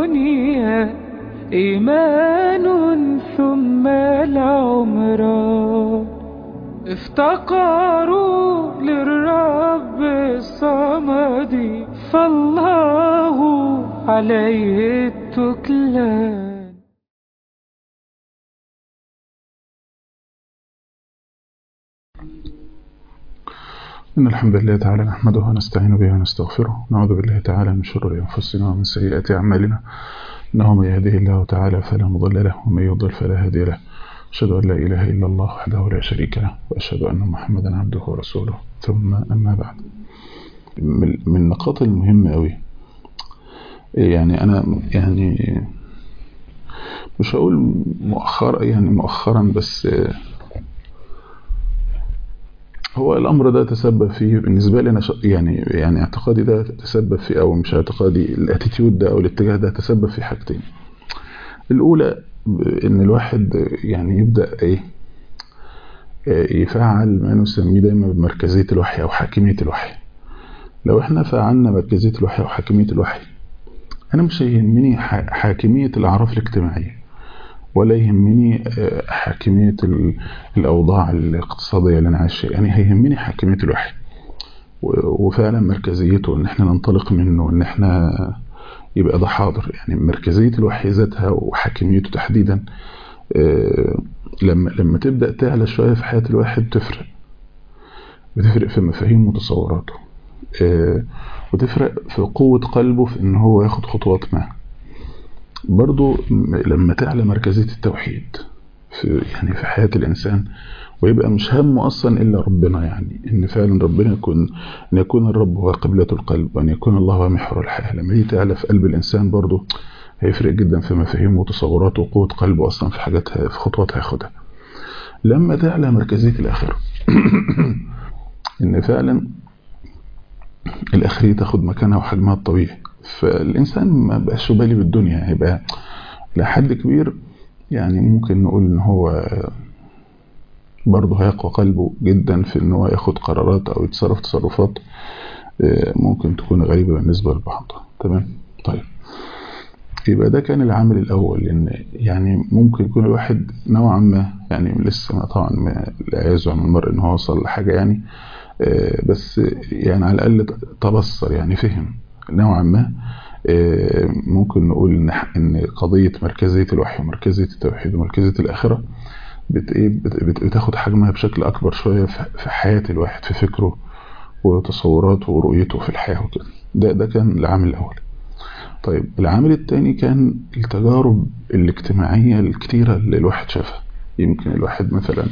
الدنيا إيمان ثم العمران افتقروا للرب الصمد فالله عليه التكلان إن الحمد لله تعالى نحمده ونستعين به ونستغفره نعوذ بالله تعالى من شرور أنفسنا ومن سيئات أعمالنا إنه من يهده الله تعالى فلا مضل له ومن يضل فلا هادي له أشهد أن لا إله إلا الله وحده لا شريك له وأشهد أن محمدا عبده ورسوله ثم أما بعد من النقاط المهمة أوي يعني أنا يعني مش هقول مؤخرا يعني مؤخرا بس هو الامر ده تسبب فيه بالنسبه لي انا يعني يعني اعتقادي ده تسبب فيه او مش اعتقادي الاتيتيود ده او الاتجاه ده تسبب في حاجتين الاولى ان الواحد يعني يبدا ايه يفعل ما نسميه دايما بمركزيه الوحي او حاكميه الوحي لو احنا فعلنا مركزيه الوحي او حاكميه الوحي انا مش هيهمني حاكميه الاعراف الاجتماعيه ولا يهمني حاكمية الأوضاع الاقتصادية اللي أنا عايش فيها يعني هيهمني حاكمية الوحي وفعلا مركزيته إن احنا ننطلق منه إن احنا يبقى ده حاضر يعني مركزية الوحي ذاتها وحاكميته تحديدا لما لما تبدأ تعلى شوية في حياة الواحد تفرق بتفرق في مفاهيم وتصوراته وتفرق في قوة قلبه في إن هو ياخد خطوات ما برضو لما تعلى مركزية التوحيد في يعني في حياة الإنسان ويبقى مش همه أصلا إلا ربنا يعني إن فعلا ربنا يكون أن يكون الرب هو قبلة القلب وأن يكون الله هو محور الحياة لما دي تعلى في قلب الإنسان برضو هيفرق جدا في مفاهيمه وتصوراته وقوة قلبه أصلا في حاجات في خطوات هياخدها لما تعلى مركزية الآخرة إن فعلا الآخرية تاخد مكانها وحجمها الطبيعي فالإنسان ما بقاش بالي بالدنيا هيبقى لحد كبير يعني ممكن نقول إن هو برضه هيقوى قلبه جدا في إن هو ياخد قرارات أو يتصرف تصرفات ممكن تكون غريبة بالنسبة للبعض تمام طيب يبقى ده كان العامل الأول لأن يعني ممكن يكون الواحد نوعا ما يعني لسه ما طبعا لا يزعم من المرء إن هو وصل لحاجة يعني بس يعني على الأقل تبصر يعني فهم نوعا ما ممكن نقول ان قضيه مركزيه الوحي ومركزيه التوحيد ومركزيه الاخره بتاخد حجمها بشكل اكبر شويه في حياه الواحد في فكره وتصوراته ورؤيته في الحياه وكده ده ده كان العامل الاول طيب العامل الثاني كان التجارب الاجتماعيه الكتيره اللي الواحد شافها يمكن الواحد مثلا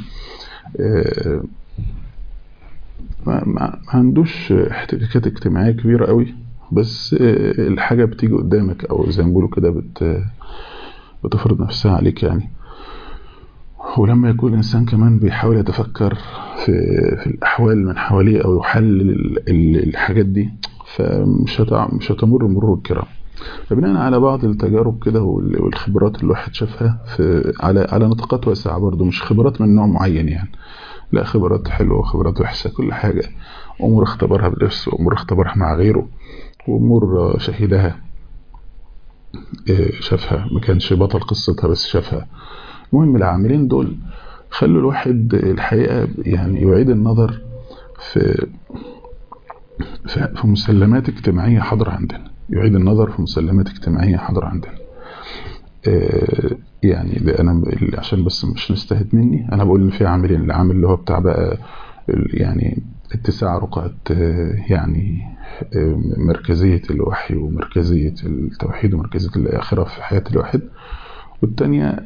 ما, ما عندوش احتكاكات اجتماعيه كبيره قوي بس الحاجة بتيجي قدامك أو زي ما بيقولوا كده بت بتفرض نفسها عليك يعني ولما يكون الإنسان كمان بيحاول يتفكر في, في الأحوال من حواليه أو يحلل الحاجات دي فمش مش هتمر مرور الكرام فبناء على بعض التجارب كده والخبرات اللي الواحد شافها في على على نطاقات واسعة برضه مش خبرات من نوع معين يعني لا خبرات حلوة وخبرات وحشة كل حاجة أمور اختبرها بنفسه وأمور اختبرها مع غيره وأمور شهدها شافها ما كانش بطل قصتها بس شافها المهم العاملين دول خلوا الواحد الحقيقة يعني يعيد النظر في في مسلمات اجتماعية حاضرة عندنا يعيد النظر في مسلمات اجتماعية حاضرة عندنا يعني ده أنا عشان بس مش نستهد مني أنا بقول إن في عاملين العامل اللي هو بتاع بقى يعني اتساع رقعة يعني مركزية الوحي ومركزية التوحيد ومركزية الآخرة في حياة الواحد والتانية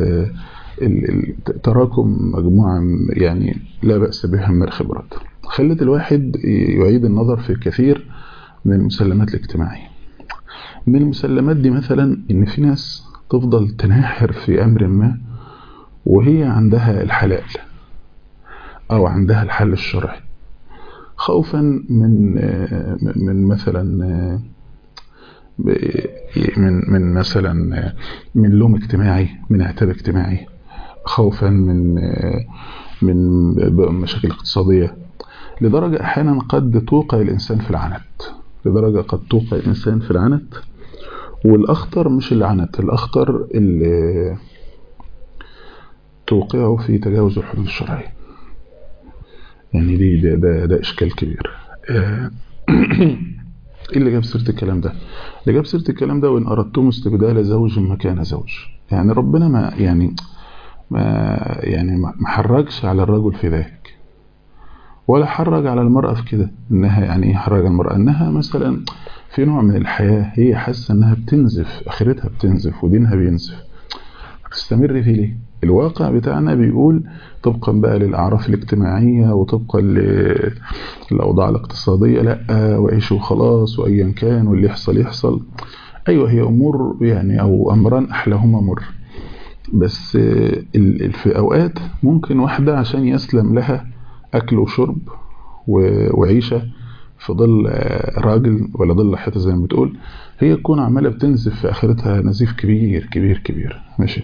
تراكم مجموعة يعني لا بأس بها من الخبرات خلت الواحد يعيد النظر في كثير من المسلمات الاجتماعية من المسلمات دي مثلا ان في ناس تفضل تناحر في امر ما وهي عندها الحلال او عندها الحل الشرعي خوفا من من مثلا من من مثلا من لوم اجتماعي من عتاب اجتماعي خوفا من من مشاكل اقتصادية لدرجة أحيانا قد توقع الإنسان في العنت لدرجة قد توقع الإنسان في العنت والأخطر مش العنت الأخطر اللي توقعه في تجاوز الحدود الشرعية يعني دي ده, ده, ده إشكال كبير آه، ايه اللي جاب سيره الكلام ده اللي جاب سيره الكلام ده وان اردتم استبدال زوج مكان زوج يعني ربنا ما يعني ما يعني ما حرجش على الرجل في ذلك ولا حرج على المرأة في كده انها يعني ايه حرج المرأة انها مثلا في نوع من الحياة هي حاسة انها بتنزف اخرتها بتنزف ودينها بينزف تستمر فيه ليه الواقع بتاعنا بيقول طبقا بقى للأعراف الاجتماعية وطبقا للأوضاع الاقتصادية لا وعيشوا خلاص وأيا كان واللي يحصل يحصل أيوة هي أمور يعني أو أمران أحلاهما مر بس في أوقات ممكن واحدة عشان يسلم لها أكل وشرب وعيشة في ظل راجل ولا ظل حيطة زي ما بتقول هي تكون عمالة بتنزف في آخرتها نزيف كبير كبير كبير ماشي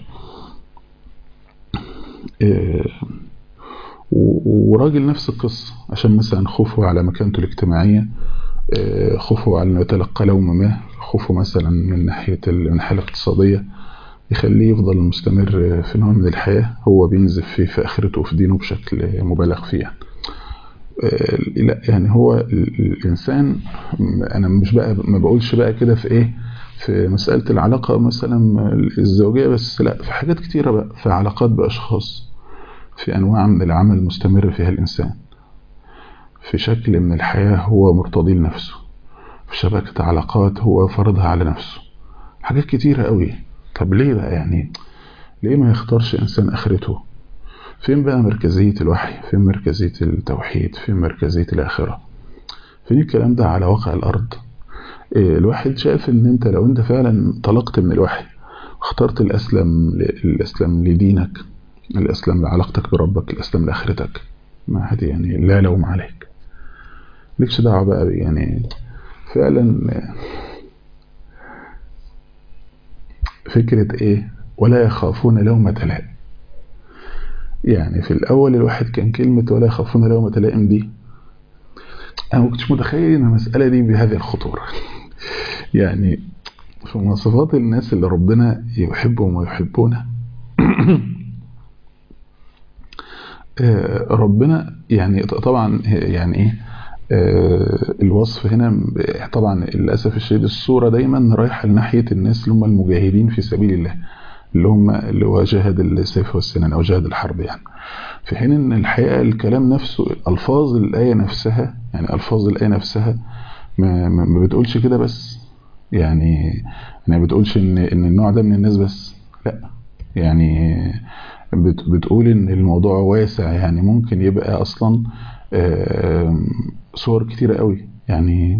وراجل نفس القصة عشان مثلا خوفه على مكانته الاجتماعية خوفه على انه يتلقى لوم ما خوفه مثلا من ناحية من الناحية الاقتصادية يخليه يفضل مستمر في نوع من الحياة هو بينزف فيه في آخرته وفي دينه بشكل مبالغ فيه يعني. لا يعني هو الإنسان أنا مش بقى ما بقولش بقى كده في إيه في مسألة العلاقة مثلا الزوجية بس لا في حاجات كتيرة بقى في علاقات بأشخاص في أنواع من العمل مستمر فيها الإنسان في شكل من الحياة هو مرتضي لنفسه في شبكة علاقات هو فرضها على نفسه حاجات كتيرة قوي طب ليه بقى يعني ليه ما يختارش إنسان آخرته فين بقى مركزية الوحي فين مركزية التوحيد فين مركزية الآخرة فين الكلام ده على واقع الأرض الواحد شايف ان انت لو انت فعلا انطلقت من الوحي اخترت الاسلم الاسلام لدينك الاسلام لعلاقتك بربك الاسلام لاخرتك ما حد يعني لا لوم عليك ليكش دعوه بقى يعني فعلا فكرة ايه ولا يخافون لومة لائم يعني في الاول الواحد كان كلمة ولا يخافون لومة لائم دي انا ما كنتش متخيل ان المسألة دي بهذه الخطورة يعني في مواصفات الناس اللي ربنا يحبهم ويحبونه ربنا يعني طبعا يعني ايه الوصف هنا طبعا للاسف الشديد الصوره دايما رايحه لناحيه الناس اللي هم المجاهدين في سبيل الله اللي هم اللي هو جاهد السيف والسنان او جاهد الحرب يعني في حين ان الحقيقه الكلام نفسه الفاظ الايه نفسها يعني الفاظ الايه نفسها ما, ما بتقولش كده بس يعني ما بتقولش ان ان النوع ده من الناس بس لا يعني بتقول ان الموضوع واسع يعني ممكن يبقى اصلا صور كتيرة قوي يعني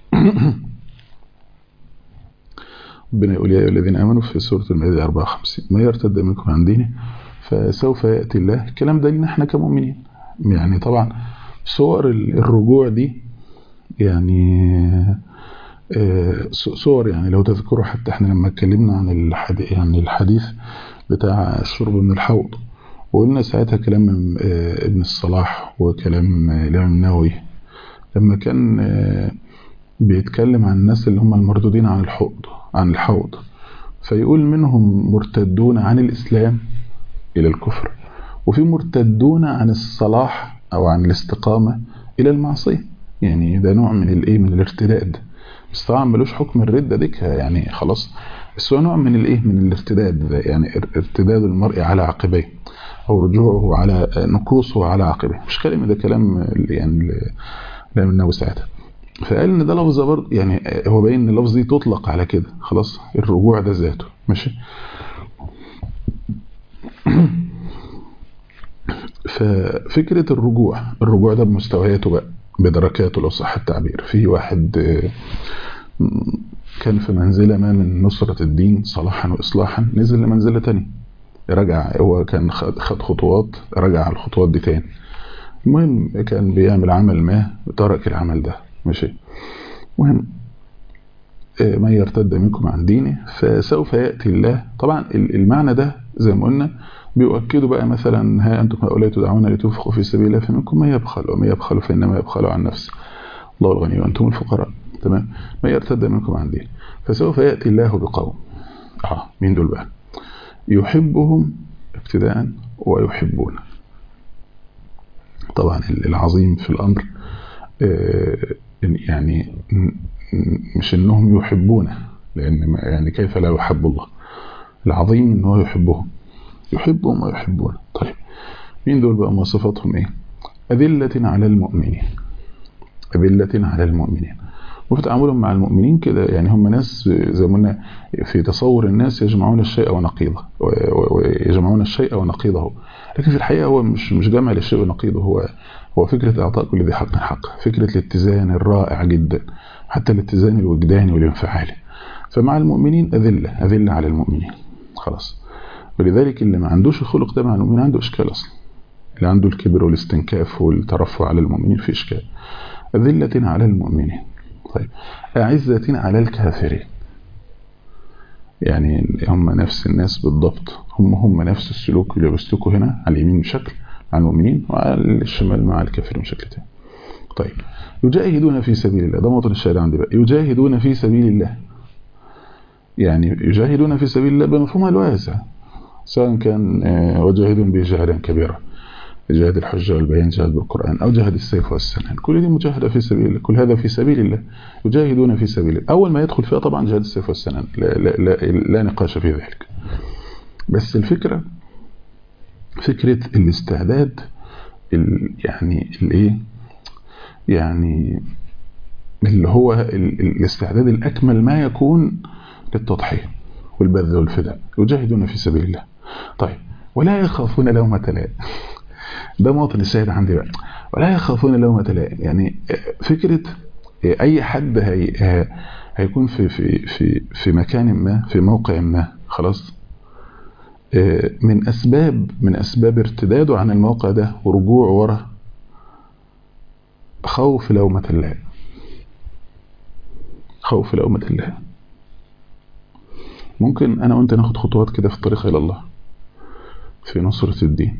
ربنا يقول يا ايها الذين امنوا في سوره المائده 54 ما يرتد منكم عن دينه فسوف ياتي الله الكلام ده لنا احنا كمؤمنين يعني طبعا صور الرجوع دي يعني صور يعني لو تذكروا حتى احنا لما اتكلمنا عن الحديث يعني الحديث بتاع الشرب من الحوض وقلنا ساعتها كلام ابن الصلاح وكلام الامام النووي لما كان بيتكلم عن الناس اللي هم المردودين عن الحوض عن الحوض فيقول منهم مرتدون عن الإسلام إلى الكفر وفي مرتدون عن الصلاح أو عن الاستقامة إلى المعصية يعني ده نوع من الايه من الارتداد بس طبعا ملوش حكم الردة ديك يعني خلاص بس هو نوع من الايه من الارتداد ده يعني ارتداد المرء على عقبيه او رجوعه على نقوصه على عقبيه مش كلام ده كلام يعني كلام النووي ساعتها فقال ان ده لفظ برضه يعني هو باين ان اللفظ دي تطلق على كده خلاص الرجوع ده ذاته ماشي ففكرة الرجوع الرجوع ده بمستوياته بقى بدركاته لو صح التعبير في واحد كان في منزلة ما من نصرة الدين صلاحا وإصلاحا نزل لمنزلة تانية رجع هو كان خد خطوات رجع على الخطوات دي تاني المهم كان بيعمل عمل ما ترك العمل ده ماشي مهم من يرتد منكم عن دينه فسوف يأتي الله طبعا المعنى ده زي ما قلنا بيؤكدوا بقى مثلا ها أنتم هؤلاء تدعون لتنفقوا في سبيل الله فمنكم من يبخل ومن يبخل فإنما يبخل عن نفسه الله الغني وأنتم الفقراء تمام ما يرتد منكم عن دين فسوف يأتي الله بقوم اه مين دول بقى يحبهم ابتداء ويحبون طبعا العظيم في الأمر يعني مش انهم يحبونه لان يعني كيف لا يحب الله العظيم ان هو يحبهم يحبهم ويحبونه طيب مين دول بقى مواصفاتهم ايه أذلة على المؤمنين أذلة على المؤمنين وفي تعاملهم مع المؤمنين كده يعني هم ناس زي ما قلنا في تصور الناس يجمعون الشيء ونقيضه ويجمعون الشيء ونقيضه لكن في الحقيقة هو مش مش جمع للشيء ونقيضه هو هو فكرة إعطاء كل ذي حق حق فكرة الاتزان الرائع جدا حتى الاتزان الوجداني والانفعالي فمع المؤمنين أذلة أذلة على المؤمنين خلاص ولذلك اللي ما عندوش الخلق ده مع المؤمنين عنده إشكال أصلا اللي عنده الكبر والاستنكاف والترفع على المؤمنين في إشكال أذلة على المؤمنين طيب أعزة على الكافرين يعني هم نفس الناس بالضبط هم هم نفس السلوك اللي بيسلكوا هنا على اليمين بشكل مع المؤمنين وعلى الشمال مع الكافرين بشكل تاني طيب يجاهدون في سبيل الله ده موطن الشهادة عندي بقى يجاهدون في سبيل الله يعني يجاهدون في سبيل الله بمفهومها الواسع سواء كان وجاهدون به جهدا كبيرا جهاد الحجة والبيان جهاد بالقرآن أو جهاد السيف والسنان كل دي مجاهدة في سبيل الله كل هذا في سبيل الله يجاهدون في سبيل الله أول ما يدخل فيها طبعا جهاد السيف والسنان لا, لا, لا, لا نقاش في ذلك بس الفكرة فكرة الاستعداد ال يعني الايه يعني اللي هو الاستعداد الأكمل ما يكون للتضحية والبذل والفداء يجاهدون في سبيل الله طيب ولا يخافون لومة لائم ده موطن الشاهد عندي بقى ولا يخافون لومة لائم يعني فكرة أي حد هي هيكون في في في في مكان ما في موقع ما خلاص من أسباب من أسباب ارتداده عن الموقع ده ورجوعه ورا خوف لومة الله خوف لومة الله ممكن أنا وأنت ناخد خطوات كده في الطريق إلى الله في نصرة الدين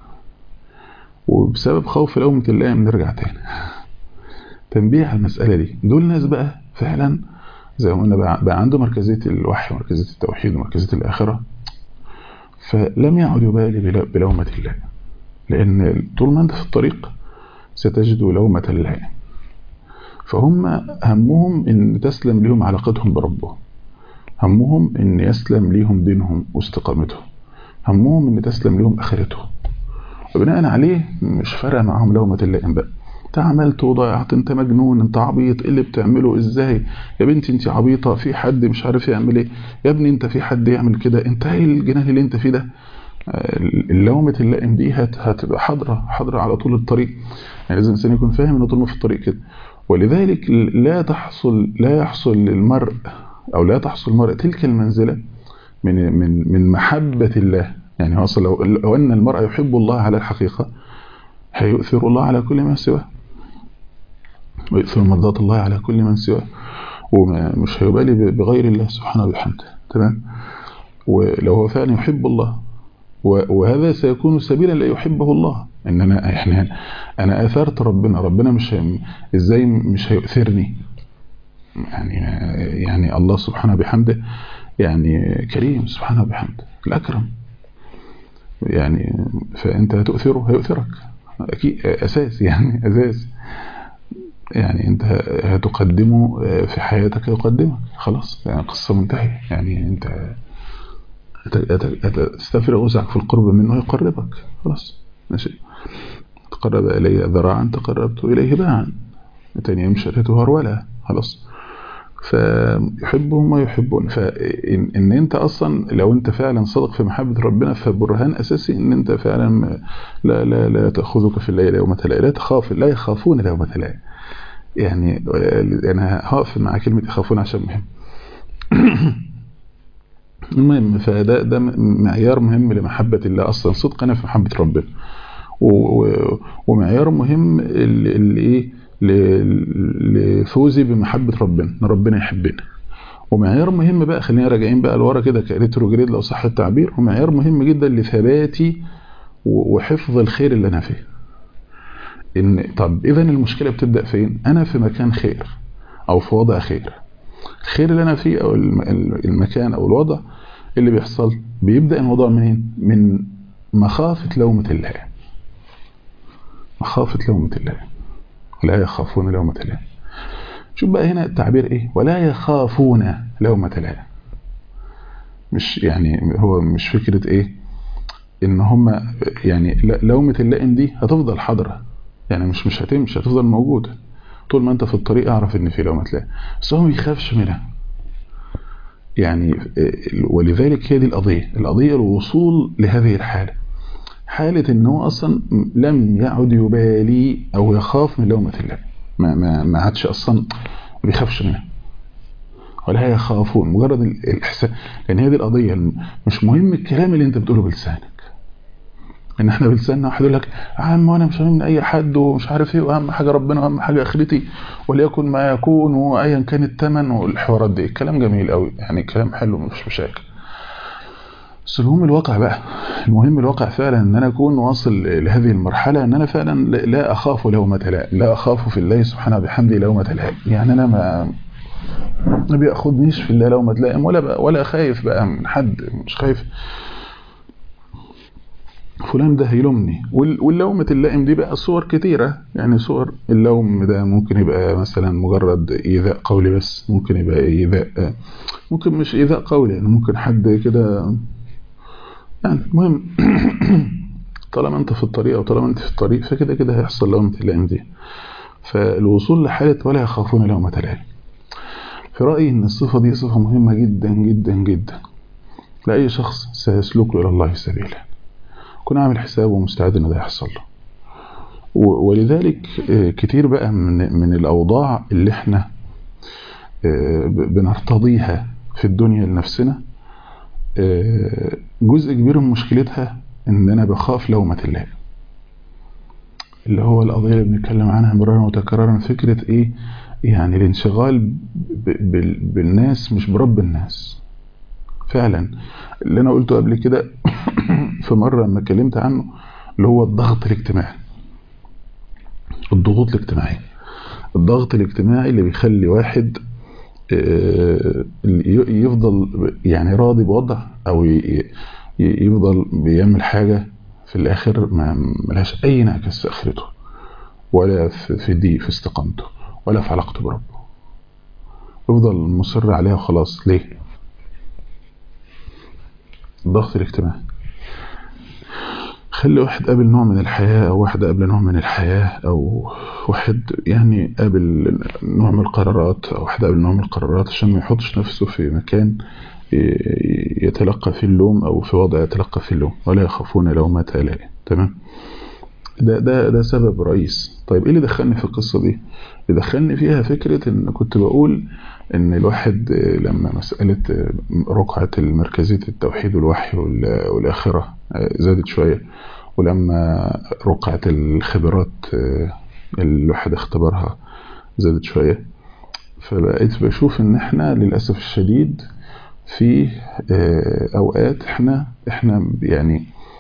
وبسبب خوف لومة الله بنرجع تاني تنبيه على المسألة دي دول ناس بقى فعلا زي ما قلنا بقى عنده مركزية الوحي ومركزية التوحيد ومركزية الآخرة فلم يعد يبالي بلومة الله لأن طول ما أنت في الطريق ستجد لومة الله فهم همهم أن تسلم لهم علاقتهم بربهم همهم أن يسلم ليهم دينهم واستقامتهم همهم أن تسلم لهم آخرتهم وبناء عليه مش فارقه معاهم لومة اللائم بقى انت عملت وضيعت انت مجنون انت عبيط ايه اللي بتعمله ازاي يا بنتي انت عبيطه في حد مش عارف يعمل ايه يا ابني انت في حد يعمل كده انت ايه الجنان اللي انت فيه ده اللومة اللائم دي هتبقى حاضرة حاضرة على طول الطريق يعني لازم الانسان يكون فاهم انه طول ما في الطريق كده ولذلك لا تحصل لا يحصل للمرء او لا تحصل المرء تلك المنزلة من من من محبة الله يعني اصلا لو, لو ان المرء يحب الله على الحقيقة هيؤثر الله على كل ما سواه ويؤثر مرضات الله على كل من سواه ومش هيبالي بغير الله سبحانه وبحمده تمام ولو هو فعلا يحب الله وهذا سيكون سبيلا لا يحبه الله ان انا احنا انا اثرت ربنا ربنا مش هي... ازاي مش هيؤثرني يعني يعني الله سبحانه بحمده يعني كريم سبحانه بحمده الاكرم يعني فانت هتؤثره هيؤثرك اكيد اساس يعني اساس يعني انت هتقدمه في حياتك يقدمك خلاص يعني قصة منتهية يعني انت تستفرغ وسعك في القرب منه يقربك خلاص ماشي تقرب إلي ذراعا تقربت إليه باعا تاني يمشي هرولا خلاص فيحبهم ويحبون فإن إن أنت أصلا لو أنت فعلا صادق في محبة ربنا فبرهان أساسي إن أنت فعلا لا لا لا تأخذك في الليل يوم تلاقي لا تخاف لا يخافون يوم تلاقي يعني أنا هقف مع كلمة يخافون عشان مهم المهم فده ده معيار مهم لمحبة الله أصلا صدقنا في محبة ربنا ومعيار مهم اللي إيه لفوزي بمحبة ربنا ان ربنا يحبنا ومعيار مهم بقى خلينا راجعين بقى لورا كده كريتروجريد لو صح التعبير ومعيار مهم جدا لثباتي وحفظ الخير اللي انا فيه ان طب اذا المشكله بتبدا فين انا في مكان خير او في وضع خير الخير اللي انا فيه او المكان او الوضع اللي بيحصل بيبدا الموضوع منين من مخافه لومه الله مخافه لومه الله ولا يخافون لومه الله شوف بقى هنا التعبير ايه ولا يخافون لومه الله مش يعني هو مش فكره ايه ان هم يعني لومه اللائم دي هتفضل حاضره يعني مش مش هتمشي هتفضل موجوده طول ما انت في الطريق اعرف ان في لومه لائم بس هو ما بيخافش منها يعني ولذلك هي دي القضيه القضيه الوصول لهذه الحاله حاله ان هو اصلا لم يعد يبالي او يخاف من لومه الله ما ما ما عادش اصلا ما بيخافش منها ولا يخافون مجرد الاحساس لان هي دي القضيه مش مهم الكلام اللي انت بتقوله بلسانك ان احنا بلساننا واحد يقول لك عم وانا مش من اي حد ومش عارف ايه واهم حاجه ربنا واهم حاجه اخرتي وليكن ما يكون وايا كان الثمن والحوارات دي كلام جميل قوي يعني كلام حلو مفيش مشاكل بس المهم الواقع بقى المهم الواقع فعلا ان انا اكون واصل لهذه المرحله ان انا فعلا لا اخاف لومه لائم لا اخاف في الله سبحانه وبحمده لومه لائم يعني انا ما ما بياخدنيش في الله لومه لائم ولا بقى ولا خايف بقى من حد مش خايف فلان ده هيلومني واللومة اللائم دي بقى صور كتيرة يعني صور اللوم ده ممكن يبقى مثلا مجرد إيذاء قولي بس ممكن يبقى إيذاء ممكن مش إيذاء قولي يعني ممكن حد كده يعني المهم طالما انت في الطريق او طالما انت في الطريق فكده كده هيحصل لومة اللائم دي فالوصول لحالة ولا يخافون لومة لائم في رأيي ان الصفة دي صفة مهمة جدا جدا جدا لأي شخص سيسلك إلى الله سبيلا كون عامل حسابه ومستعد ان ده يحصل له ولذلك كتير بقى من من الاوضاع اللي احنا بنرتضيها في الدنيا لنفسنا جزء كبير من مشكلتها ان انا بخاف لومة الله اللي هو القضية اللي بنتكلم عنها مرارا وتكرارا فكرة ايه يعني الانشغال بالناس مش برب الناس فعلا اللي انا قلته قبل كده في مرة لما اتكلمت عنه اللي هو الضغط الاجتماعي الضغوط الاجتماعية الضغط الاجتماعي اللي بيخلي واحد يفضل يعني راضي بوضع او يفضل بيعمل حاجة في الاخر ما ملهاش اي نعكس في اخرته ولا في دي في استقامته ولا في علاقته بربه يفضل مصر عليها وخلاص ليه الضغط الاجتماعي خلي واحد قابل نوع من الحياة أو واحدة قابل نوع من الحياة أو واحد يعني قابل نوع من القرارات أو واحدة قابل نوع من القرارات عشان ما يحطش نفسه في مكان يتلقى فيه اللوم أو في وضع يتلقى فيه اللوم ولا يخافون لومة لائم تمام ده ده ده سبب رئيس طيب ايه اللي دخلني في القصة دي اللي دخلني فيها فكرة ان كنت بقول ان الواحد لما مسألة رقعة المركزية التوحيد والوحي والآخرة زادت شوية ولما رقعة الخبرات اللي الواحد اختبرها زادت شوية فبقيت بشوف ان احنا للأسف الشديد في اوقات احنا احنا يعني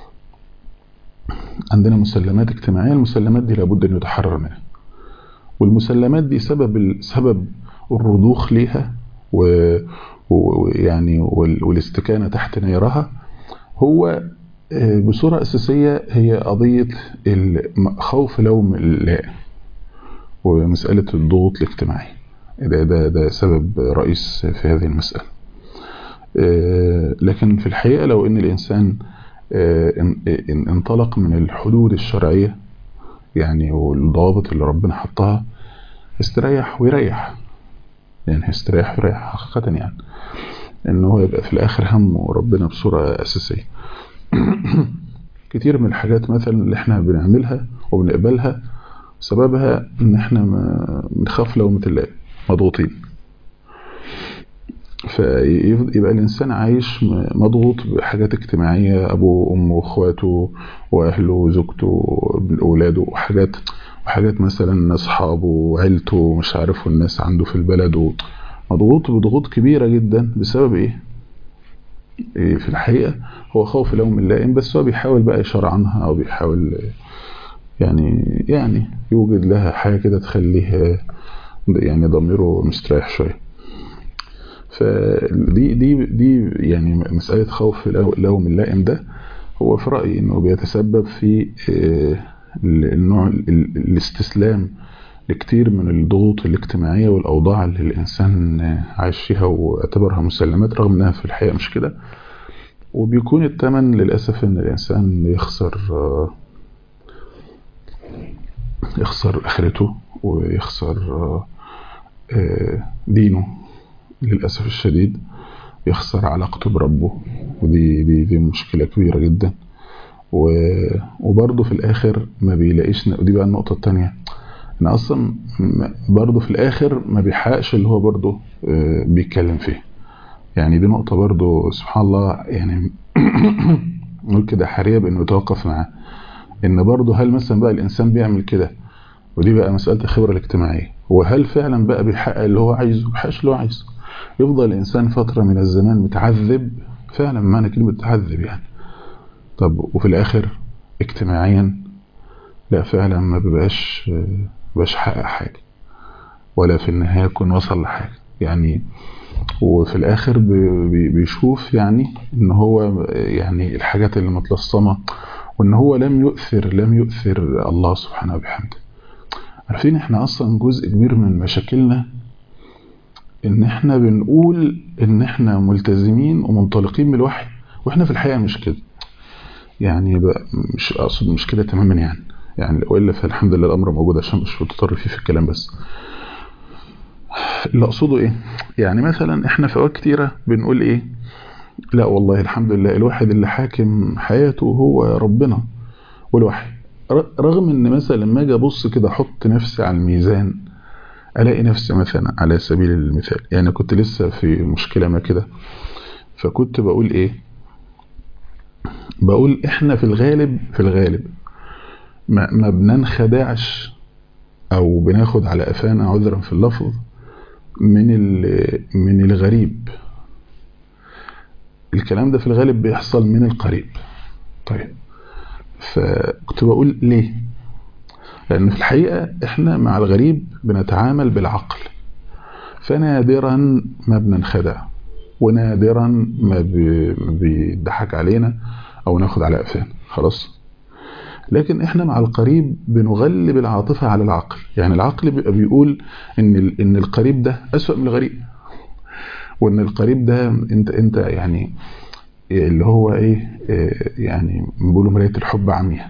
عندنا مسلمات اجتماعية المسلمات دي لابد ان يتحرر منها والمسلمات دي سبب سبب الرضوخ ليها ويعني والاستكانة تحت نيرها هو بصورة أساسية هي قضية خوف لوم الله ومسألة الضغوط الاجتماعي ده, ده, ده سبب رئيس في هذه المسألة لكن في الحقيقة لو ان الإنسان انطلق من الحدود الشرعية يعني والضوابط اللي ربنا حطها استريح ويريح يعني هيستريح ويريح حقيقة يعني ان هو يبقى في الاخر همه ربنا بصورة اساسية كتير من الحاجات مثلا اللي احنا بنعملها وبنقبلها سببها ان احنا بنخاف لومة الله مضغوطين فيبقى الإنسان عايش مضغوط بحاجات اجتماعية أبوه وأمه وأخواته وأهله وزوجته وأولاده وحاجات وحاجات مثلا أصحابه وعيلته ومش عارف والناس عنده في البلد مضغوط بضغوط كبيرة جدا بسبب إيه؟ إيه في الحقيقة هو خوف لوم اللائم بس هو بيحاول بقى يشرعنها أو بيحاول يعني يعني يوجد لها حاجة كده تخليه يعني ضميره مستريح شويه فدي دي دي يعني مساله خوف اللوم اللائم ده هو في رايي انه بيتسبب في النوع الاستسلام لكتير من الضغوط الاجتماعيه والاوضاع اللي الانسان عايش فيها واعتبرها مسلمات رغم انها في الحقيقه مش كده وبيكون الثمن للاسف ان الانسان يخسر يخسر اخرته ويخسر دينه للأسف الشديد يخسر علاقته بربه ودي دي, دي مشكلة كبيرة جدا وبرضه في الآخر ما بيلاقيش ودي بقى النقطة التانية إن أصلا برضه في الآخر ما بيحققش اللي هو برضه بيتكلم فيه يعني دي نقطة برضه سبحان الله يعني نقول كده حرية بإنه يتوقف معاه إن برضه هل مثلا بقى الإنسان بيعمل كده ودي بقى مسألة الخبرة الاجتماعية وهل فعلا بقى بيحقق اللي هو عايزه بيحققش اللي هو عايزه يفضل الإنسان فترة من الزمان متعذب فعلا معنى كلمة متعذب يعني طب وفي الآخر اجتماعيا لا فعلا ما بيبقاش بيبقاش حقق حاجة ولا في النهاية يكون وصل لحاجة يعني وفي الآخر بيشوف يعني إن هو يعني الحاجات اللي متلصمة وإن هو لم يؤثر لم يؤثر الله سبحانه وبحمده عارفين احنا اصلا جزء كبير من مشاكلنا ان احنا بنقول ان احنا ملتزمين ومنطلقين من الوحي واحنا في الحقيقة مش كده يعني مش اقصد مش كده تماما يعني يعني والا فالحمد لله الامر موجود عشان مش متطرف فيه في الكلام بس اللي اقصده ايه يعني مثلا احنا في اوقات كتيره بنقول ايه لا والله الحمد لله الواحد اللي حاكم حياته هو ربنا والوحي رغم ان مثلا لما اجي ابص كده احط نفسي على الميزان الاقي نفسي مثلا على سبيل المثال يعني كنت لسه في مشكله ما كده فكنت بقول ايه بقول احنا في الغالب في الغالب ما, ما بننخدعش او بناخد على قفانا عذرا في اللفظ من من الغريب الكلام ده في الغالب بيحصل من القريب طيب فكنت بقول ليه لأن في الحقيقة إحنا مع الغريب بنتعامل بالعقل فنادرا ما بننخدع ونادرا ما بيضحك علينا أو ناخد على قفانا خلاص لكن احنا مع القريب بنغلب العاطفة على العقل يعني العقل بيبقى بيقول ان ان القريب ده أسوأ من الغريب وان القريب ده انت انت يعني اللي هو ايه يعني بيقولوا مرايه الحب عمياء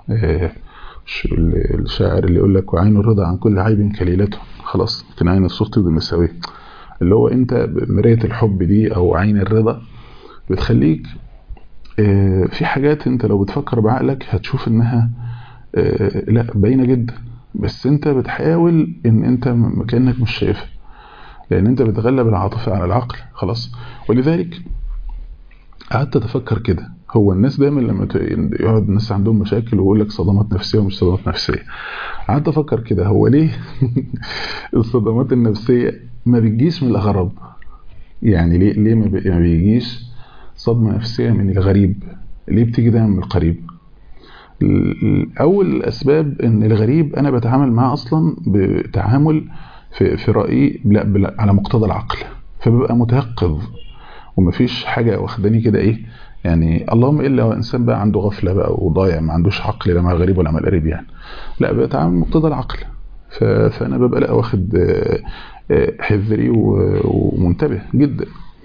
الشاعر اللي يقول لك وعين الرضا عن كل عيب كليلته خلاص كان عين الصوت بالمساويه اللي هو انت مرايه الحب دي او عين الرضا بتخليك في حاجات انت لو بتفكر بعقلك هتشوف انها لا باينه جدا بس انت بتحاول ان انت كانك مش شايفها لان انت بتغلب العاطفه على العقل خلاص ولذلك قعدت اتفكر كده هو الناس دايما لما يقعد الناس عندهم مشاكل ويقول لك صدمات نفسيه ومش صدمات نفسيه قعدت افكر كده هو ليه الصدمات النفسيه ما بتجيش من الاغراب يعني ليه ليه ما بيجيش صدمه نفسيه من الغريب ليه بتيجي دايما من القريب اول الاسباب ان الغريب انا بتعامل معاه اصلا بتعامل في في رايي لا على مقتضى العقل فببقى متيقظ ومفيش حاجه واخداني كده ايه يعني اللهم الا هو انسان بقى عنده غفله بقى وضايع ما عندوش عقل لا مع غريب ولا مع القريب يعني لا بتعامل مقتضى العقل فانا ببقى لا واخد حذري ومنتبه جدا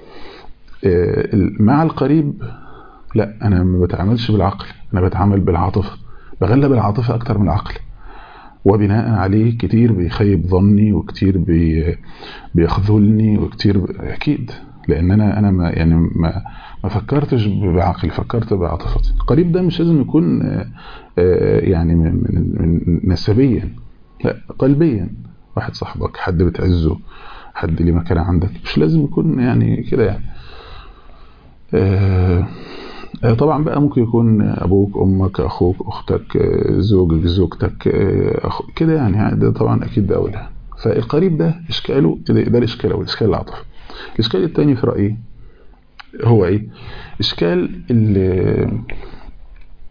مع القريب لا انا ما بتعاملش بالعقل انا بتعامل بالعاطفه بغلب العاطفه اكتر من العقل وبناء عليه كتير بيخيب ظني وكتير بي بيخذلني وكتير ب... اكيد لان انا انا ما يعني ما ما فكرتش بعقلي فكرت بعاطفتي القريب ده مش لازم يكون يعني من, من نسبيا لا قلبيا واحد صاحبك حد بتعزه حد ليه مكانه عندك مش لازم يكون يعني كده يعني طبعا بقى ممكن يكون ابوك امك اخوك اختك زوجك زوجتك أخو كده يعني ده طبعا اكيد ده اولها فالقريب ده اشكاله ده, ده الاشكال الاول الاشكال العاطفي الاشكال الثاني في رايي هو ايه اشكال ال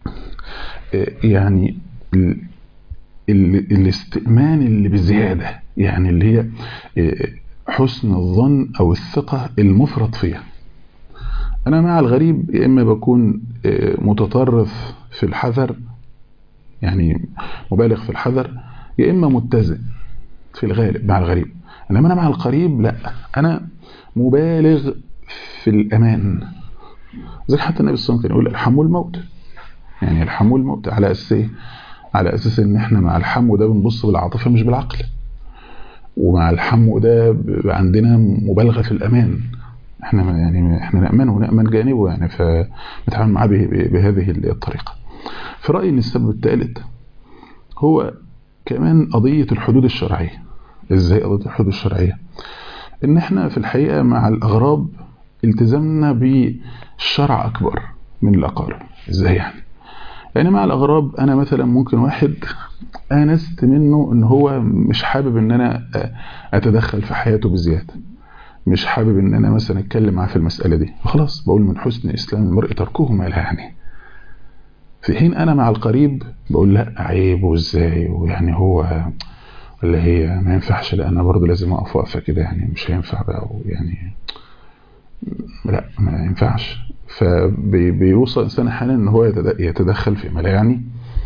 يعني ال ال الاستئمان اللي بزياده يعني اللي هي حسن الظن أو الثقة المفرط فيها أنا مع الغريب يا إما بكون متطرف في الحذر يعني مبالغ في الحذر يا إما متزن في الغالب مع الغريب إنما أنا مع القريب لا أنا مبالغ في الأمان زي حتى النبي صلى الله عليه وسلم كان يقول الحموا الموت يعني الحموا الموت على أساس إيه؟ على أساس إن إحنا مع الحمو ده بنبص بالعاطفة مش بالعقل ومع الحمو ده عندنا مبالغة في الأمان احنا يعني احنا نأمن ونأمن جانبه يعني فنتعامل معاه بهذه الطريقة في رأيي ان السبب الثالث هو كمان قضية الحدود الشرعية ازاي قضية الحدود الشرعية ان احنا في الحقيقة مع الأغراب التزمنا بالشرع أكبر من الأقارب ازاي يعني يعني مع الأغراب أنا مثلا ممكن واحد آنست منه ان هو مش حابب ان انا اتدخل في حياته بزيادة مش حابب ان انا مثلا اتكلم معاه في المسألة دي خلاص بقول من حسن اسلام المرء تركه ما لا يعني في حين انا مع القريب بقول لا عيب وازاي ويعني هو ولا هي ما ينفعش لا انا برضه لازم اقف وقفه كده يعني مش هينفع بقى يعني لا ما ينفعش فبيوصل انسان احيانا ان هو يتدخل في ما لا يعني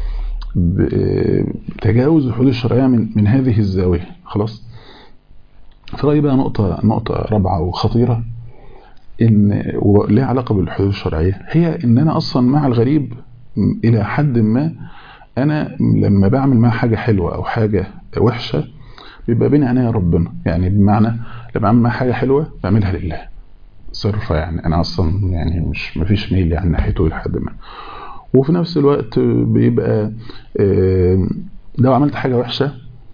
بتجاوز الحدود الشرعيه من من هذه الزاويه خلاص في رايي بقى نقطه نقطه رابعه وخطيره ان وليها علاقه بالحدود الشرعيه هي ان انا اصلا مع الغريب الى حد ما انا لما بعمل معاه حاجه حلوه او حاجه وحشه بيبقى بين عينيا ربنا يعني بمعنى لما بعمل معاه حاجه حلوه بعملها لله صرفه يعني انا اصلا يعني مش مفيش ميل يعني ناحيته لحد ما وفي نفس الوقت بيبقى لو عملت حاجه وحشه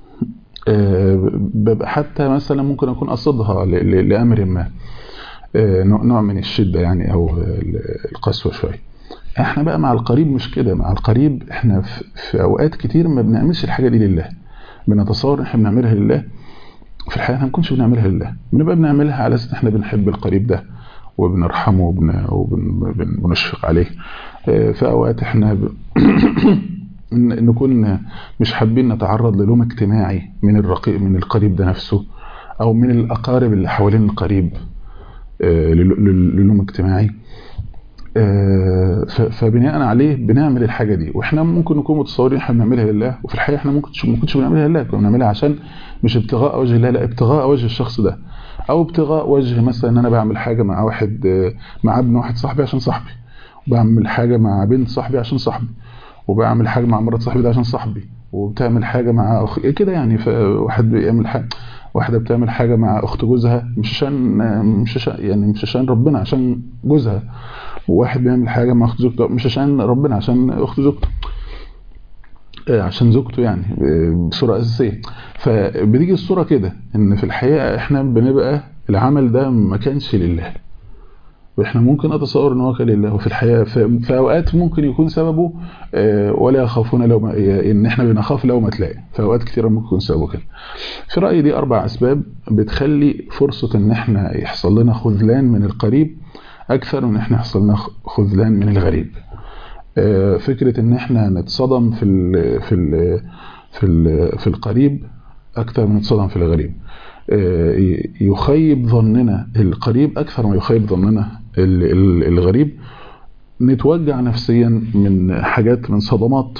ببقى حتى مثلا ممكن اكون قصدها لامر ما نوع من الشده يعني او القسوه شويه احنا بقى مع القريب مش كده مع القريب احنا في اوقات كتير ما بنعملش الحاجه دي لله بنتصور ان احنا بنعملها لله في الحقيقه احنا ما كناش بنعملها لله بنبقى بنعملها على اساس ان احنا بنحب القريب ده وبنرحمه وبنشفق عليه في اوقات احنا ب... نكون مش حابين نتعرض للوم اجتماعي من الرقيق من القريب ده نفسه او من الاقارب اللي حوالين القريب للوم اجتماعي فبناء عليه بنعمل الحاجه دي واحنا ممكن نكون متصورين احنا بنعملها لله وفي الحقيقه احنا ممكن ما كنتش بنعملها لله كنا بنعملها عشان مش ابتغاء وجه الله لا ابتغاء وجه الشخص ده او ابتغاء وجه مثلا ان انا بعمل حاجه مع واحد مع ابن واحد صاحبي عشان صاحبي وبعمل حاجه مع بنت صاحبي عشان صاحبي وبعمل حاجه مع مرات صاحبي ده عشان صاحبي وبتعمل حاجه مع أخ... كده يعني فواحد بيعمل حاجه واحده بتعمل حاجه مع اخت جوزها مش عشان مش عشان يعني مش عشان ربنا عشان جوزها وواحد بيعمل حاجه مع اخت زوجته مش عشان ربنا عشان اخت زوجته عشان زوجته يعني بصوره اساسيه فبتيجي الصوره كده ان في الحقيقه احنا بنبقى العمل ده ما كانش لله واحنا ممكن اتصور ان هو كان لله وفي الحقيقه في اوقات ممكن يكون سببه ولا يخافون لو ان احنا بنخاف لو ما تلاقي في اوقات كثيره ممكن يكون سببه كده في رايي دي اربع اسباب بتخلي فرصه ان احنا يحصل لنا خذلان من القريب اكثر من احنا يحصل لنا خذلان من الغريب فكره ان احنا نتصدم في ال في ال في ال في القريب اكثر من نتصدم في الغريب يخيب ظننا القريب اكثر ما يخيب ظننا الغريب نتوجع نفسيا من حاجات من صدمات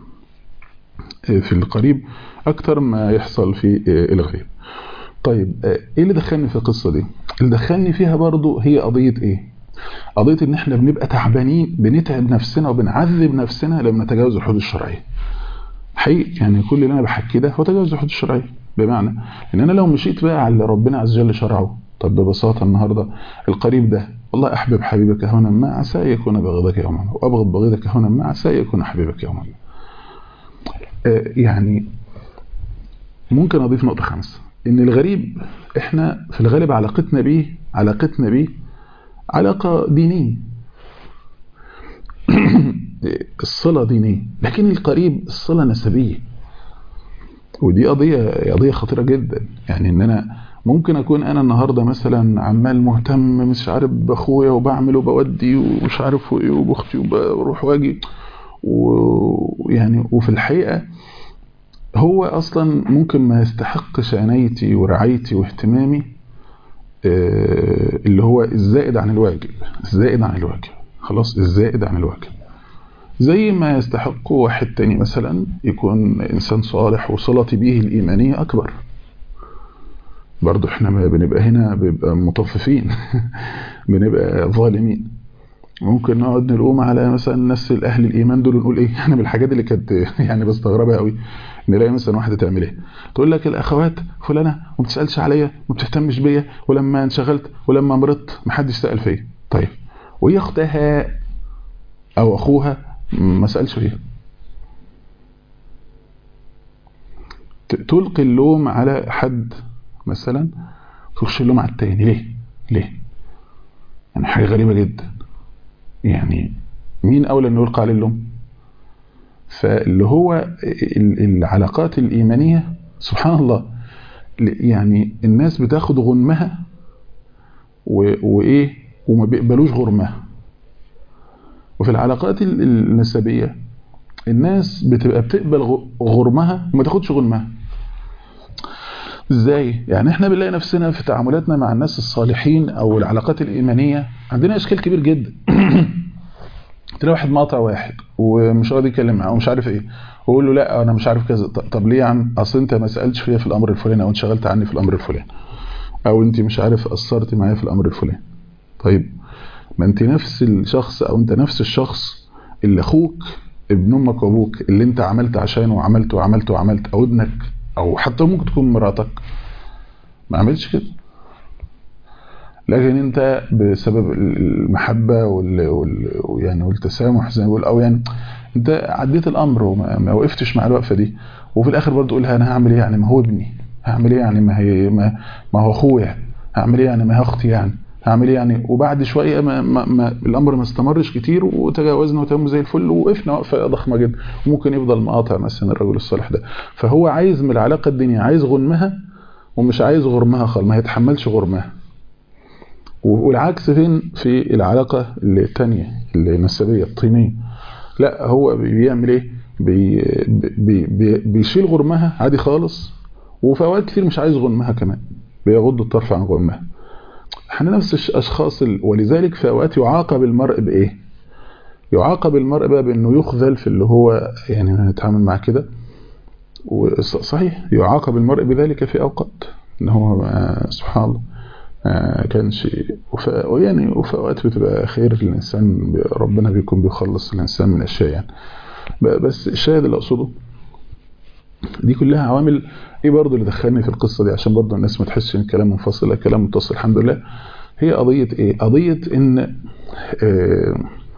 في القريب اكثر ما يحصل في الغريب طيب ايه اللي دخلني في القصه دي اللي دخلني فيها برضو هي قضيه ايه قضيه ان احنا بنبقى تعبانين بنتعب نفسنا وبنعذب نفسنا لما نتجاوز الحدود الشرعيه حقيقي يعني كل اللي انا بحكيه ده هو تجاوز الحدود الشرعيه بمعنى ان انا لو مشيت بقى على ربنا عز وجل شرعه طب ببساطه النهارده القريب ده والله احبب حبيبك هنا ما عسى يكون بغضك يوما ما وابغض بغيضك هنا ما عسى يكون حبيبك يوما ما آه يعني ممكن اضيف نقطه خامسه ان الغريب احنا في الغالب علاقتنا بيه علاقتنا بيه علاقه دينيه الصله دينيه لكن القريب الصله نسبيه ودي قضيه قضيه خطيره جدا يعني ان انا ممكن اكون انا النهارده مثلا عمال مهتم مش عارف باخويا وبعمل وبودي ومش عارف ايه وباختي وبروح واجي ويعني وفي الحقيقه هو اصلا ممكن ما يستحقش عنايتي ورعايتي واهتمامي اللي هو الزائد عن الواجب الزائد عن الواجب خلاص الزائد عن الواجب زي ما يستحق واحد تاني مثلا يكون انسان صالح وصلتي به الايمانيه اكبر برضو احنا ما بنبقى هنا بنبقى مطففين بنبقى ظالمين ممكن نقعد نلوم على مثلا الناس الاهل الايمان دول ونقول ايه انا من الحاجات اللي كانت يعني بستغربها قوي نلاقي مثلا واحده تعمل ايه تقول لك الاخوات فلانه ما بتسالش عليا وما بتهتمش بيا ولما انشغلت ولما مرضت ما حدش سال فيا طيب وهي اختها او اخوها ما سالش فيها تلقي اللوم على حد مثلا تخش اللوم على التاني ليه ليه يعني حاجه غريبه جدا يعني مين اولى انه يلقى عليه اللوم فاللي هو العلاقات الايمانيه سبحان الله يعني الناس بتاخد غنمها وايه وما بيقبلوش غرمها وفي العلاقات النسبيه الناس بتبقى بتقبل غرمها وما تاخدش غنمها ازاي يعني احنا بنلاقي نفسنا في تعاملاتنا مع الناس الصالحين او العلاقات الايمانيه عندنا اشكال كبير جدا تلاقي واحد مقاطع واحد ومش راضي يتكلم معاه ومش عارف ايه واقول له لا انا مش عارف كذا طب ليه يا عم اصل انت ما سالتش فيا في الامر الفلاني او انشغلت عني في الامر الفلاني او انت مش عارف قصرتي معايا في الامر الفلاني طيب ما انت نفس الشخص او انت نفس الشخص اللي اخوك ابن امك وابوك اللي انت عملت عشانه وعملت وعملت وعملت او ابنك او حتى ممكن تكون مراتك ما عملتش كده لكن انت بسبب المحبه وال... وال... يعني والتسامح زي ما بقول او يعني انت عديت الامر وما ما وقفتش مع الوقفه دي وفي الاخر برضه تقول انا هعمل ايه يعني ما هو ابني هعمل ايه يعني ما هي ما, ما هو اخويا هعمل ايه يعني ما هي اختي يعني هعمل ايه يعني وبعد شويه ما, ما, ما الامر ما استمرش كتير وتجاوزنا وتم زي الفل ووقفنا وقفه ضخمه جدا وممكن يفضل مقاطع مثلا الرجل الصالح ده فهو عايز من العلاقه الدينيه عايز غنمها ومش عايز غرمها خالص ما يتحملش غرمها والعكس فين في العلاقه الثانيه النسبيه الطينيه لا هو بيعمل ايه بي بي بي بيشيل غرمها عادي خالص وفي اوقات كتير مش عايز غرمها كمان بيغض الطرف عن غرمها احنا نفس الاشخاص ولذلك في اوقات يعاقب المرء بايه يعاقب المرء بقى بانه يخذل في اللي هو يعني نتعامل معاه كده وصحيح يعاقب المرء بذلك في اوقات ان هو سبحان الله كانش ويعني وفي اوقات بتبقى خير للانسان ربنا بيكون بيخلص الانسان من اشياء يعني بس الشاهد اللي اقصده دي كلها عوامل ايه برضو اللي دخلني في القصه دي عشان برضو الناس ما تحسش ان الكلام منفصل لا كلام متصل الحمد لله هي قضيه ايه قضيه ان آه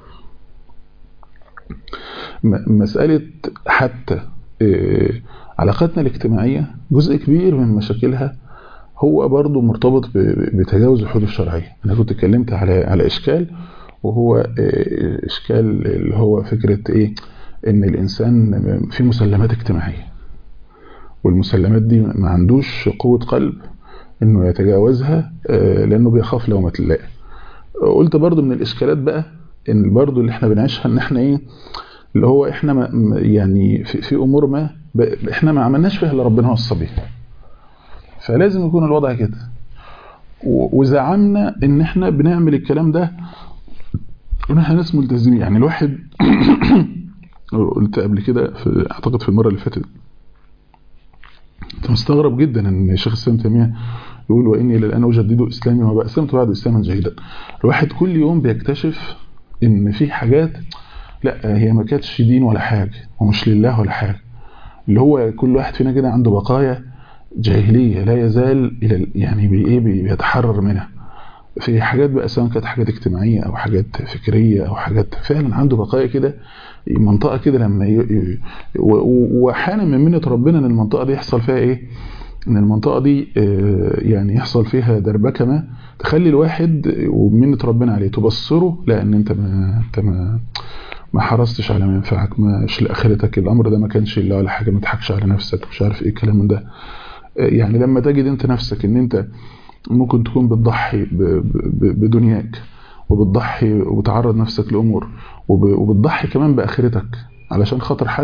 مساله حتى آه علاقاتنا الاجتماعيه جزء كبير من مشاكلها هو برضو مرتبط بتجاوز الحدود الشرعيه انا كنت اتكلمت على على اشكال وهو آه اشكال اللي هو فكره ايه ان الانسان في مسلمات اجتماعيه والمسلمات دي ما عندوش قوة قلب انه يتجاوزها لانه بيخاف لو ما تلاقي قلت برضو من الاشكالات بقى ان برضو اللي احنا بنعيشها ان احنا ايه اللي هو احنا ما يعني في, في امور ما احنا ما عملناش فيها اللي ربنا وصى بيه فلازم يكون الوضع كده وزعمنا ان احنا بنعمل الكلام ده وان احنا ناس ملتزمين يعني الواحد قلت قبل كده في اعتقد في المره اللي فاتت كنت مستغرب جدا ان شيخ الاسلام تيميه يقول واني الى الان اجدد اسلامي وما اسلمت بعد اسلاما جيدا الواحد كل يوم بيكتشف ان في حاجات لا هي ما كانتش دين ولا حاجه ومش لله ولا حاجه اللي هو كل واحد فينا كده عنده بقايا جاهليه لا يزال الى يعني بايه بيتحرر منها في حاجات بقى سواء كانت حاجات اجتماعيه او حاجات فكريه او حاجات فعلا عنده بقايا كده منطقه كده لما ي... ي... واحيانا من منه ربنا ان المنطقه دي يحصل فيها ايه ان المنطقه دي يعني يحصل فيها دربكه ما تخلي الواحد ومنه ربنا عليه تبصره لا ان انت ما انت ما ما حرصتش على ما ينفعك مش لاخرتك الامر ده ما كانش الا ولا حاجه ما تضحكش على نفسك مش عارف ايه الكلام من ده يعني لما تجد انت نفسك ان انت ممكن تكون بتضحي بدنياك وبتضحي وبتعرض نفسك لامور وبتضحي كمان باخرتك علشان خاطر حد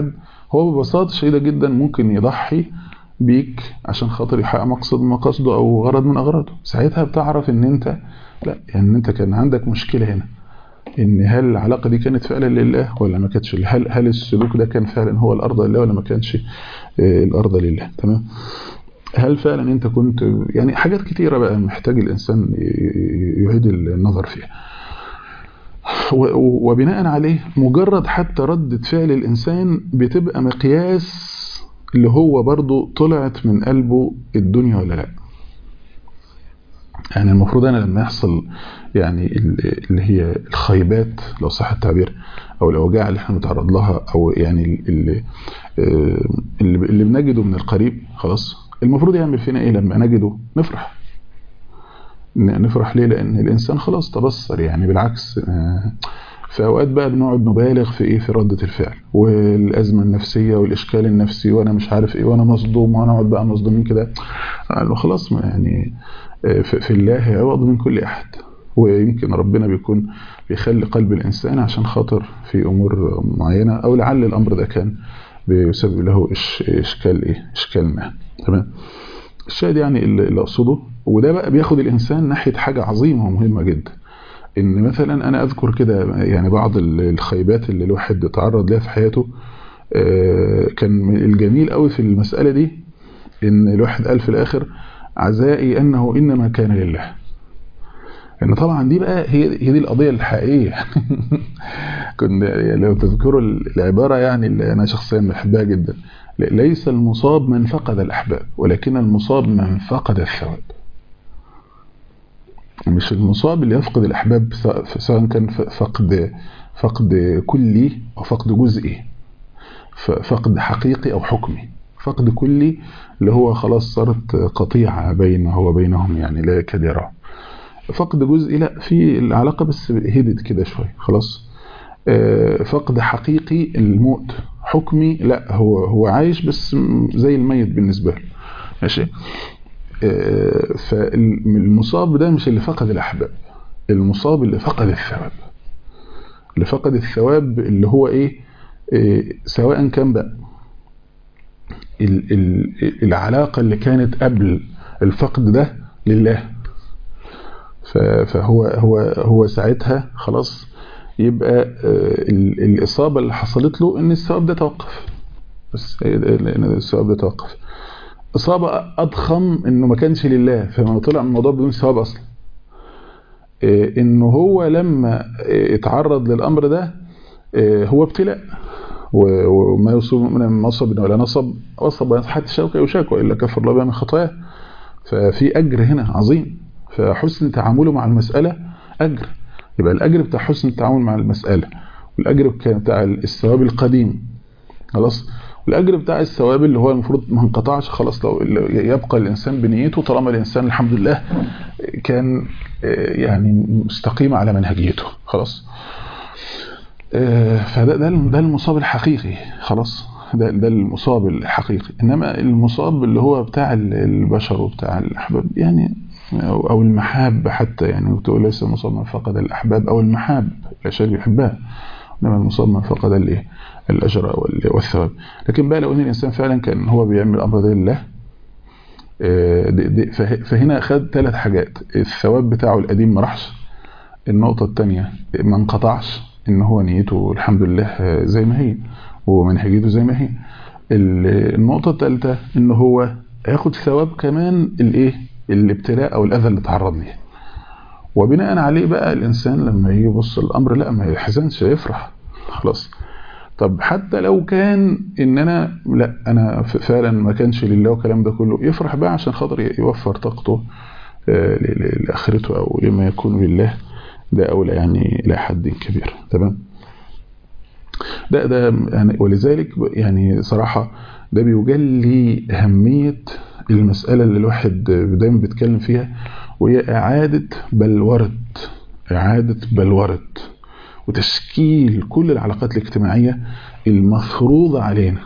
هو ببساطة شديدة جدا ممكن يضحي بيك عشان خاطر يحقق مقصد من مقاصده او غرض من اغراضه ساعتها بتعرف ان انت لا يعني انت كان عندك مشكلة هنا ان هل العلاقة دي كانت فعلا لله ولا ما كانتش هل هل السلوك ده كان فعلا هو الارض لله ولا ما كانش الارض لله تمام هل فعلا انت كنت يعني حاجات كتيرة بقى محتاج الانسان يعيد النظر فيها وبناء عليه مجرد حتى ردة فعل الانسان بتبقى مقياس اللي هو برضو طلعت من قلبه الدنيا ولا لا يعني المفروض انا لما يحصل يعني اللي هي الخيبات لو صح التعبير او الاوجاع اللي احنا بنتعرض لها او يعني اللي, اللي بنجده من القريب خلاص المفروض يعمل فينا ايه لما نجده نفرح نفرح ليه لان الانسان خلاص تبصر يعني بالعكس في اوقات بقى بنقعد نبالغ في ايه في ردة الفعل والازمة النفسية والاشكال النفسي وانا مش عارف ايه وانا مصدوم وانا اقعد بقى مصدومين كده خلاص يعني في الله عوض من كل احد ويمكن ربنا بيكون بيخلي قلب الانسان عشان خاطر في امور معينة او لعل الامر ده كان بيسبب له اشكال ايه اشكال ما تمام الشاهد يعني اللي اقصده وده بقى بياخد الانسان ناحية حاجة عظيمة ومهمة جدا ان مثلا انا اذكر كده يعني بعض الخيبات اللي الواحد تعرض لها في حياته كان الجميل قوي في المسألة دي ان الواحد قال في الاخر عزائي انه انما كان لله ان طبعا دي بقى هي هي دي القضيه الحقيقيه كنت لو تذكروا العباره يعني اللي انا شخصيا بحبها جدا ليس المصاب من فقد الاحباب ولكن المصاب من فقد الثواب مش المصاب اللي يفقد الأحباب سواء كان فقد فقد كلي أو فقد جزئي فقد حقيقي أو حكمي فقد كلي اللي هو خلاص صارت قطيعة بينه وبينهم يعني لا يكاد يراه فقد جزئي لا في العلاقة بس هدت كده شوي خلاص فقد حقيقي الموت حكمي لا هو هو عايش بس زي الميت بالنسبة له ماشي فالمصاب ده مش اللي فقد الأحباب المصاب اللي فقد الثواب اللي فقد الثواب اللي هو ايه, إيه سواء كان بقى ال ال العلاقة اللي كانت قبل الفقد ده لله فهو هو هو ساعتها خلاص يبقى الإصابة اللي حصلت له ان الثواب ده توقف بس الثواب ده توقف إصابة أضخم إنه ما كانش لله فما طلع من الموضوع بدون ثواب أصلا إنه هو لما اتعرض للأمر ده هو ابتلاء وما يصيب من نصب ولا نصب وصب حتى الشوكة يشاك وإلا كفر الله من خطاياه ففي أجر هنا عظيم فحسن تعامله مع المسألة أجر يبقى الأجر بتاع حسن التعامل مع المسألة والأجر بتاع الثواب القديم خلاص الأجر بتاع الثواب اللي هو المفروض ما انقطعش خلاص لو يبقى الإنسان بنيته طالما الإنسان الحمد لله كان يعني مستقيم على منهجيته خلاص فده ده ده المصاب الحقيقي خلاص ده ده المصاب الحقيقي انما المصاب اللي هو بتاع البشر وبتاع الاحباب يعني او المحاب حتى يعني بتقول ليس المصاب من فقد الاحباب او المحاب الاشياء بيحبها انما المصاب من فقد الايه الاجر والثواب لكن بقى لو ان الانسان فعلا كان هو بيعمل الامر ده لله فهنا خد ثلاث حاجات الثواب بتاعه القديم ما راحش النقطه الثانيه ما انقطعش ان هو نيته الحمد لله زي ما هي ومنهجيته زي ما هي النقطه الثالثه ان هو هياخد ثواب كمان الايه الابتلاء او الاذى اللي تعرض ليه وبناء عليه بقى الانسان لما يجي يبص الامر لا ما يحزنش يفرح خلاص طب حتى لو كان ان انا لا انا فعلا ما كانش لله والكلام ده كله يفرح بقى عشان خاطر يوفر طاقته لاخرته او لما يكون لله ده اولى يعني الى حد كبير تمام ده ده يعني ولذلك يعني صراحه ده بيجلي اهميه المساله اللي الواحد دايما بيتكلم فيها وهي اعاده بلوره اعاده بلوره وتشكيل كل العلاقات الاجتماعية المفروضة علينا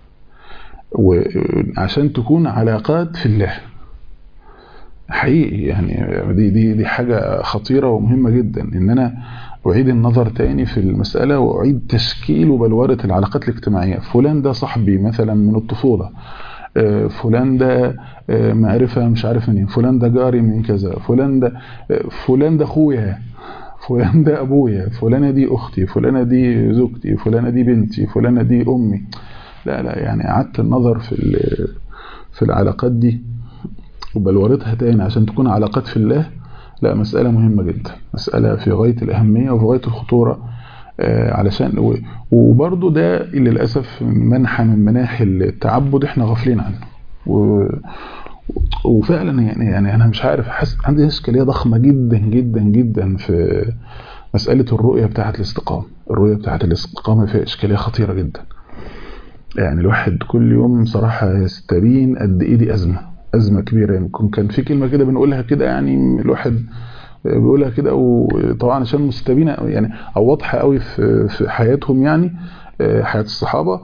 وعشان تكون علاقات في الله حقيقي يعني دي دي دي حاجة خطيرة ومهمة جدا ان انا أعيد النظر تاني في المسألة وأعيد تشكيل وبلورة العلاقات الاجتماعية فلان ده صاحبي مثلا من الطفولة فلان ده معرفة مش عارف منين فلان ده جاري من كذا فلان ده فلان ده أخويا فلان ده أبويا فلانة دي أختي فلانة دي زوجتي فلانة دي بنتي فلانة دي أمي لا لا يعني أعدت النظر في في العلاقات دي وبلورتها تاني عشان تكون علاقات في الله لا مسألة مهمة جدا مسألة في غاية الأهمية وفي غاية الخطورة علشان وبرضه ده للأسف منحى من مناحي التعبد احنا غافلين عنه و وفعلا يعني يعني انا مش عارف حاسس عندي اشكاليه ضخمه جدا جدا جدا في مساله الرؤيه بتاعه الاستقامه الرؤيه بتاعه الاستقامه فيها اشكاليه خطيره جدا يعني الواحد كل يوم صراحه يستبين قد ايه دي ازمه ازمه كبيره يمكن يعني كان في كلمه كده بنقولها كده يعني الواحد بيقولها كده وطبعا عشان مستبينه يعني او واضحه قوي في في حياتهم يعني حياه الصحابه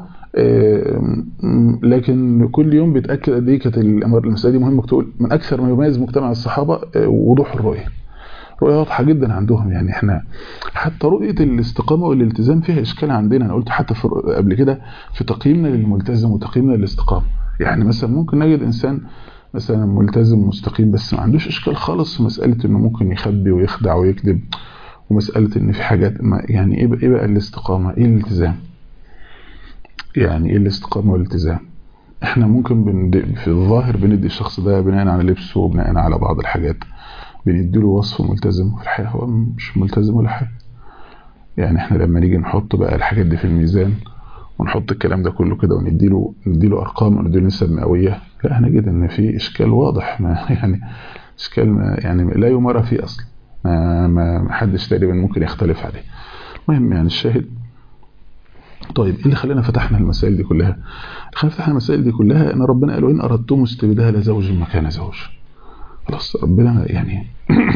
لكن كل يوم بيتاكد قد ايه كانت المساله دي مهمه تقول من اكثر ما يميز مجتمع الصحابه وضوح الرؤيه رؤيه واضحه جدا عندهم يعني احنا حتى رؤيه الاستقامه والالتزام فيها اشكال عندنا انا قلت حتى في قبل كده في تقييمنا للملتزم وتقييمنا للاستقامه يعني مثلا ممكن نجد انسان مثلا ملتزم مستقيم بس ما عندوش اشكال خالص في مساله انه ممكن يخبي ويخدع ويكذب ومساله ان في حاجات يعني ايه ايه بقى الاستقامه ايه الالتزام يعني ايه الاستقامه والالتزام احنا ممكن بندي في الظاهر بندي الشخص ده بناء على لبسه وبناء على بعض الحاجات بنديله وصف ملتزم في الحقيقه هو مش ملتزم ولا حاجه يعني احنا لما نيجي نحط بقى الحاجات دي في الميزان ونحط الكلام ده كله كده ونديله نديله ارقام ونديله نسب مئويه لا هنجد ان في اشكال واضح ما يعني اشكال ما يعني لا يمارى فيه اصلا ما ما حدش تقريبا ممكن يختلف عليه المهم يعني الشاهد طيب ايه اللي خلانا فتحنا المسائل دي كلها اللي خلانا فتحنا المسائل دي كلها ان ربنا قال وان اردتم استبدال زوج مكان زوج خلاص ربنا يعني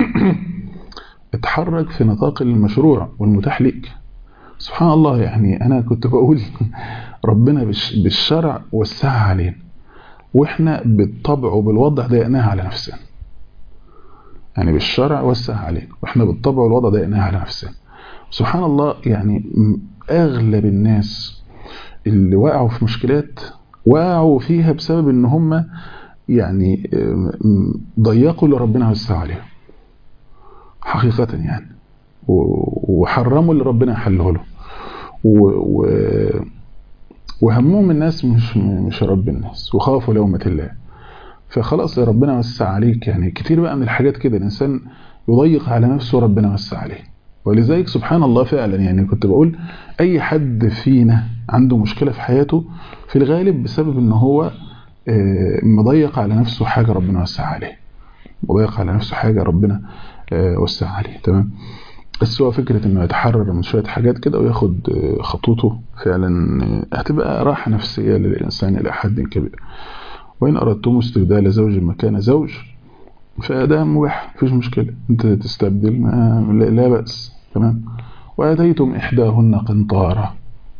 اتحرك في نطاق المشروع والمتاح ليك سبحان الله يعني انا كنت بقول ربنا بالشرع وسعها علينا واحنا بالطبع وبالوضع ضيقناها على نفسنا يعني بالشرع وسعها علينا واحنا بالطبع والوضع ضيقناها على نفسنا سبحان الله يعني اغلب الناس اللي وقعوا في مشكلات وقعوا فيها بسبب ان هم يعني ضيقوا اللي ربنا وسع عليهم حقيقة يعني وحرموا اللي ربنا حله له و... وهمهم الناس مش مش رب الناس وخافوا لومة الله فخلاص يا ربنا وسع عليك يعني كتير بقى من الحاجات كده الانسان يضيق على نفسه وربنا وسع عليه ولذلك سبحان الله فعلا يعني كنت بقول اي حد فينا عنده مشكلة في حياته في الغالب بسبب ان هو مضيق على نفسه حاجة ربنا وسع عليه مضيق على نفسه حاجة ربنا وسع عليه تمام بس هو فكرة انه يتحرر من شوية حاجات كده وياخد خطوته فعلا هتبقى راحة نفسية للإنسان إلى حد كبير وإن أردتم استبدال زوج مكان زوج فده مباح مفيش مشكلة انت تستبدل ما لا بأس تمام وآتيتم إحداهن قنطارا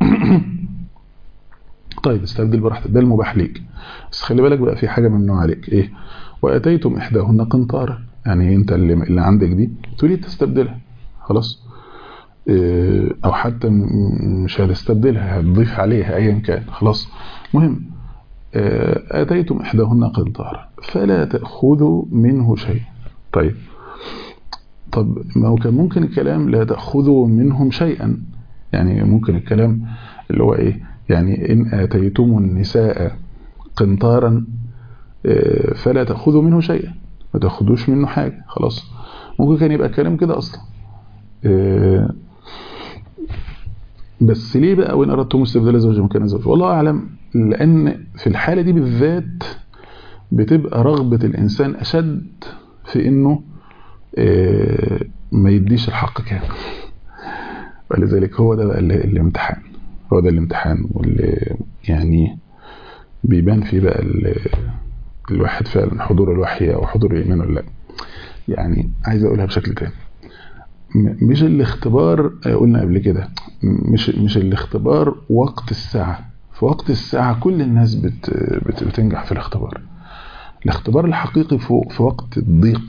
طيب استبدل براحتك ده المباح ليك بس خلي بالك بقى في حاجة ممنوع عليك ايه وآتيتم إحداهن قنطارا يعني انت اللي, اللي عندك دي تريد تستبدلها خلاص إيه او حتى مش هتستبدلها هتضيف عليها ايا كان خلاص مهم آتيتم إحداهن قنطارا فلا تأخذوا منه شيء طيب طب ما هو كان ممكن الكلام لا تأخذوا منهم شيئا يعني ممكن الكلام اللي هو إيه يعني إن آتيتم النساء قنطارا فلا تأخذوا منه شيئا ما تأخذوش منه حاجة خلاص ممكن كان يبقى كلام كده أصلا بس ليه بقى وإن أردتم استبدال زوج مكان زوج والله أعلم لأن في الحالة دي بالذات بتبقى رغبة الإنسان أشد في إنه ما يديش الحق كامل ولذلك هو ده بقى الامتحان هو ده الامتحان واللي يعني بيبان فيه بقى الواحد فعلا حضور الوحي أو حضور الإيمان ولا لا يعني عايز أقولها بشكل تاني مش الاختبار قلنا قبل كده مش مش الاختبار وقت الساعة في وقت الساعة كل الناس بت بت بتنجح في الاختبار الاختبار الحقيقي في, في وقت الضيق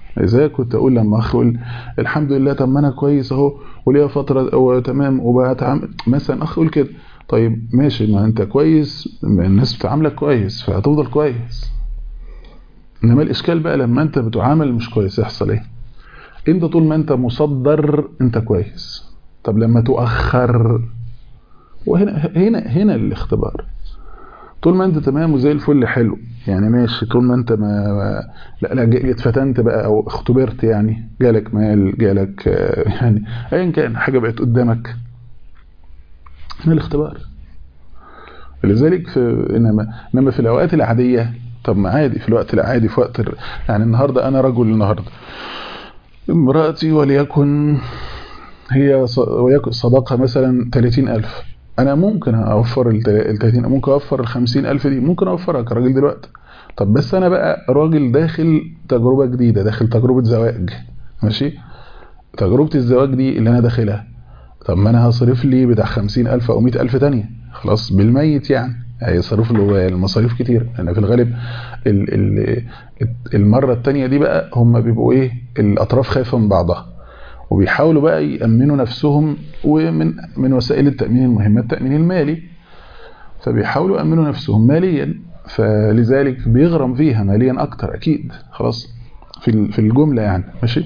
ازاي كنت اقول لما اخ يقول الحمد لله طب ما انا كويس اهو وليا فتره وتمام وبتعامل مثلا اخ يقول كده طيب ماشي ما انت كويس الناس بتعاملك كويس فهتفضل كويس انما الاشكال بقى لما انت بتعامل مش كويس يحصل ايه انت طول ما انت مصدر انت كويس طب لما تؤخر وهنا هنا هنا الاختبار طول ما انت تمام وزي الفل حلو يعني ماشي طول ما انت ما, ما لا لا اتفتنت بقى او اختبرت يعني جالك مال جالك يعني ايا كان حاجه بقت قدامك هنا الاختبار لذلك في انما انما في الاوقات العاديه طب ما عادي في الوقت العادي في وقت يعني النهارده انا رجل النهارده امرأتي وليكن هي وليكن صداقة مثلا 30000 أنا ممكن أوفر ال 30 ممكن أوفر ال 50000 دي ممكن أوفرها كراجل دلوقتي طب بس أنا بقى راجل داخل تجربة جديدة داخل تجربة زواج ماشي تجربة الزواج دي اللي أنا داخلها طب ما أنا هصرف لي بتاع 50000 أو 100000 تانية خلاص بالميت يعني هيصرف له المصاريف كتير أنا في الغالب ال ال المرة التانية دي بقى هم بيبقوا إيه الأطراف خايفة من بعضها وبيحاولوا بقى يأمنوا نفسهم ومن من وسائل التأمين المهمة التأمين المالي فبيحاولوا يأمنوا نفسهم ماليا فلذلك بيغرم فيها ماليا أكتر أكيد خلاص في في الجملة يعني ماشي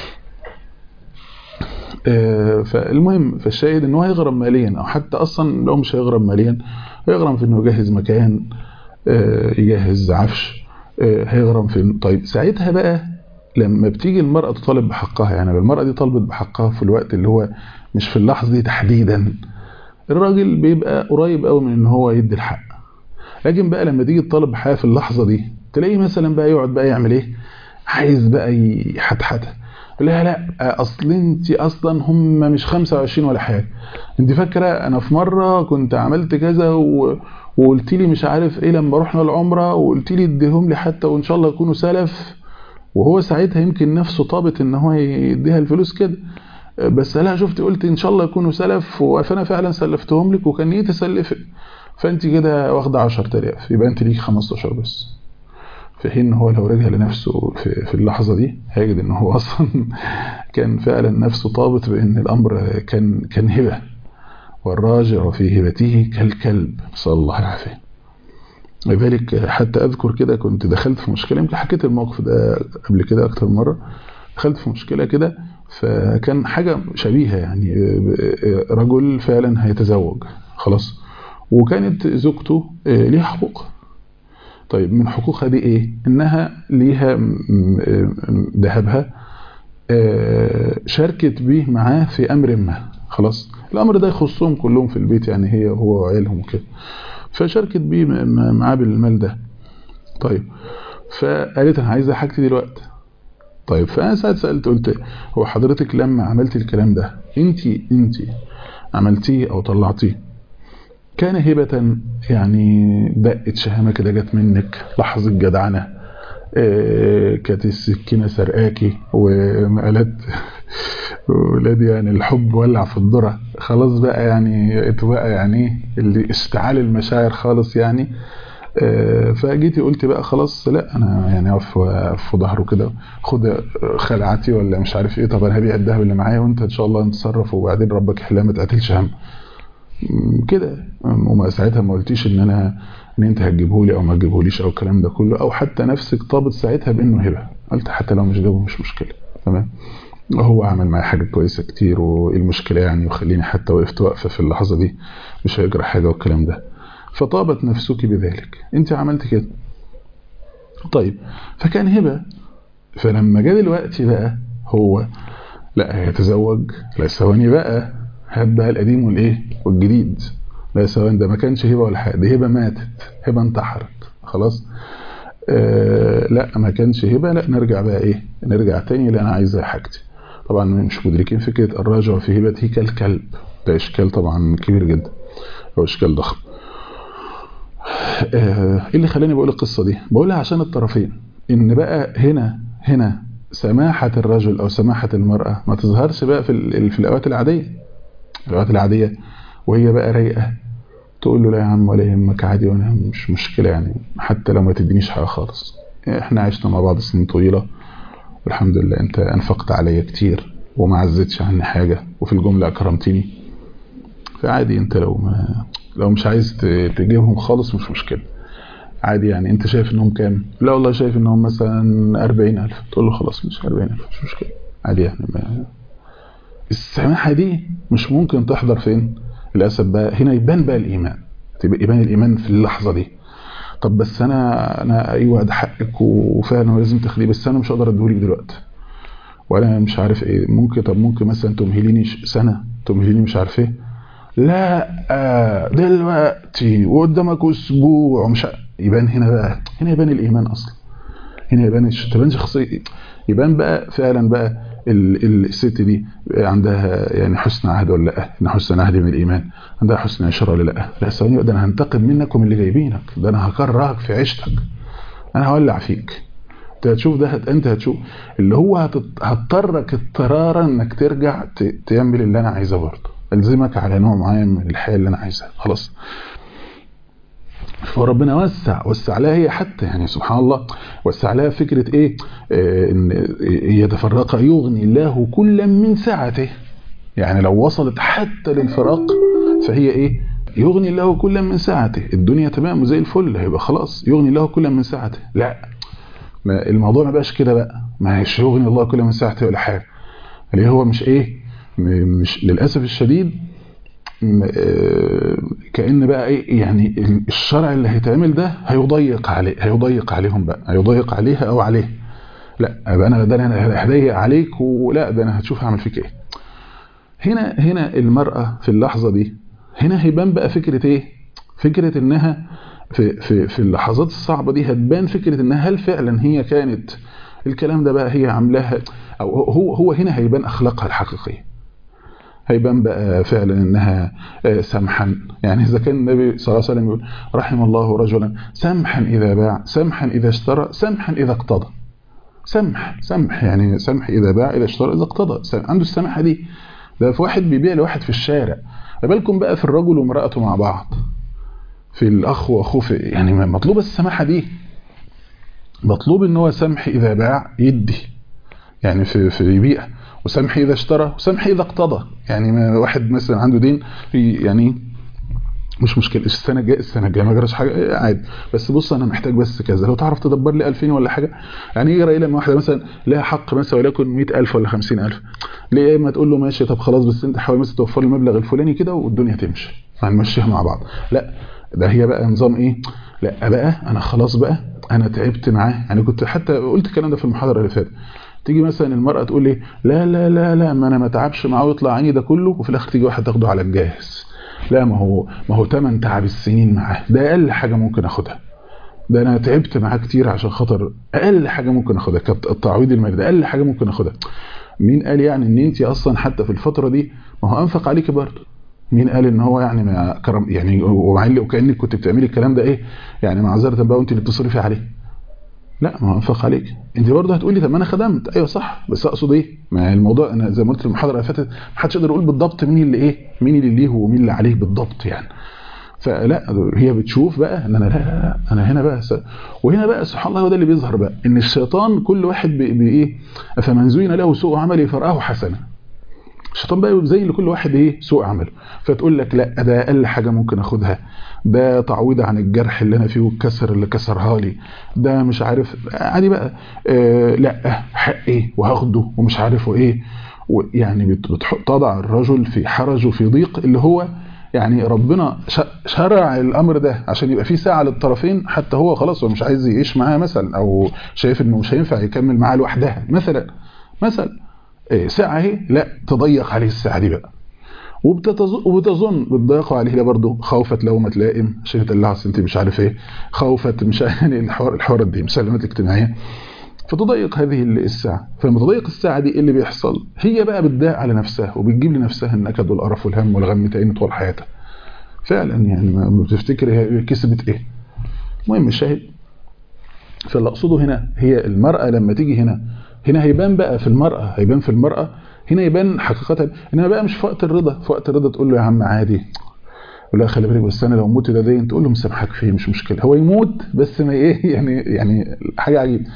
فالمهم فالشاهد ان هو هيغرم ماليا او حتى اصلا لو مش هيغرم ماليا هيغرم في انه يجهز مكان يجهز عفش هيغرم في طيب ساعتها بقى لما بتيجي المرأة تطالب بحقها يعني المرأة دي طالبت بحقها في الوقت اللي هو مش في اللحظة دي تحديدا الراجل بيبقى قريب قوي من ان هو يدي الحق لكن بقى لما تيجي تطالب بحاجة في اللحظة دي تلاقيه مثلا بقى يقعد بقى يعمل ايه عايز بقى يحتحتها لا لا اصل انت اصلا هم مش 25 ولا حاجه انت فاكره انا في مره كنت عملت كذا و... وقلت لي مش عارف ايه لما رحنا العمره وقلت لي اديهم لي حتى وان شاء الله يكونوا سلف وهو ساعتها يمكن نفسه طابت ان هو يديها الفلوس كده بس لا شفت قلت ان شاء الله يكونوا سلف فانا فعلا سلفتهم لك وكان نيتي اسلفك فانت كده واخده 10000 يبقى انت ليك 15 بس في حين هو لو رجع لنفسه في, في اللحظة دي هيجد ان هو اصلا كان فعلا نفسه طابت بان الامر كان كان هبة والراجع في هبته كالكلب صلى الله العافية لذلك حتى اذكر كده كنت دخلت في مشكلة يمكن حكيت الموقف ده قبل كده اكتر من مرة دخلت في مشكلة كده فكان حاجة شبيهة يعني رجل فعلا هيتزوج خلاص وكانت زوجته ليها حقوق طيب من حقوقها دي ايه انها ليها ذهبها شاركت به معاه في امر ما خلاص الامر ده يخصهم كلهم في البيت يعني هي وهو وعيالهم وكده فشاركت بيه معاه بالمال ده طيب فقالت انا عايزه حاجتي دلوقتي طيب فانا ساعات سالت قلت هو حضرتك لما عملتي الكلام ده انت انت عملتيه او طلعتيه كان هبة يعني دقت شهامة كده جت منك لحظة جدعنة إيه كانت السكينة سرقاكي ومقالات ولاد يعني الحب ولع في الذرة خلاص بقى يعني بقيت بقى يعني اللي اشتعال المشاعر خالص يعني إيه فجيتي قلت بقى خلاص لا انا يعني اقف في ظهره كده خد خلعتي ولا مش عارف ايه طب انا هبيع الذهب اللي معايا وانت ان شاء الله نتصرف وبعدين ربك يحلها ما تقتلش هم كده وما ساعتها ما قلتيش ان انا ان انت هتجيبه لي او ما تجيبهوليش او الكلام ده كله او حتى نفسك طابت ساعتها بانه هبه قلت حتى لو مش جابه مش مشكله تمام هو عمل معايا حاجه كويسه كتير وايه المشكله يعني وخليني حتى وقفت واقفه في اللحظه دي مش هيجرى حاجه والكلام ده فطابت نفسك بذلك انت عملت كده طيب فكان هبه فلما جه دلوقتي بقى هو لا هيتزوج لا ثواني بقى هات بقى القديم والايه والجديد لا سواء ده ما كانش هبه ولا حاجه دي هبه ماتت هبه انتحرت خلاص آه لا ما كانش هبه لا نرجع بقى ايه نرجع تاني اللي انا عايزها حاجتي طبعا مش مدركين فكره الراجع في هبته كالكلب ده اشكال طبعا كبير جدا او اشكال ضخم آه ايه اللي خلاني بقول القصه دي بقولها عشان الطرفين ان بقى هنا هنا سماحه الرجل او سماحه المراه ما تظهرش بقى في في الاوقات العاديه الأوقات العادية وهي بقى رايقة تقول له لا يا عم ولا يهمك عادي وانا مش مشكلة يعني حتى لو ما تدينيش حاجة خالص احنا عشنا مع بعض سنين طويلة والحمد لله انت انفقت عليا كتير وما عزتش عني حاجة وفي الجملة اكرمتني فعادي انت لو ما لو مش عايز تجيبهم خالص مش مشكلة عادي يعني انت شايف انهم كام لا والله شايف انهم مثلا أربعين ألف تقول له خلاص مش أربعين ألف مش مشكلة عادي يعني ما السماحة دي مش ممكن تحضر فين للأسف بقى هنا يبان بقى الإيمان يبان الإيمان في اللحظة دي طب بس أنا أنا أيوة ده حقك وفعلا لازم تاخديه بس أنا مش هقدر أديهولك دلوقتي وأنا مش عارف إيه ممكن طب ممكن مثلا تمهليني سنة تمهليني مش عارف إيه لا دلوقتي وقدامك أسبوع ومش يبان هنا بقى هنا يبان الإيمان أصلا هنا يبان تبان شخصية يبان بقى فعلا بقى الست دي عندها يعني حسن عهد ولا لا ان حسن عهد من الايمان عندها حسن عشره ولا لا لا ثواني ده انا هنتقم منك ومن اللي جايبينك ده انا هكرهك في عيشتك انا هولع فيك انت هتشوف ده هت... انت هتشوف اللي هو هتط... هتضطرك اضطرارا انك ترجع ت... تعمل اللي انا عايزه برضه الزمك على نوع معين من الحياه اللي انا عايزها خلاص فربنا وسع وسع لها هي حتى يعني سبحان الله وسع لها فكرة ايه آه ان يتفرق يغني الله كلا من سعته يعني لو وصلت حتى للفراق فهي ايه يغني الله كلا من سعته الدنيا تمام زي الفل هيبقى خلاص يغني الله كلا من سعته لا ما الموضوع ما بقاش كده بقى ما هيش يغني الله كلا من سعته ولا حاجه اللي هو مش ايه مش للاسف الشديد كأن بقى ايه يعني الشرع اللي هيتعمل ده هيضيق عليه هيضيق عليهم بقى هيضيق عليها او عليه لا ابقى انا ده انا هضيق عليك ولا ده انا هتشوف هعمل فيك ايه هنا هنا المرأة في اللحظة دي هنا هيبان بقى فكرة ايه فكرة انها في في في اللحظات الصعبة دي هتبان فكرة انها هل فعلا هي كانت الكلام ده بقى هي عاملاها او هو هو هنا هيبان اخلاقها الحقيقيه هيبان بقى فعلا انها سمحا يعني اذا كان النبي صلى الله عليه وسلم يقول رحم الله رجلا سمحا اذا باع سمحا اذا اشترى سمحا اذا اقتضى سمح سمح يعني سمح اذا باع اذا اشترى اذا اقتضى عنده السماحه دي ده في واحد بيبيع لواحد في الشارع ما بالكم بقى في الرجل وامراته مع بعض في الاخ واخوه في يعني مطلوب السماحه دي مطلوب ان هو سمح اذا باع يدي يعني في في يبيع وسمح اذا اشترى وسمح اذا اقتضى يعني واحد مثلا عنده دين يعني مش مشكله السنه الجايه السنه الجايه ما جراش حاجه عادي بس بص انا محتاج بس كذا لو تعرف تدبر لي 2000 ولا حاجه يعني يجرى لما واحده مثلا لها حق مثلا وليكن 100000 ولا 50000 ليه ما تقول له ماشي طب خلاص بس انت حاول مثلا توفر لي المبلغ الفلاني كده والدنيا تمشي هنمشيها مع بعض لا ده هي بقى نظام ايه لا بقى انا خلاص بقى انا تعبت معاه يعني كنت حتى قلت الكلام ده في المحاضره اللي فاتت تيجي مثلا المرأة تقول لي لا لا لا لا ما انا ما تعبش معاه ويطلع عيني ده كله وفي الاخر تيجي واحد تاخده على الجاهز لا ما هو ما هو تمن تعب السنين معاه ده اقل حاجة ممكن اخدها ده انا تعبت معاه كتير عشان خاطر اقل حاجة ممكن اخدها التعويض المالي ده اقل حاجة ممكن اخدها مين قال يعني ان انت اصلا حتى في الفترة دي ما هو انفق عليك برضه مين قال ان هو يعني ما كرم يعني ومع وكانك كنت بتعملي الكلام ده ايه يعني معذره بقى وانت اللي بتصرفي عليه لا ما هو انفق عليك انت برضه هتقولي طب ما انا خدمت ايوه صح بس اقصد ايه ما الموضوع انا زي ما قلت في المحاضره اللي فاتت ما حدش يقدر يقول بالضبط مين اللي ايه مين اللي ليه ومين اللي عليه بالضبط يعني فلا هي بتشوف بقى ان انا لا, لا, لا انا هنا بقى س... وهنا بقى سبحان الله هو ده اللي بيظهر بقى ان الشيطان كل واحد بايه فمن زين له سوء عمله فرآه حسنه الشيطان بقى زي لكل واحد ايه سوء عمله فتقول لك لا ده اقل حاجه ممكن اخدها ده تعويض عن الجرح اللي انا فيه والكسر اللي كسرها لي ده مش عارف عادي بقى آه لا حقي وهاخده ومش عارف وايه ويعني بتضع الرجل في حرج وفي ضيق اللي هو يعني ربنا شرع الامر ده عشان يبقى فيه ساعه للطرفين حتى هو خلاص هو مش عايز يعيش معاها مثلا او شايف انه مش هينفع يكمل معاها لوحدها مثلا مثلا ساعة اهي لا تضيق عليه الساعة دي بقى وبتظن بتضيقوا عليه ده برضه خوفة لومة لائم عشان يدلعها انت مش عارف ايه خوفة مش يعني الحوار الحوارات دي مسلمات الاجتماعية فتضيق هذه الساعة فلما تضيق الساعة دي ايه اللي بيحصل هي بقى بتضايق على نفسها وبتجيب لنفسها النكد والقرف والهم والغم تاني طول حياتها فعلا يعني ما بتفتكر هي كسبت ايه المهم الشاهد فاللي اقصده هنا هي المرأة لما تيجي هنا هنا هيبان بقى في المرأة هيبان في المرأة هنا يبان حقيقة انما بقى مش في وقت الرضا في وقت الرضا تقول له يا عم عادي ولا خلي بالك بس انا لو مت ده دين تقول له مسامحك فيه مش مشكله هو يموت بس ما ايه يعني يعني حاجه عجيبه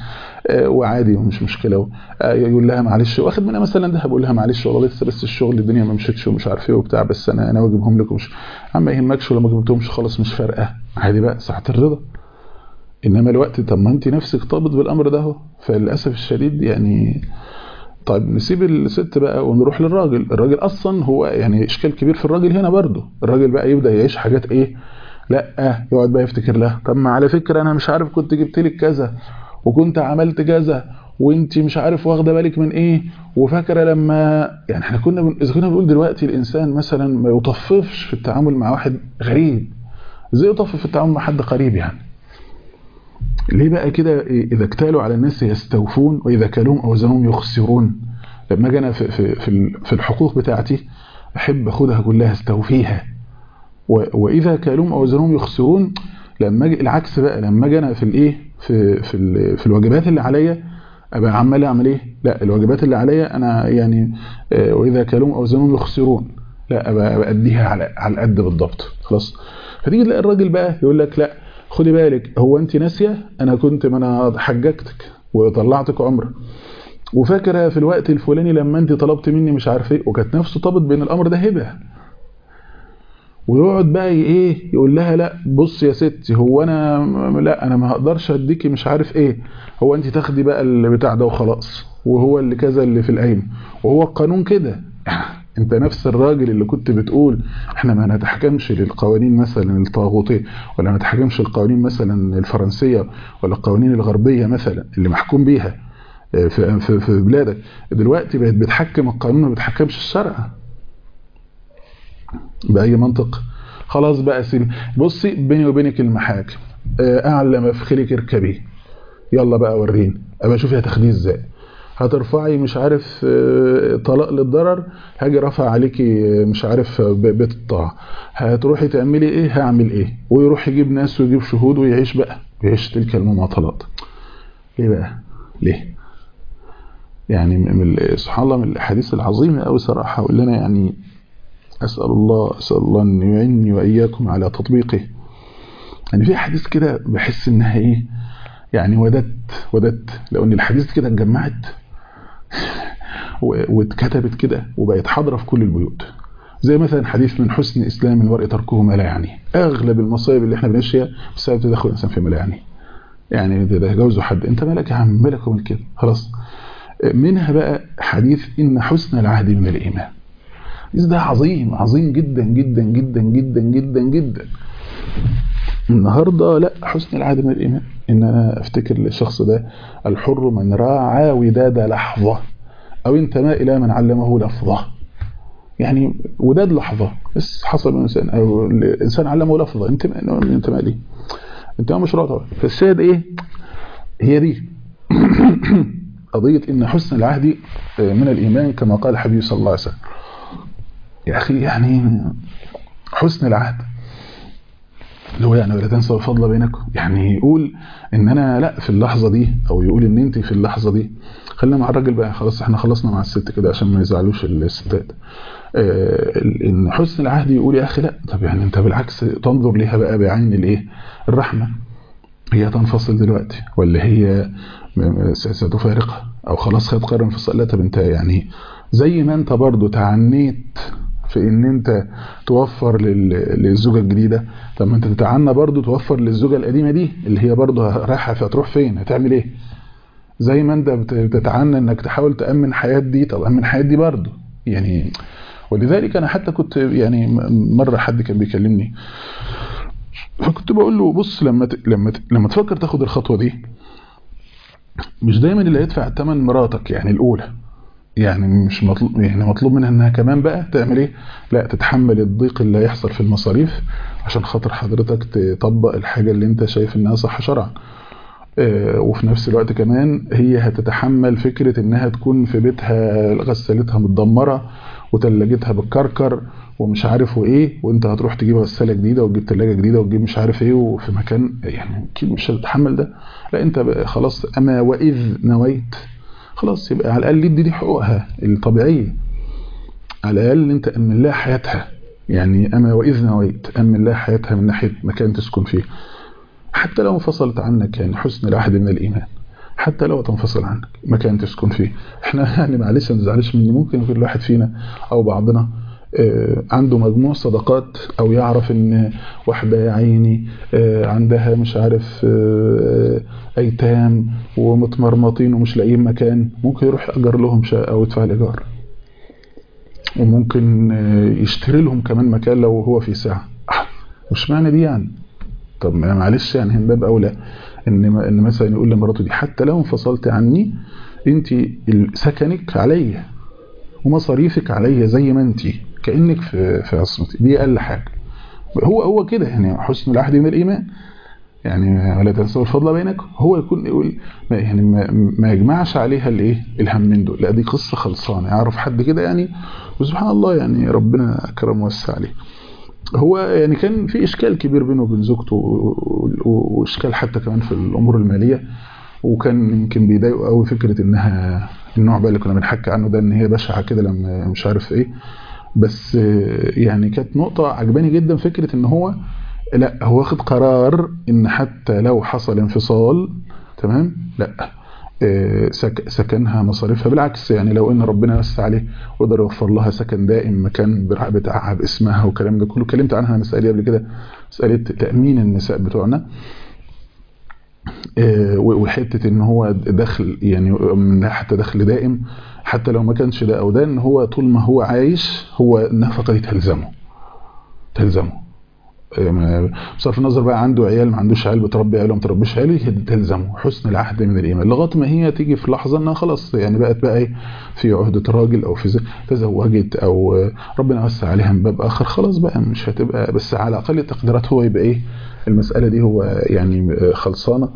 وعادي ومش مشكله يقول لها معلش واخد منها مثلا ذهب يقول لها معلش والله لسه بس الشغل الدنيا ما مشيتش ومش عارف ايه وبتاع بس انا انا واجبهم لكم مش ما يهمكش ولو ما جبتهمش خلاص مش فارقه عادي بقى ساعه الرضا انما الوقت طب ما انت نفسك طابت بالامر ده اهو فللاسف الشديد يعني طيب نسيب الست بقى ونروح للراجل الراجل اصلا هو يعني اشكال كبير في الراجل هنا برضه الراجل بقى يبدا يعيش حاجات ايه لا يقعد بقى يفتكر لها طب ما على فكره انا مش عارف كنت جبت لك كذا وكنت عملت كذا وانت مش عارف واخده بالك من ايه وفاكره لما يعني احنا كنا من... اذا كنا بنقول دلوقتي الانسان مثلا ما يطففش في التعامل مع واحد غريب ازاي يطفف في التعامل مع حد قريب يعني ليه بقى كده اذا اكتالوا على الناس يستوفون واذا كالوهم او وزنهم يخسرون لما اجي انا في في في الحقوق بتاعتي احب اخدها كلها استوفيها واذا كالوهم او وزنهم يخسرون لما اجي العكس بقى لما اجي انا في الايه في في في الواجبات اللي عليا ابقى عمال اعمل ايه لا الواجبات اللي عليا انا يعني واذا كالوهم او وزنهم يخسرون لا ابقى اديها على على القد بالضبط خلاص فتيجي تلاقي الراجل بقى يقول لك لا خدي بالك هو انت ناسيه انا كنت ما انا حججتك وطلعتك عمره وفاكره في الوقت الفلاني لما انت طلبت مني مش عارف ايه وكانت نفسه طابت بين الامر ده هبه ويقعد بقى ايه يقول لها لا بص يا ستي هو انا لا انا ما هقدرش اديكي مش عارف ايه هو انت تاخدي بقى البتاع ده وخلاص وهو اللي كذا اللي في القايمه وهو القانون كده انت نفس الراجل اللي كنت بتقول احنا ما نتحكمش للقوانين مثلا الطاغوتيه ولا ما نتحكمش للقوانين مثلا الفرنسيه ولا القوانين الغربيه مثلا اللي محكوم بيها في في في بلادك دلوقتي بقت بتحكم القانون ما بتحكمش الشرع باي منطق خلاص بقى سيب بصي بيني وبينك المحاكم اعلى مفخرك اركبي يلا بقى وريني ابقى شوفي هتاخديه ازاي هترفعي مش عارف طلاق للضرر هاجي رافع عليكي مش عارف بيت الطاعه هتروحي تعملي ايه هعمل ايه ويروح يجيب ناس ويجيب شهود ويعيش بقى ويعيش تلك المماطلات ليه بقى ليه يعني من سبحان الله من الاحاديث العظيمه قوي صراحه واللي انا يعني اسال الله اسال الله ان يعيني واياكم على تطبيقه يعني في حديث كده بحس انها ايه يعني وددت وددت لو ان الحديث كده اتجمعت واتكتبت كده وبقت حاضره في كل البيوت زي مثلا حديث من حسن اسلام المرء تركه ما لا يعنيه اغلب المصايب اللي احنا بنعيشها بسبب تدخل الانسان في ما لا يعنيه يعني ده جوزه حد انت مالك يا عم مالك ومن كده خلاص منها بقى حديث ان حسن العهد من الايمان ده عظيم عظيم جدا جدا جدا جدا جدا جدا النهارده لا حسن العهد من الايمان ان انا افتكر للشخص ده الحر من راعى وداد لحظه او انتمى الى من علمه لفظه يعني وداد لحظه بس حصل الانسان او الانسان علمه لفظه انتمى انتمى ليه انتمى مشروع طبعا فالشاهد ايه هي دي قضيه ان حسن العهد من الايمان كما قال الحبيب صلى الله عليه وسلم يا اخي يعني حسن العهد اللي هو يعني ولا تنسوا الفضل بينكم يعني يقول ان انا لا في اللحظه دي او يقول ان انت في اللحظه دي خلينا مع الراجل بقى خلاص احنا خلصنا مع الست كده عشان ما يزعلوش الستات آه ان حسن العهد يقول يا اخي لا طب يعني انت بالعكس تنظر ليها بقى بعين الايه الرحمه هي تنفصل دلوقتي ولا هي ستفارقها او خلاص خدت قرار انفصال لا طب انت يعني زي ما انت برضو تعنيت في ان انت توفر للزوجه الجديده طب ما انت تتعنى برضو توفر للزوجه القديمه دي اللي هي برضو رايحه هتروح فين هتعمل ايه زي ما انت بتتعنى انك تحاول تامن حياه دي طب امن حياه دي برضو يعني ولذلك انا حتى كنت يعني مره حد كان بيكلمني فكنت بقول له بص لما ت... لما ت... لما تفكر تاخد الخطوه دي مش دايما اللي هيدفع ثمن مراتك يعني الاولى يعني مش مطلوب يعني مطلوب منها انها كمان بقى تعمل ايه لا تتحمل الضيق اللي هيحصل في المصاريف عشان خاطر حضرتك تطبق الحاجه اللي انت شايف انها صح شرعا آه وفي نفس الوقت كمان هي هتتحمل فكره انها تكون في بيتها غسالتها متدمره وتلاجتها بتكركر ومش عارف وايه وانت هتروح تجيب غساله جديده وتجيب ثلاجه جديده وتجيب مش عارف ايه وفي مكان يعني اكيد مش هتتحمل ده لا انت خلاص اما واذ نويت خلاص يبقى على الاقل دي دي حقوقها الطبيعيه على الاقل انت امن لها حياتها يعني اما واذ نويت امن لها حياتها من ناحيه مكان تسكن فيه حتى لو انفصلت عنك يعني حسن العهد من الايمان حتى لو تنفصل عنك مكان تسكن فيه احنا يعني معلش ما تزعلش مني ممكن كل واحد فينا او بعضنا عنده مجموع صدقات او يعرف ان واحدة يا عيني عندها مش عارف ايتام ومتمرمطين ومش لاقيين مكان ممكن يروح يأجر لهم شقة او يدفع الايجار وممكن يشتري لهم كمان مكان لو هو في ساعة مش معنى دي يعني طب معلش يعني من باب اولى ان ان مثلا يقول لمراته دي حتى لو انفصلت عني انت سكنك عليا ومصاريفك عليا زي ما انت كانك في في عصمتي دي اقل حاجه هو هو كده يعني حسن العهد من الايمان يعني ولا تنسوا الفضل بينكم هو يكون يقول ما يعني ما, ما يجمعش عليها الايه الهمين دول لا دي قصه خلصانه يعرف حد كده يعني وسبحان الله يعني ربنا اكرم ووسع عليه هو يعني كان في اشكال كبير بينه وبين زوجته واشكال حتى كمان في الامور الماليه وكان يمكن بيضايقه قوي فكره انها النوع بقى اللي كنا بنحكي عنه ده ان هي بشعه كده لما مش عارف ايه بس يعني كانت نقطه عجباني جدا فكره ان هو لا هو واخد قرار ان حتى لو حصل انفصال تمام لا سكنها مصاريفها بالعكس يعني لو ان ربنا وسع عليه وقدر يوفر لها سكن دائم مكان بتاعها باسمها والكلام ده كله اتكلمت عنها مسألة قبل كده مسألة تأمين النساء بتوعنا وحتة ان هو دخل يعني من حتى دخل دائم حتى لو ما كانش ده او ده ان هو طول ما هو عايش هو النفقة دي تلزمه تلزمه بصرف النظر بقى عنده عيال ما عندوش عيال بتربي عياله ما بتربيش عياله تلزمه حسن العهد من الايمان لغايه ما هي تيجي في لحظه انها خلاص يعني بقت بقى ايه في عهده راجل او في تزوجت او ربنا وسع عليها من باب اخر خلاص بقى مش هتبقى بس على اقل التقديرات هو يبقى ايه المساله دي هو يعني خلصانه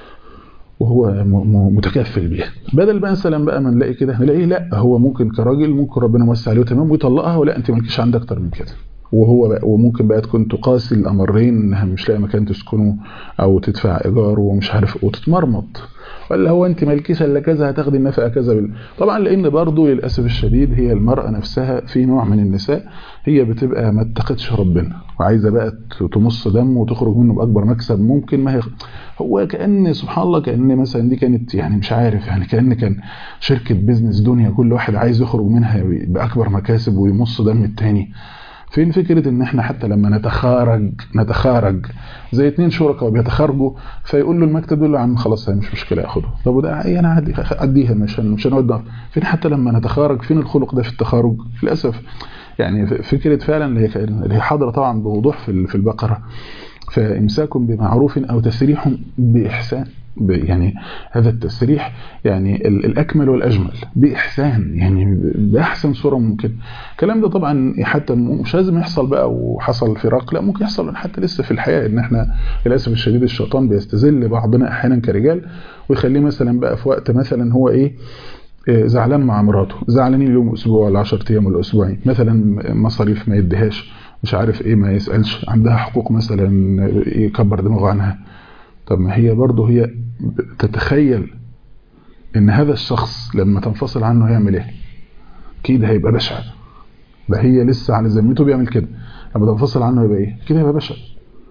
وهو متكفل بيها بدل بقى مثلا بقى ما نلاقي كده نلاقيه لا هو ممكن كراجل ممكن ربنا موسع عليه تمام ويطلقها ولا انت مالكيش عندك اكتر من كده وهو بقى وممكن بقى تكون تقاسي الامرين انها مش لاقي مكان تسكنه او تدفع ايجار ومش عارف وتتمرمط ولا هو انت مالكيش الا كذا هتاخدي النفقه كذا بال... طبعا لان برضه للاسف الشديد هي المراه نفسها في نوع من النساء هي بتبقى ما اتقتش ربنا وعايزه بقى تمص دم وتخرج منه باكبر مكسب ممكن ما هي هو كان سبحان الله كان مثلا دي كانت يعني مش عارف يعني كان كان شركه بيزنس دنيا كل واحد عايز يخرج منها باكبر مكاسب ويمص دم التاني فين فكرة ان احنا حتى لما نتخارج نتخارج زي اتنين شركاء بيتخارجوا فيقول له المكتب يقول له يا عم خلاص مش مشكلة اخده طب وده ايه انا عديها مش مش هنقعد فين حتى لما نتخارج فين الخلق ده في التخارج للاسف يعني فكرة فعلا اللي هي اللي هي حاضرة طبعا بوضوح في في البقرة فامساك بمعروف او تسريح باحسان يعني هذا التسريح يعني الأكمل والأجمل بإحسان يعني بأحسن صورة ممكن الكلام ده طبعا حتى مش لازم يحصل بقى وحصل فراق لا ممكن يحصل حتى لسه في الحياة إن احنا للأسف الشديد الشيطان بيستذل بعضنا أحيانا كرجال ويخليه مثلا بقى في وقت مثلا هو إيه زعلان مع مراته زعلانين اليوم أسبوع ولا 10 أيام ولا أسبوعين مثلا مصاريف ما يديهاش مش عارف إيه ما يسألش عندها حقوق مثلا يكبر دماغه عنها طب ما هي برضه هي تتخيل ان هذا الشخص لما تنفصل عنه هيعمل ايه اكيد هيبقى بشع ده هي لسه على ذمته بيعمل كده لما تنفصل عنه يبقى ايه كده هيبقى بشع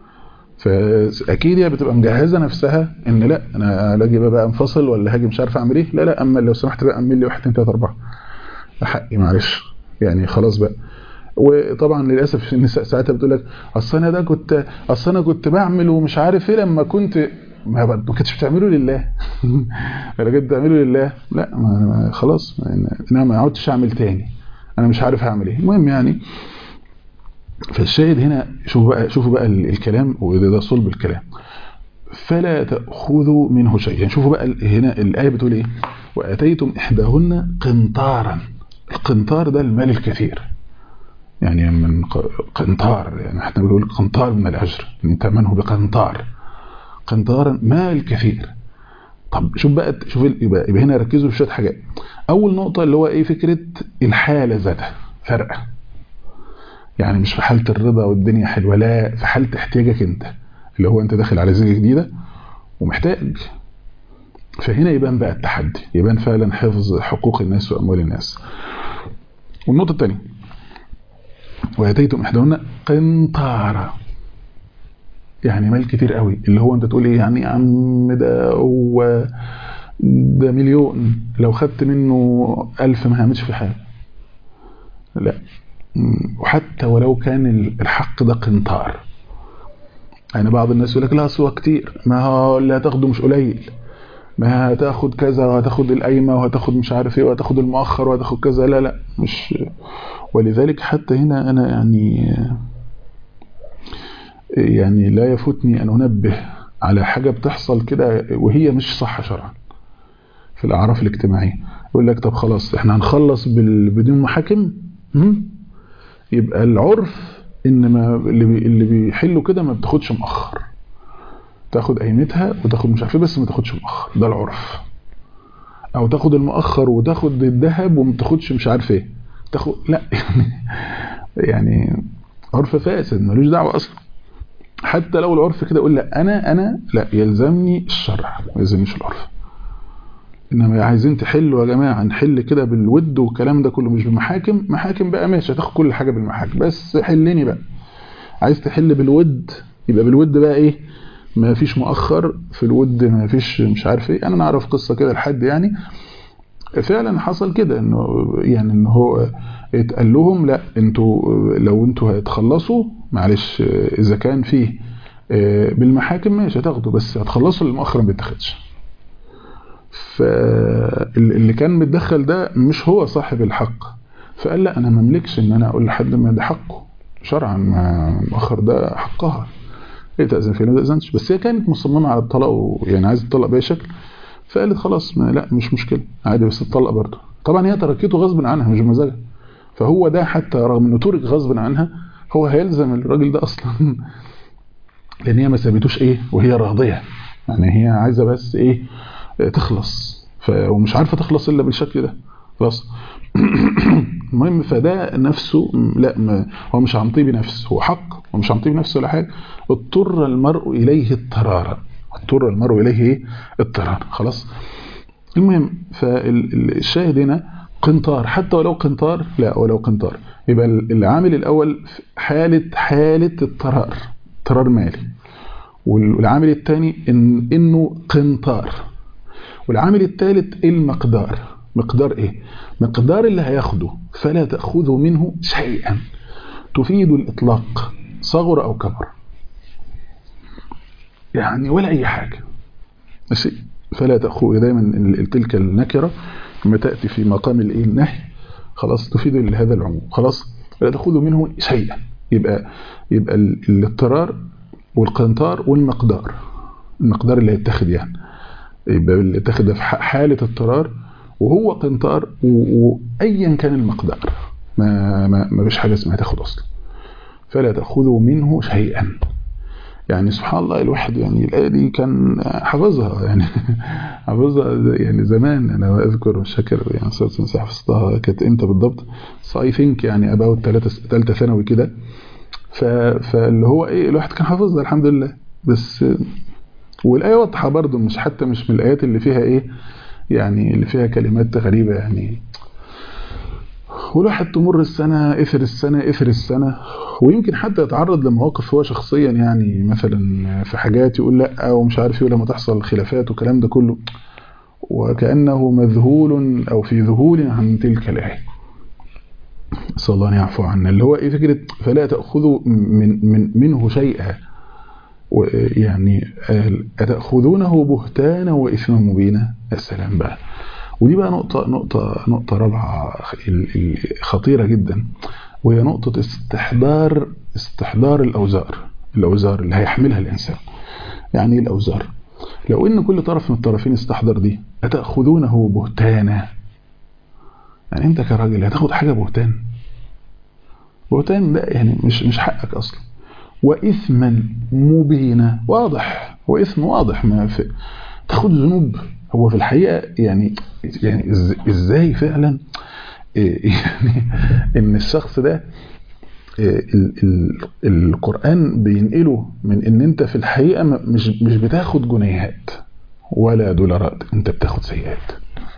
فاكيد هي بتبقى مجهزه نفسها ان لا انا لا اجي بقى انفصل ولا هاجي مش عارف اعمل ايه لا لا اما لو سمحت بقى امل لي 1 2 3 4 حقي معلش يعني خلاص بقى وطبعا للاسف النساء ساعتها بتقول لك اصل انا ده كنت اصل انا كنت بعمل ومش عارف ايه لما كنت ما ما كنتش بتعمله لله انا كنت بتعمله لله لا ما خلاص انا ما عدتش اعمل تاني انا مش عارف هعمل ايه المهم يعني فالشاهد هنا شوفوا بقى شوفوا بقى الكلام وده ده صلب الكلام فلا تاخذوا منه شيئا يعني شوفوا بقى هنا الايه بتقول ايه واتيتم احداهن قنطارا القنطار ده المال الكثير يعني من قنطار يعني احنا بنقول قنطار من الاجر ان تمنه بقنطار قنطارا مال كثير طب شوف بقى شوف يبقى, يبقى هنا ركزوا في شويه حاجات اول نقطه اللي هو ايه فكره الحاله ذاتها فرقه يعني مش في حاله الرضا والدنيا حلوه لا في حاله احتياجك انت اللي هو انت داخل على زوجه جديده ومحتاج فهنا يبان بقى التحدي يبان فعلا حفظ حقوق الناس واموال الناس والنقطه الثانيه واتيتم احداهن قنطارا يعني مال كتير قوي اللي هو انت تقول ايه يعني يا عم ده هو ده مليون لو خدت منه ألف ما هعملش في حاجة لا وحتى ولو كان الحق ده قنطار يعني بعض الناس يقول لك لا أصل كتير ما هو اللي هتاخده مش قليل ما هتاخد كذا وهتاخد القايمة وهتاخد مش عارف ايه وهتاخد المؤخر وهتاخد كذا لا لا مش ولذلك حتى هنا أنا يعني يعني لا يفوتني أن أنبه على حاجة بتحصل كده وهي مش صح شرعا في الأعراف الاجتماعية يقول لك طب خلاص احنا هنخلص بدون محاكم يبقى العرف ان ما اللي بي اللي بيحلوا كده ما بتاخدش مؤخر تاخد قيمتها وتاخد مش عارف بس ما تاخدش مؤخر ده العرف او تاخد المؤخر وتاخد الذهب وما تاخدش مش عارف ايه تاخد لا يعني يعني عرف فاسد ملوش دعوه اصلا حتى لو العرف كده يقول لا انا انا لا يلزمني الشرع ما يلزمنيش العرف انما عايزين تحلوا يا جماعه نحل كده بالود والكلام ده كله مش بمحاكم محاكم بقى ماشي هتاخد كل حاجه بالمحاكم بس حلني بقى عايز تحل بالود يبقى بالود بقى ايه ما فيش مؤخر في الود ما فيش مش عارف ايه انا نعرف قصه كده لحد يعني فعلا حصل كده انه يعني ان هو اتقال لهم لا انتوا لو انتوا هتخلصوا معلش اذا كان فيه بالمحاكم ماشي هتاخدوا بس هتخلصوا المؤخر ما بيتاخدش فاللي كان متدخل ده مش هو صاحب الحق فقال لا انا ما املكش ان انا اقول لحد ما ده حقه شرعا ما المؤخر ده حقها ايه تأذن فيه ما تأذنش بس هي كانت مصممة على الطلاق ويعني عايزة تطلق بأي شكل فقالت خلاص ما لا مش مشكلة عادي بس تطلق برضه طبعا هي تركته غصب عنها مش بمزاجها فهو ده حتى رغم انه ترك غصب عنها هو هيلزم الراجل ده اصلا لان هي ما سابتوش ايه وهي راضية يعني هي عايزة بس ايه تخلص ومش عارفة تخلص الا بالشكل ده خلاص المهم فده نفسه لا ما هو مش عن طيب نفس هو حق ومش عن طيب نفس ولا حاجه اضطر المرء اليه اضطرارا اضطر المرء اليه ايه اضطرارا خلاص المهم فالشاهد هنا قنطار حتى ولو قنطار لا ولو قنطار يبقى العامل الاول حاله حاله اضطرار اضطرار مالي والعامل الثاني إن انه قنطار والعامل الثالث المقدار مقدار ايه مقدار اللي هياخده فلا تأخذوا منه شيئا تفيد الإطلاق صغر أو كبر يعني ولا أي حاجة ماشي فلا تأخذوا دايما تلك النكرة لما تأتي في مقام الايه النهي خلاص تفيد لهذا العموم خلاص فلا تأخذوا منه شيئا يبقى يبقى الاضطرار والقنطار والمقدار المقدار اللي هيتاخد يعني يبقى اللي يتاخد في حالة اضطرار وهو قنطار وايا كان المقدار ما ما ما فيش حاجه اسمها تاخد اصلا فلا تاخذوا منه شيئا يعني سبحان الله الواحد يعني الايه دي كان حافظها يعني حافظها يعني زمان انا اذكر مش فاكر يعني صرت مساحه حفظتها كانت امتى بالضبط بس اي ثينك يعني اباوت ثلاثه ثالثه ثانوي كده فاللي هو ايه الواحد كان حافظها الحمد لله بس والايه واضحه برده مش حتى مش من الايات اللي فيها ايه يعني اللي فيها كلمات غريبة يعني والواحد تمر السنة إثر السنة إثر السنة ويمكن حتى يتعرض لمواقف هو شخصيا يعني مثلا في حاجات يقول لا ومش عارف ايه لما تحصل خلافات والكلام ده كله وكأنه مذهول أو في ذهول عن تلك الآية صلى الله أن يعفو عنا اللي هو إيه فكرة فلا تأخذوا من من منه شيئا يعني أتأخذونه بهتانا وإثما مبينا السلام بقى ودي بقى نقطة نقطة نقطة رابعة خطيرة جدا وهي نقطة استحضار استحضار الأوزار الأوزار اللي هيحملها الإنسان يعني ايه الأوزار لو إن كل طرف من الطرفين استحضر دي أتأخذونه بهتانا يعني أنت كراجل هتاخد حاجة بهتان بهتان ده يعني مش مش حقك أصلا وإثما مبينا واضح وإثم واضح ما في تاخد ذنوب هو في الحقيقة يعني يعني ازاي فعلا يعني ان الشخص ده ال ال القرآن بينقله من ان انت في الحقيقة مش مش بتاخد جنيهات ولا دولارات انت بتاخد سيئات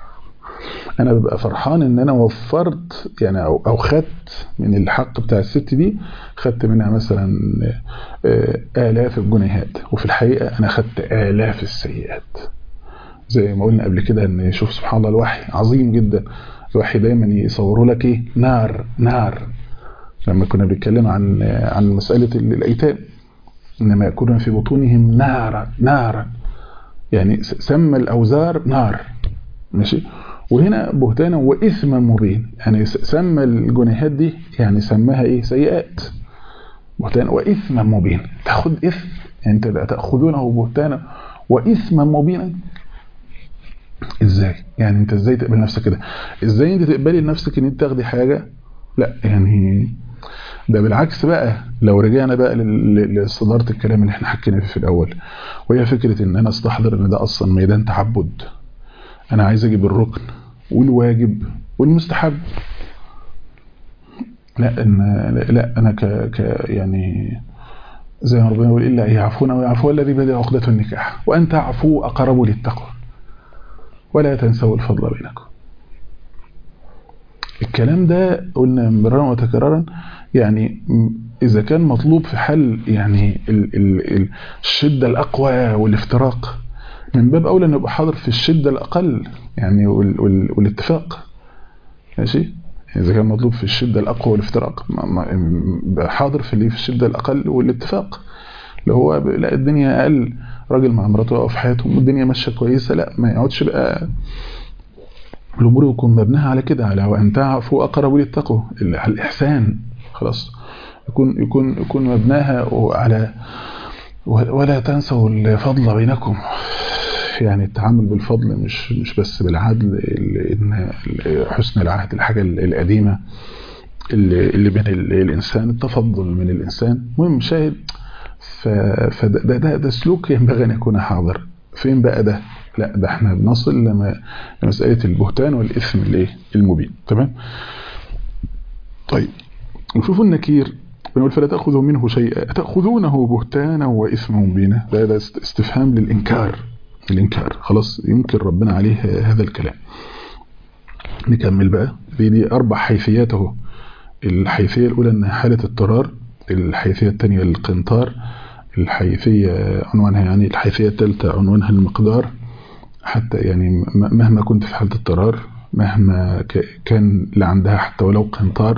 انا ببقى فرحان ان انا وفرت يعني او او خدت من الحق بتاع الست دي خدت منها مثلا الاف الجنيهات وفي الحقيقه انا خدت الاف السيئات زي ما قلنا قبل كده ان شوف سبحان الله الوحي عظيم جدا الوحي دايما يصوروا لك ايه نار نار لما كنا بنتكلم عن عن مساله الايتام انما يكون في بطونهم نارا نارا يعني سمى الاوزار نار ماشي وهنا بهتانا واثما مبين يعني سمى الجنيهات دي يعني سماها ايه سيئات بهتان واثما مبين تاخد اثم يعني انت تاخذونه بهتانا واثما مبينا ازاي يعني انت ازاي تقبل نفسك كده ازاي انت تقبلي لنفسك ان انت تاخدي حاجه لا يعني ده بالعكس بقى لو رجعنا بقى لصدارة الكلام اللي احنا حكينا فيه في الاول وهي فكرة ان انا استحضر ان ده اصلا ميدان تعبد انا عايز اجيب الركن والواجب والمستحب لا ان لا انا ك, ك يعني زي ما ربنا يقول الا يعفون ويعفو الذي بدا عقدة النكاح وان تعفوا اقرب للتقوى ولا تنسوا الفضل بينكم الكلام ده قلنا مرارا وتكرارا يعني إذا كان مطلوب في حل يعني ال ال الشدة الأقوى والافتراق من باب أولى أن يبقى حاضر في الشدة الأقل يعني وال وال والاتفاق ماشي إذا كان مطلوب في الشدة الأقوى والافتراق حاضر في اللي في الشدة الأقل والاتفاق اللي هو لا الدنيا أقل راجل مع مراته أو في حياتهم الدنيا ماشية كويسة لا ما يقعدش بقى الأمور يكون مبناها على كده على وأن تعفوا أقرب للتقوى الإحسان خلاص يكون يكون يكون مبناها على ولا تنسوا الفضل بينكم يعني التعامل بالفضل مش مش بس بالعدل ان حسن العهد الحاجه القديمه اللي, اللي بين الانسان التفضل من الانسان المهم شاهد فده ده, ده, ده سلوك ينبغي ان يكون حاضر فين بقى ده لا ده احنا بنصل لما لمساله البهتان والاثم الايه المبين تمام طيب وشوفوا النكير بنقول فلا تأخذوا منه شيئا تأخذونه بهتانا وإثما مبينا ده, ده استفهام للإنكار الإنكار خلاص ينكر ربنا عليه هذا الكلام نكمل بقى دي, دي أربع حيثيات اهو الحيثية الأولى أنها حالة اضطرار الحيثية الثانية القنطار الحيثية عنوانها يعني الحيثية الثالثة عنوانها المقدار حتى يعني مهما كنت في حالة اضطرار مهما كان اللي عندها حتى ولو قنطار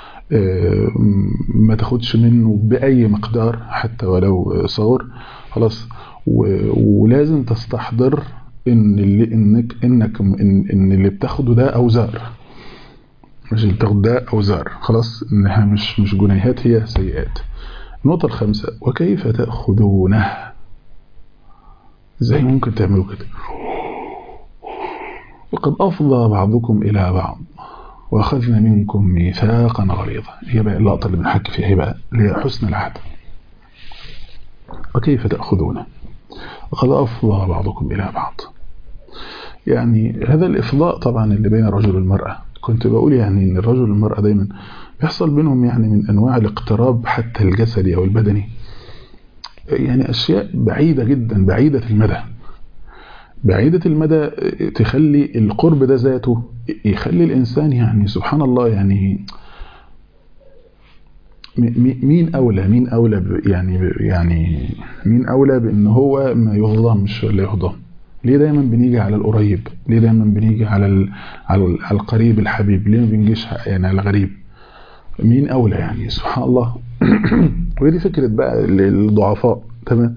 ما تاخدش منه بأي مقدار حتى ولو صغر خلاص ولازم تستحضر ان اللي انك انك ان, إن اللي بتاخده ده اوزار مش اللي بتاخده ده اوزار خلاص انها مش مش جنيهات هي سيئات النقطة الخامسة وكيف تأخذونه ازاي ممكن تعملوا كده وقد أفضى بعضكم إلى بعض وأخذنا منكم ميثاقا غليظا هي بقى اللقطة اللي بنحكي فيها هي بقى اللي هي حسن العهد وكيف تأخذونه وقد أفضى بعضكم إلى بعض يعني هذا الإفضاء طبعا اللي بين الرجل والمرأة كنت بقول يعني ان الرجل والمرأة دايما بيحصل بينهم يعني من أنواع الاقتراب حتى الجسدي أو البدني يعني أشياء بعيدة جدا بعيدة المدى بعيدة المدى تخلي القرب ده ذاته يخلي الإنسان يعني سبحان الله يعني مين أولى مين أولى يعني يعني مين أولى بأن هو ما يهضمش ولا يهضم ليه دايما بنيجي على القريب ليه دايما بنيجي على على القريب الحبيب ليه ما بنجيش يعني على الغريب مين أولى يعني سبحان الله ودي فكرة بقى الضعفاء تمام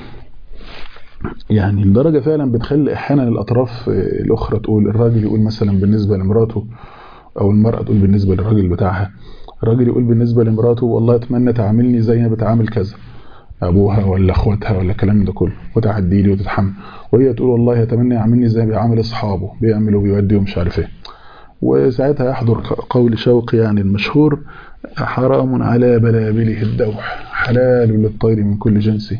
يعني الدرجة فعلا بتخلي احيانا الاطراف الاخرى تقول الراجل يقول مثلا بالنسبة لمراته او المرأة تقول بالنسبة للراجل بتاعها الراجل يقول بالنسبة لمراته والله اتمنى تعاملني زي ما بتعامل كذا ابوها ولا اخواتها ولا الكلام ده كله وتعدي لي وتتحمل وهي تقول والله اتمنى يعاملني زي ما بيعامل اصحابه بيعمل وبيودي ومش عارف ايه وساعتها يحضر قول شوقي يعني المشهور حرام على بلابله الدوح حلال للطير من كل جنسه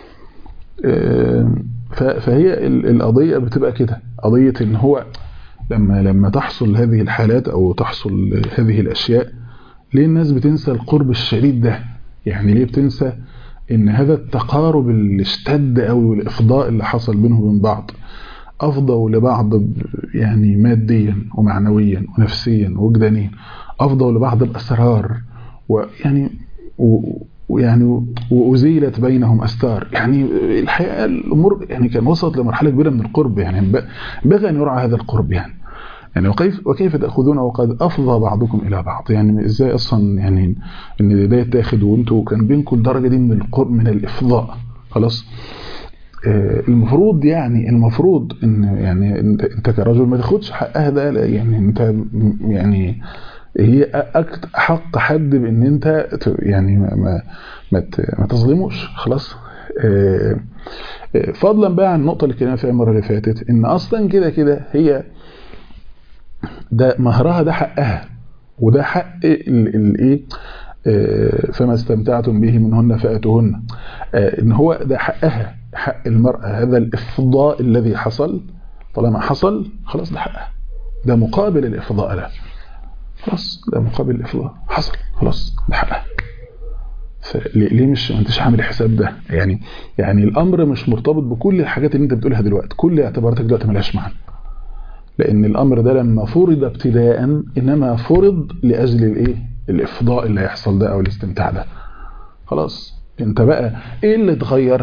فهي القضية بتبقى كده قضية ان هو لما لما تحصل هذه الحالات او تحصل هذه الاشياء ليه الناس بتنسى القرب الشديد ده يعني ليه بتنسى ان هذا التقارب اللي اشتد قوي والافضاء اللي حصل بينهم وبين بعض افضوا لبعض يعني ماديا ومعنويا ونفسيا ووجدانيا افضوا لبعض باسرار ويعني ويعني وأزيلت بينهم أستار يعني الحقيقة الأمور يعني كان وصلت لمرحلة كبيرة من القرب يعني بغى أن يرعى هذا القرب يعني يعني وكيف وكيف تاخذونه وقد افضى بعضكم الى بعض يعني ازاي اصلا يعني ان ده يتاخد وانتوا كان بينكم الدرجه دي من القرب من الافضاء خلاص آه المفروض يعني المفروض ان يعني انت, انت كرجل ما تاخدش حقها ده يعني انت يعني هي حق حد بان انت يعني ما ما, ما تظلموش خلاص آه فضلا بقى عن النقطه اللي كنا فيها المره اللي فاتت ان اصلا كده كده هي ده مهرها ده حقها وده حق الايه فما استمتعتم به منهن فاتوهن ان هو ده حقها حق المرأة هذا الافضاء الذي حصل طالما حصل خلاص ده حقها ده مقابل الافضاء له خلاص ده مقابل الافضاء حصل خلاص ده حقها ليه مش ما انتش عامل الحساب ده يعني يعني الامر مش مرتبط بكل الحاجات اللي انت بتقولها دلوقتي كل اعتباراتك دلوقتي ملهاش معنى لان الامر ده لما فرض ابتداء انما فرض لاجل الايه الافضاء اللي هيحصل ده او الاستمتاع ده خلاص انت بقى ايه اللي اتغير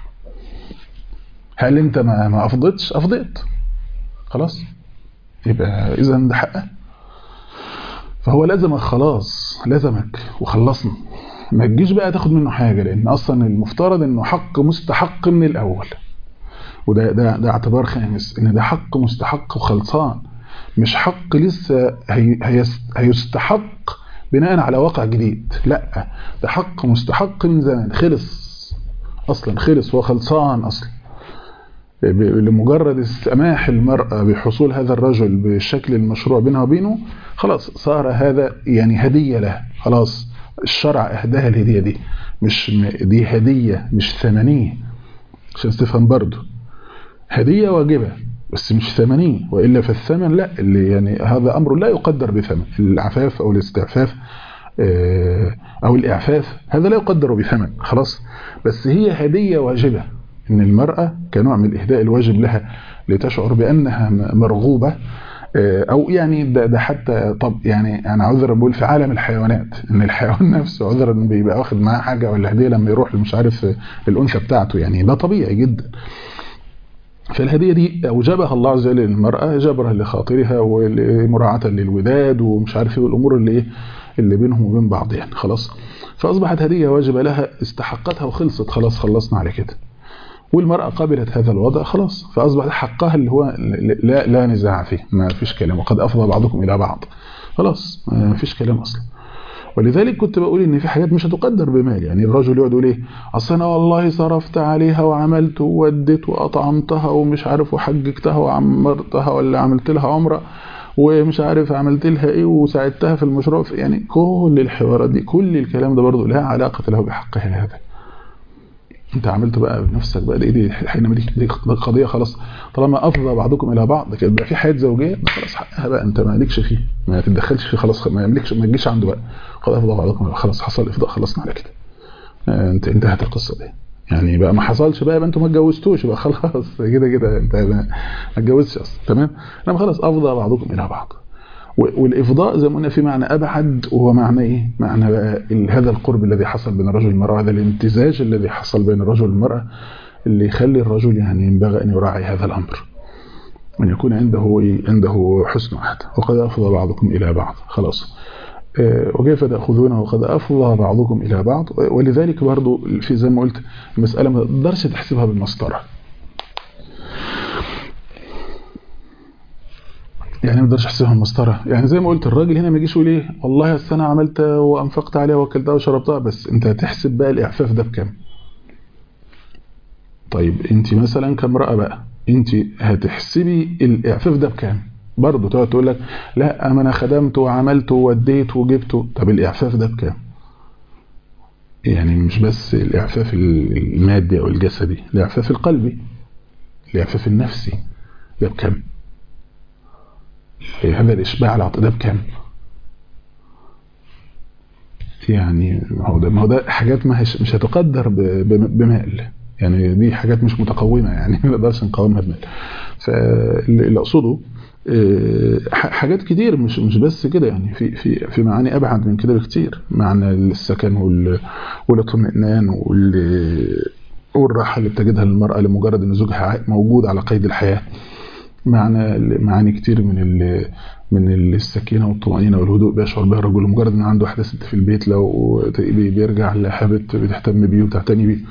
هل انت ما ما افضتش افضيت خلاص يبقى اذا ده حقه فهو لازمك خلاص لازمك وخلصنا ما تجيش بقى تاخد منه حاجه لان اصلا المفترض انه حق مستحق من الاول وده ده ده اعتبار خامس ان ده حق مستحق وخلصان مش حق لسه هي هيستحق بناء على واقع جديد لا ده حق مستحق من زمان خلص اصلا خلص وخلصان اصلا لمجرد السماح المرأة بحصول هذا الرجل بالشكل المشروع بينها وبينه خلاص صار هذا يعني هدية له خلاص الشرع اهداها الهدية دي مش دي هدية مش ثمنية عشان تفهم برضه هدية واجبة بس مش ثمنية وإلا فالثمن لا اللي يعني هذا أمر لا يقدر بثمن العفاف أو الاستعفاف أو الإعفاف هذا لا يقدر بثمن خلاص بس هي هدية واجبة إن المرأة كنوع من الإهداء الواجب لها لتشعر بأنها مرغوبة أو يعني ده, ده حتى طب يعني أنا عذرا بقول في عالم الحيوانات إن الحيوان نفسه عذرا بيبقى واخد معاه حاجة ولا هدية لما يروح مش عارف الأنثى بتاعته يعني ده طبيعي جدا فالهدية دي أوجبها الله عز وجل للمرأة جبرا لخاطرها ومراعاة للوداد ومش عارف ايه والأمور اللي ايه اللي بينهم وبين بعض يعني خلاص فأصبحت هدية واجبة لها استحقتها وخلصت خلاص خلصنا على كده والمرأة قبلت هذا الوضع خلاص فأصبح حقها اللي هو لا, لا نزاع فيه ما فيش كلام وقد أفضى بعضكم إلى بعض خلاص ما فيش كلام أصلا ولذلك كنت بقول ان في حاجات مش هتقدر بمال يعني الرجل يقعد يقول ايه اصل انا والله صرفت عليها وعملت ووديت واطعمتها ومش عارف وحججتها وعمرتها ولا عملت لها عمره ومش عارف عملت لها ايه وساعدتها في المشروع يعني كل الحوارات دي كل الكلام ده برضه لا علاقه له بحقها هذا انت عملت بقى بنفسك بقى دي دي حينما دي, دي قضيه خلاص طالما افضى بعضكم الى بعض كده بقى في حياه زوجيه خلاص حقها بقى انت مالكش فيه ما تتدخلش فيه خلاص ما يملكش ما تجيش عنده بقى قد افضى بعضكم خلاص حصل افضاء خلصنا على كده انت انتهت القصه دي يعني بقى ما حصلش بقى يبقى انتوا ما اتجوزتوش يبقى خلاص كده كده انت ما اتجوزتش اصلا تمام انما خلاص افضى بعضكم الى بعض والافضاء زي ما قلنا في معنى ابعد وهو معنى ايه معنى بقى هذا القرب الذي حصل بين الرجل والمراه هذا الامتزاج الذي حصل بين الرجل والمراه اللي يخلي الرجل يعني ينبغي ان يراعي هذا الامر ان يكون عنده إيه؟ عنده حسن عهد وقد افضى بعضكم الى بعض خلاص وكيف تاخذونه وقد افضى بعضكم الى بعض ولذلك برضو في زي ما قلت المساله ما تقدرش تحسبها بالمسطره يعني ما اقدرش احسبها مسطره يعني زي ما قلت الراجل هنا ما يجيش يقول ايه والله اصل انا عملت وانفقت عليها واكلتها وشربتها بس انت هتحسب بقى الاعفاف ده بكام طيب انت مثلا كامراه بقى انت هتحسبي الاعفاف ده بكام برضه تقعد تقول لك لا اما انا خدمت وعملت ووديت وجبت طب الاعفاف ده بكام يعني مش بس الاعفاف المادي او الجسدي الاعفاف القلبي الاعفاف النفسي ده بكام هذا الإشباع العطاء ده بكام يعني ما هو ده ما هو ده حاجات ما مش هتقدر بمال يعني دي حاجات مش متقومة يعني ما نقدرش نقاومها بمال فاللي أقصده حاجات كتير مش مش بس كده يعني في في في معاني ابعد من كده بكتير معنى السكن والاطمئنان والراحه اللي بتجدها المراه لمجرد ان زوجها موجود على قيد الحياه معنى معاني كتير من من السكينه والطمانينه والهدوء بيشعر بها الرجل مجرد ان عنده واحده ست في البيت لو بيرجع لحابت بتهتم بيه وتعتني بيه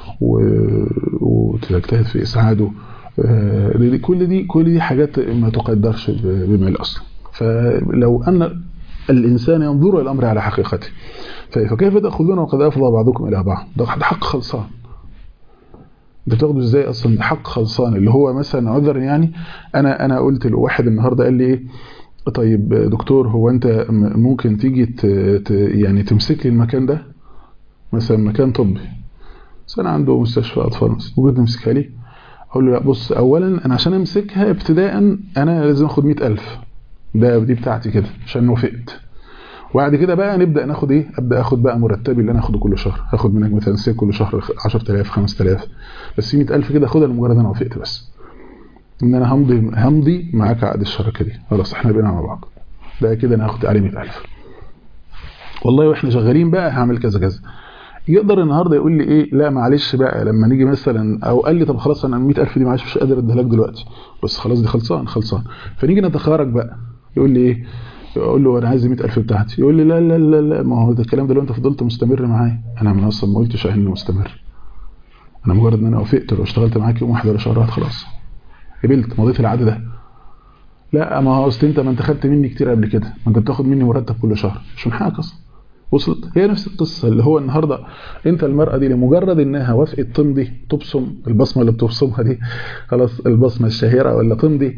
وتجتهد في اسعاده كل دي كل دي حاجات ما تقدرش بمال اصلا فلو ان الانسان ينظر الى الامر على حقيقته فكيف تاخذون وقد افضى بعضكم الى بعض ده حق خلصان ده تاخده ازاي اصلا حق خلصان اللي هو مثلا عذر يعني انا انا قلت لواحد النهارده قال لي ايه طيب دكتور هو انت ممكن تيجي ت ت يعني تمسك لي المكان ده مثلا مكان طبي بس انا عنده مستشفى اطفال ممكن تمسكها لي اقول له لا بص اولا انا عشان امسكها ابتداء انا لازم اخد 100000 ده دي بتاعتي كده عشان وافقت وبعد كده بقى نبدا ناخد ايه ابدا اخد بقى مرتبي اللي انا اخده كل شهر هاخد منك مثلا سي كل شهر 10000 5000 بس في 100000 كده اخدها لمجرد انا وافقت بس ان انا همضي همضي معاك عقد الشراكه دي خلاص احنا بقينا مع بعض ده كده انا هاخد عليه 100000 والله واحنا شغالين بقى هعمل كذا كذا يقدر النهارده يقول لي ايه لا معلش بقى لما نيجي مثلا او قال لي طب خلاص انا 100000 دي معلش مش قادر اديها لك دلوقتي بس خلاص دي خلصان خلصان فنيجي نتخارج بقى يقول لي ايه اقول له انا عايز 100000 بتاعتي يقول لي لا لا لا لا ما هو ده الكلام ده لو انت فضلت مستمر معايا انا من اصلا ما قلتش اني مستمر انا مجرد ان انا وافقت لو اشتغلت معاك يوم واحد ولا شهرات خلاص قبلت مضيت العقد ده لا ما هو اصل انت ما انت خدت مني كتير قبل كده ما انت بتاخد مني مرتب كل شهر مش من حقك اصلا وصلت هي نفس القصة اللي هو النهاردة انت المرأة دي لمجرد انها وافقت تمضي تبصم البصمة اللي بتبصمها دي خلاص البصمة الشهيرة ولا تمضي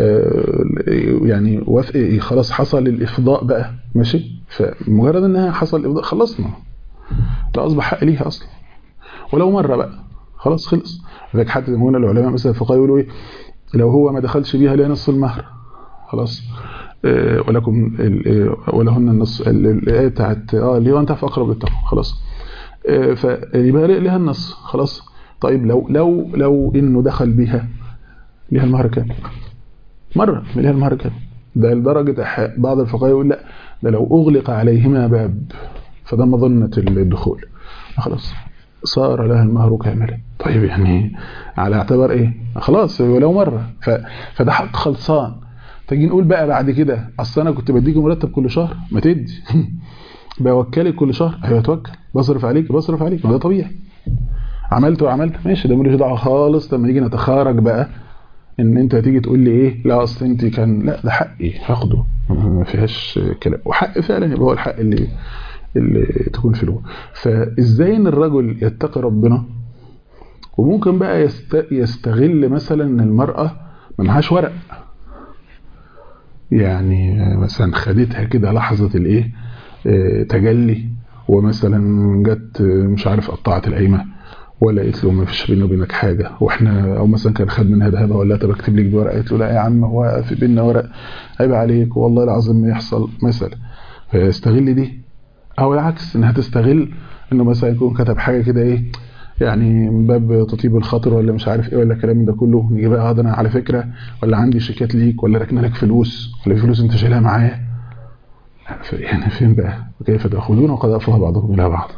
يعني وافق خلاص حصل الافضاء بقى ماشي فمجرد انها حصل الافضاء خلصنا ده اصبح حق ليها اصلا ولو مرة بقى خلاص خلص لذلك حتى زي ما قلنا العلماء مثلا الفقهاء يقولوا ايه لو هو ما دخلش بيها ليها نص المهر خلاص ولكم ولهن النص الايه بتاعت اه اللي هو انت اقرب للتقوى خلاص فيبقى لها النص خلاص طيب لو لو لو انه دخل بها ليها المهر كام مره ليها المهر كام ده لدرجه بعض الفقهاء يقول لا ده لو اغلق عليهما باب فده مظنه الدخول خلاص صار لها المهر كاملا طيب يعني على اعتبار ايه خلاص ولو مره فده حق خلصان تيجي نقول بقى بعد كده اصل انا كنت بديكي مرتب كل شهر ما تدي بوكلك كل شهر ايوه اتوكل بصرف عليك بصرف عليك ده طبيعي عملت وعملت ماشي ده ملوش دعوه خالص لما نيجي نتخارج بقى ان انت تيجي تقول لي ايه لا اصل انت كان لا ده حقي هاخده ما فيهاش كلام وحق فعلا يبقى هو الحق اللي اللي تكون في الأول فازاي ان الرجل يتقي ربنا وممكن بقى يست... يستغل مثلا ان المرأة ما معهاش ورق يعني مثلا خدتها كده لحظة الايه اه تجلي ومثلا جت مش عارف قطعت القايمة ولا قالت له ما فيش بيني وبينك حاجة واحنا او مثلا كان خد منها ذهب ولا طب اكتب لك بورقه قالت له لا يا عم هو في بيننا ورق عيب عليك والله العظيم ما يحصل مثلا فيستغل دي او العكس انها تستغل انه مثلا يكون كتب حاجة كده ايه يعني من باب تطيب الخاطر ولا مش عارف ايه ولا الكلام ده كله نيجي بقى ده انا على فكره ولا عندي شيكات ليك ولا راكنه لك فلوس ولا في فلوس انت شايلها معايا يعني فين بقى وكيف تاخذون وقد افضى بعضكم الى بعض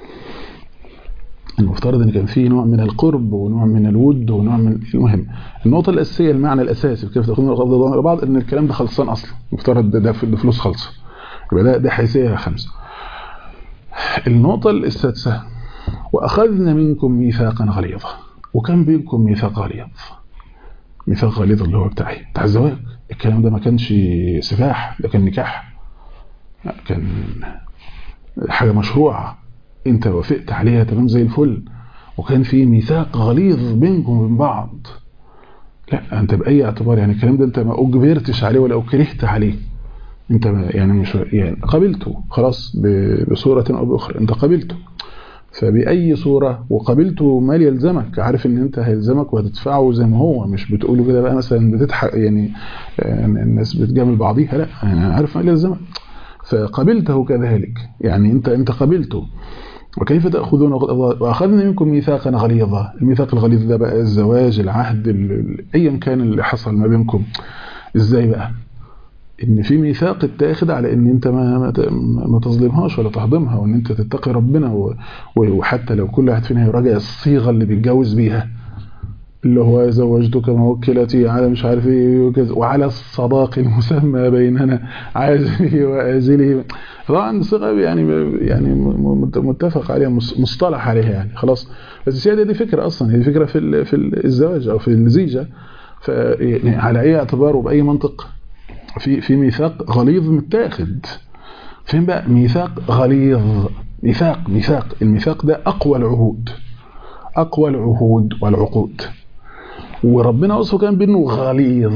المفترض ان كان في نوع من القرب ونوع من الود ونوع من المهم النقطه الاساسيه المعنى الاساسي في كيف تاخذون وقد افضى بعضكم الى بعض ان الكلام ده خلصان اصلا المفترض ده, ده فلوس خالصه يبقى ده ده حيثيه خمسه النقطه السادسه وأخذنا منكم ميثاقا غليظا وكان بينكم ميثاق غليظ ميثاق غليظ اللي هو بتاعي بتاع الزواج الكلام ده ما كانش سفاح ده كان نكاح كان حاجة مشروعة انت وافقت عليها تمام زي الفل وكان في ميثاق غليظ بينكم وبين بعض لا انت بأي اعتبار يعني الكلام ده انت ما اجبرتش عليه ولا اكرهت عليه انت يعني مش يعني قبلته خلاص بصورة او باخرى انت قبلته فبأي صورة وقابلته مال يلزمك عارف ان انت هيلزمك وهتدفعه زي ما هو مش بتقوله كده بقى مثلا بتضحك يعني الناس بتجامل بعضيها لا يعني عارف مال يلزمك فقبلته كذلك يعني انت انت قبلته وكيف تأخذون وأخذنا منكم ميثاقا غليظا الميثاق الغليظ ده بقى الزواج العهد أيا كان اللي حصل ما بينكم ازاي بقى ان في ميثاق اتاخد على ان انت ما ما, ما تظلمهاش ولا تهضمها وان انت تتقي ربنا وحتى لو كل واحد فينا يراجع الصيغه اللي بيتجوز بيها اللي هو زوجتك موكلتي على مش عارف ايه وكذا وعلى الصداق المسمى بيننا عاجله واجله طبعا صيغه يعني يعني متفق عليها مصطلح عليها يعني خلاص بس السياده دي فكره اصلا هي فكره في في الزواج او في الزيجه فيعني على اي اعتبار وباي منطق في في ميثاق غليظ متاخد فين بقى ميثاق غليظ ميثاق ميثاق الميثاق ده اقوى العهود اقوى العهود والعقود وربنا وصفه كان بانه غليظ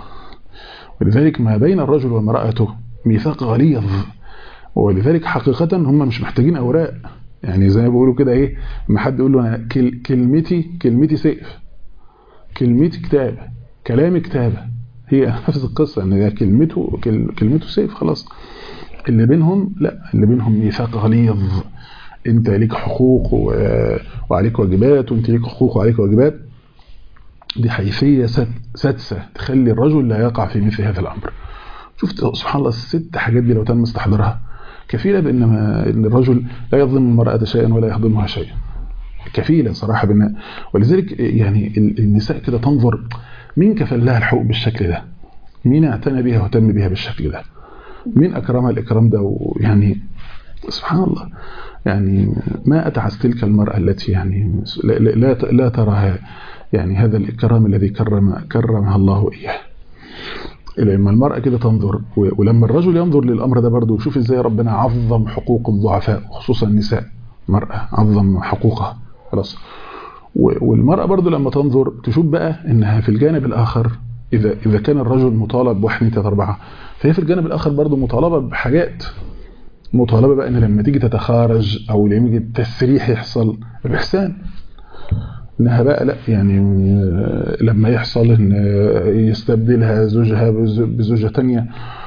ولذلك ما بين الرجل وامرأته ميثاق غليظ ولذلك حقيقة هم مش محتاجين أوراق يعني زي ما بيقولوا كده ايه لما حد يقول له انا كلمتي كلمتي سيف كلمتي كتاب كلامي كتابة هي نفس القصة ان ده كلمته كلمته سيف خلاص اللي بينهم لا اللي بينهم ميثاق غليظ انت ليك حقوق وعليك واجبات وانت ليك حقوق وعليك واجبات دي حيثية سادسة تخلي الرجل لا يقع في مثل هذا الأمر شفت سبحان الله الست حاجات دي لو تم استحضارها كفيلة بأن إن الرجل لا يظلم المرأة شيئا ولا يهضمها شيئا كفيلة صراحة بأن ولذلك يعني النساء كده تنظر مين كفل لها الحقوق بالشكل ده مين اعتنى بها واهتم بها بالشكل ده مين أكرمها الإكرام ده ويعني سبحان الله يعني ما أتعس تلك المرأة التي يعني لا, لا, لا تراها يعني هذا الإكرام الذي كرم كرمها الله إياه لما المرأة كده تنظر ولما الرجل ينظر للأمر ده برضه ويشوف إزاي ربنا عظم حقوق الضعفاء خصوصا النساء المرأة عظم حقوقها خلاص والمرأة برضه لما تنظر تشوف بقى إنها في الجانب الآخر إذا إذا كان الرجل مطالب بواحد اثنين ثلاثة أربعة فهي في الجانب الآخر برضه مطالبة بحاجات مطالبة بقى إن لما تيجي تتخارج أو لما يجي التسريح يحصل بإحسان انها بقى لا يعني لما يحصل ان يستبدلها زوجها بزوجة تانية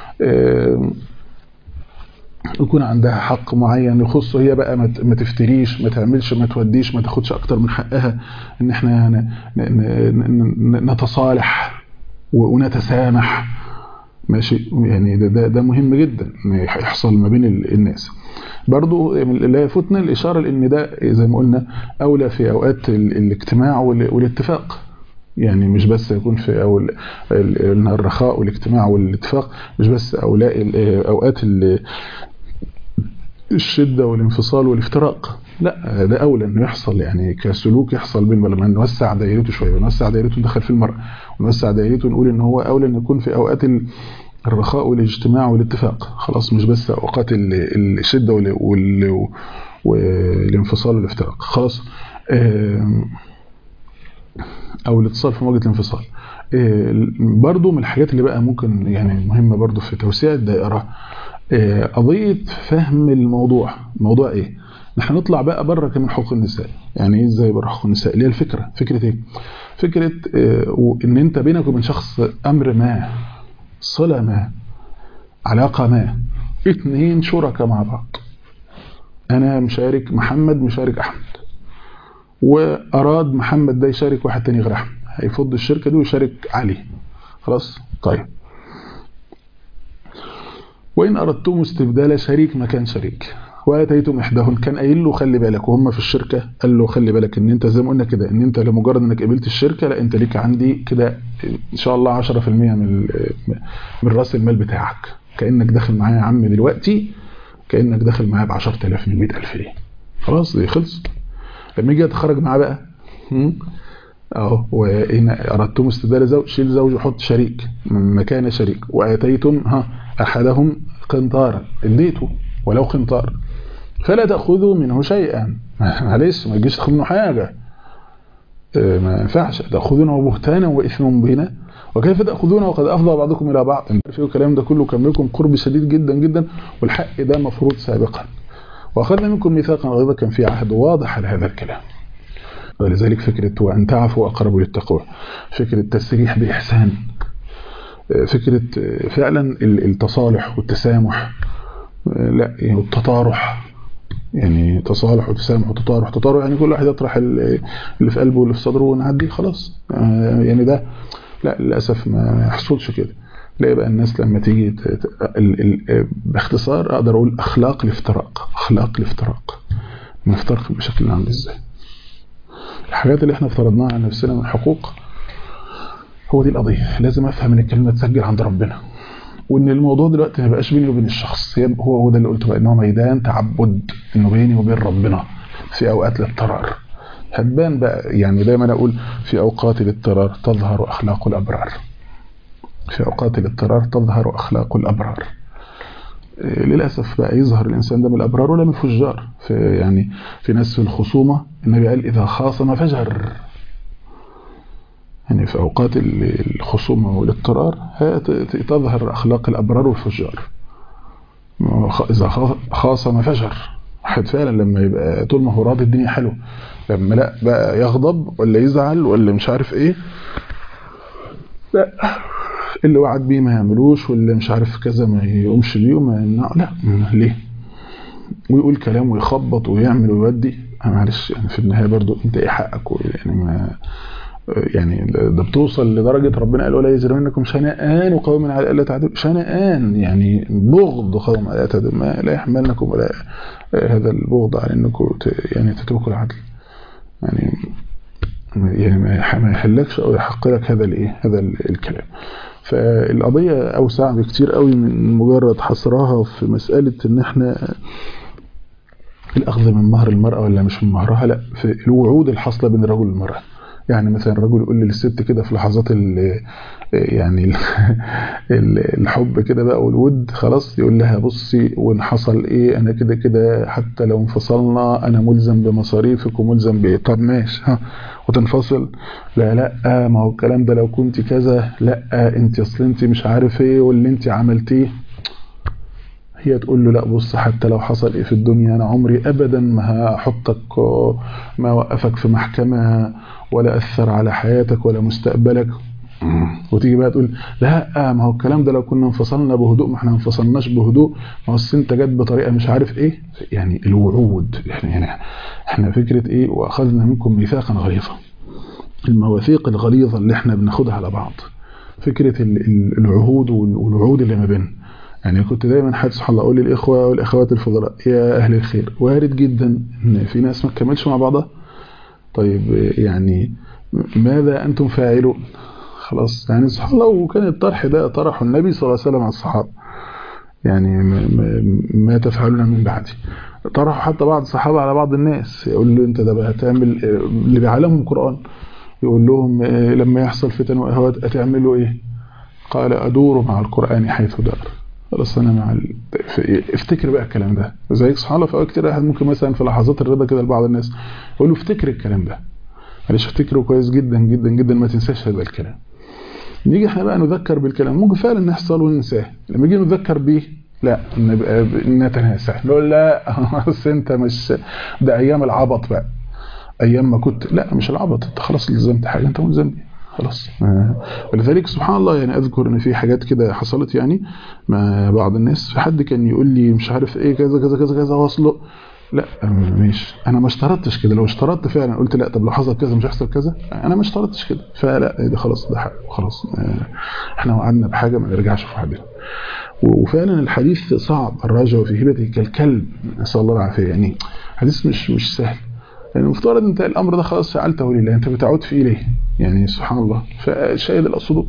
يكون عندها حق معين يخصه هي بقى ما تفتريش ما تعملش ما توديش ما تاخدش اكتر من حقها ان احنا نتصالح ونتسامح ماشي يعني ده, ده, ده مهم جدا يحصل ما بين الناس برضو لا يفوتنا الإشارة لأن ده زي ما قلنا أولى في أوقات الاجتماع والاتفاق يعني مش بس يكون في أول الرخاء والاجتماع والاتفاق مش بس أولاء أوقات الشدة والانفصال والافتراق لا ده أولى أنه يحصل يعني كسلوك يحصل بين لما نوسع دائرته شوية ونوسع دائرته ندخل في المرأة ونوسع دائرته نقول ان هو أولى أن يكون في أوقات الرخاء والاجتماع والاتفاق خلاص مش بس أوقات الشدة والانفصال والافتراق خلاص أو الاتصال في مواجهة الانفصال برضو من الحاجات اللي بقى ممكن يعني مهمة برضو في توسيع الدائرة قضية فهم الموضوع الموضوع ايه نحن نطلع بقى بره كمان حقوق النساء يعني ايه ازاي بره حقوق النساء اللي هي الفكرة فكرة ايه فكرة اه ان انت بينك وبين شخص امر ما صلة ما علاقة ما اتنين شركاء مع بعض انا مشارك محمد مشارك احمد واراد محمد ده يشارك واحد تاني غير احمد هيفض الشركة دي ويشارك علي خلاص طيب وإن أردتم استبدال شريك مكان شريك واتيتم احداهن كان قايل له خلي بالك وهم في الشركه قال له خلي بالك ان انت زي ما قلنا كده ان انت لمجرد انك قبلت الشركه لا انت ليك عندي كده ان شاء الله 10% من من راس المال بتاعك كانك داخل معايا يا عم دلوقتي كانك داخل معايا ب 10000 من 100000 دي خلاص دي خلص لما يجي يتخرج معاه بقى اهو وان اردتم استبدال زوج شيل زوج وحط شريك مكان شريك واتيتم ها احدهم قنطارا اديته ولو قنطار فلا تاخذوا منه شيئا معلش ما تجيش تاخذ منه حاجه ما ينفعش تاخذونه بهتانا واثما مبينا وكيف تاخذونه وقد افضى بعضكم الى بعض في الكلام ده كله كان لكم قرب شديد جدا جدا والحق ده مفروض سابقا واخذنا منكم ميثاقا غليظا كان في عهد واضح على هذا الكلام ولذلك فكرة وأن تعفوا أقرب للتقوى فكرة التسريح بإحسان فكرة فعلا التصالح والتسامح لا والتطارح يعني تصالح وتسامح وتطارح تطارح يعني كل واحد يطرح اللي في قلبه واللي في صدره ونعدي خلاص يعني ده لا للأسف ما يحصلش كده تلاقي بقى الناس لما تيجي ت... ت... ال... ال... باختصار اقدر اقول اخلاق الافتراق اخلاق الافتراق نفترق بشكل عامل ازاي الحاجات اللي احنا افترضناها على نفسنا من حقوق هو دي القضيه لازم افهم ان الكلمه تسجل عند ربنا وان الموضوع دلوقتي ما بقاش بيني وبين الشخص هي هو هو ده اللي قلته بقى ان هو ميدان تعبد انه بيني وبين ربنا في اوقات الاضطرار هتبان بقى يعني دايما اقول في اوقات الاضطرار تظهر اخلاق الابرار في اوقات الاضطرار تظهر اخلاق الابرار للاسف بقى يظهر الانسان ده من الابرار ولا من الفجار في يعني في ناس في الخصومه النبي قال اذا خاصم فجر يعني في اوقات الخصومه والاضطرار تظهر اخلاق الابرار والفجار اذا خاصم فجر واحد فعلا لما يبقى طول ما هو راضي الدنيا حلوه لما لا بقى يغضب ولا يزعل ولا مش عارف ايه لا اللي وعد بيه ما يعملوش واللي مش عارف كذا ما يقومش بيه وما يمنع لا ليه ويقول كلام ويخبط ويعمل ويودي معلش يعني في النهايه برضو انت ايه حقك يعني ما يعني ده بتوصل لدرجه ربنا قال ولا يجرمنكم شنآن قوم على الا تعدلوا شنآن يعني بغض قوم على الا تعدلوا ما لا يحملنكم ولا هذا البغض على انكم يعني تتركوا العدل يعني يعني ما يحلكش او يحق لك هذا الايه هذا الكلام فالقضيه اوسع بكتير قوي من مجرد حصرها في مساله ان احنا الاخذ من مهر المراه ولا مش من مهرها لا في الوعود الحاصله بين الرجل والمراه يعني مثلا الرجل يقول للست كده في لحظات ال يعني ال الحب كده بقى والود خلاص يقول لها بصي وان حصل ايه انا كده كده حتى لو انفصلنا انا ملزم بمصاريفك وملزم بايه طب ماشي ها وتنفصل لا لا ما هو الكلام ده لو كنت كذا لا انت اصل انت مش عارف ايه واللي انت عملتيه هي تقول له لا بص حتى لو حصل ايه في الدنيا انا عمري ابدا ما هحطك ما وقفك في محكمة ولا اثر على حياتك ولا مستقبلك وتيجي بقى تقول لا ما هو الكلام ده لو كنا انفصلنا بهدوء ما احنا ما انفصلناش بهدوء ما هو انت جت بطريقه مش عارف ايه يعني الوعود احنا يعني احنا فكره ايه واخذنا منكم ميثاقا غليظا المواثيق الغليظه اللي احنا بناخدها على بعض فكره العهود والوعود اللي ما بيننا يعني كنت دايما حد سبحان الله اقول للاخوه والاخوات الفضلاء يا اهل الخير وارد جدا ان في ناس ما تكملش مع بعضها طيب يعني ماذا انتم فاعلون خلاص يعني سبحان الله وكان الطرح ده طرحه النبي صلى الله عليه وسلم على الصحابه يعني ما, ما تفعلون من بعدي طرحوا حتى بعض الصحابه على بعض الناس يقول له انت ده بقى هتعمل اللي بيعلمهم القران يقول لهم لما يحصل فتن واهوات هتعملوا ايه قال ادور مع القران حيث دار خلاص انا مع ال... افتكر بقى الكلام ده زيك سبحان الله في اوقات كتير واحد ممكن مثلا في لحظات الرضا كده لبعض الناس يقول له افتكر الكلام ده معلش افتكره كويس جدا جدا جدا ما تنساش هذا الكلام نيجي احنا بقى نذكر بالكلام ممكن فعلا نحصل وننساه لما نيجي نذكر بيه لا نبقى نتناسى نقول لا بس انت مش ده ايام العبط بقى ايام ما كنت لا مش العبط انت خلاص التزمت حاجه انت ملزم بيها خلاص ولذلك سبحان الله يعني اذكر ان في حاجات كده حصلت يعني مع بعض الناس في حد كان يقول لي مش عارف ايه كذا كذا كذا كذا واصله لا ماشي انا ما اشترطتش كده لو اشترطت فعلا قلت لا طب لو حصل كذا مش هيحصل كذا انا ما اشترطتش كده فلا ده خلاص ده حق خلاص احنا وعدنا بحاجه ما نرجعش في حدنا وفعلا الحديث صعب الرجل في هبته كالكلب نسال الله العافيه يعني حديث مش مش سهل يعني المفترض انت الامر ده خلاص فعلته لله انت بتعود فيه ليه يعني سبحان الله فالشاهد الاقصده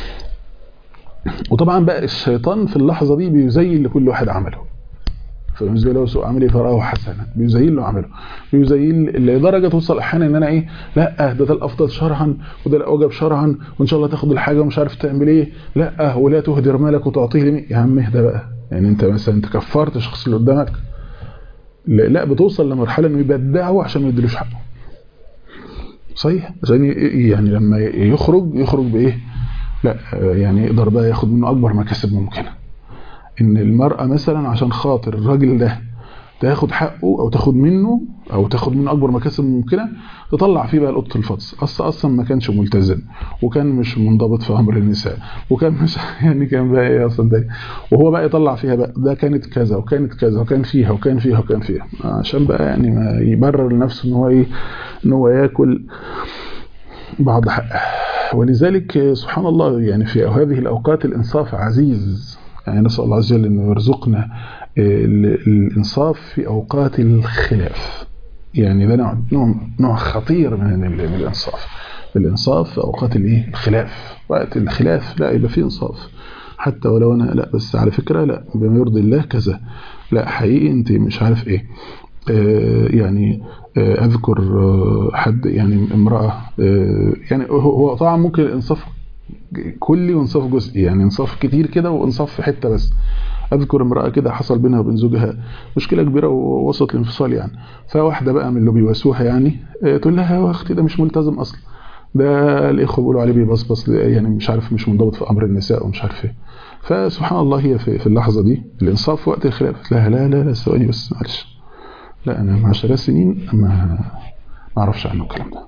وطبعا بقى الشيطان في اللحظه دي بيزين لكل واحد عمله فبيزين له سوء عمله فراه حسنا بيزين له عمله بيزين لدرجه توصل احيانا ان انا ايه لا ده ده الافضل شرعا وده الاوجب شرعا وان شاء الله تاخد الحاجه ومش عارف تعمل ايه لا ولا تهدر مالك وتعطيه لمين يا عم اهدى بقى يعني انت مثلا انت كفرت الشخص اللي قدامك لا بتوصل لمرحله انه يبدعه عشان ما يديلوش حقه صحيح عشان يعني لما يخرج يخرج بايه لا يعني يقدر بقى ياخد منه اكبر مكاسب ممكنه ان المراه مثلا عشان خاطر الراجل ده تاخد حقه او تاخد منه او تاخد منه اكبر مكاسب ممكنه تطلع فيه بقى القط الفطس اصلا اصلا ما كانش ملتزم وكان مش منضبط في امر النساء وكان مش يعني كان بقى ايه اصلا ده وهو بقى يطلع فيها بقى ده كانت كذا وكانت كذا وكان فيها وكان فيها وكان فيها عشان بقى يعني ما يبرر لنفسه ان هو ايه ان هو ياكل بعض حقه ولذلك سبحان الله يعني في هذه الأوقات الإنصاف عزيز يعني نسأل الله عز وجل أنه يرزقنا الإنصاف في أوقات الخلاف يعني ده نوع, نوع, نوع خطير من الإنصاف الإنصاف في أوقات الإيه الخلاف وقت الخلاف لا يبقى فيه إنصاف حتى ولو أنا لا بس على فكرة لا بما يرضي الله كذا لا حقيقي أنت مش عارف إيه آه يعني آه أذكر آه حد يعني امرأة يعني هو طبعا ممكن الإنصاف كلي وانصاف جزئي يعني انصاف كتير كده وانصاف في حتة بس اذكر امرأة كده حصل بينها وبين زوجها مشكلة كبيرة ووسط الانفصال يعني فواحدة بقى من اللي بيواسوها يعني تقول لها يا اختي ده مش ملتزم اصلا ده الاخوه بيقولوا عليه بيبصبص يعني مش عارف مش منضبط في امر النساء ومش عارف ايه فسبحان الله هي في, في اللحظة دي الانصاف في وقت الخلاف قلت لها لا لا لا ثواني بس معلش لا انا مع عشر سنين ما ما اعرفش عنه الكلام ده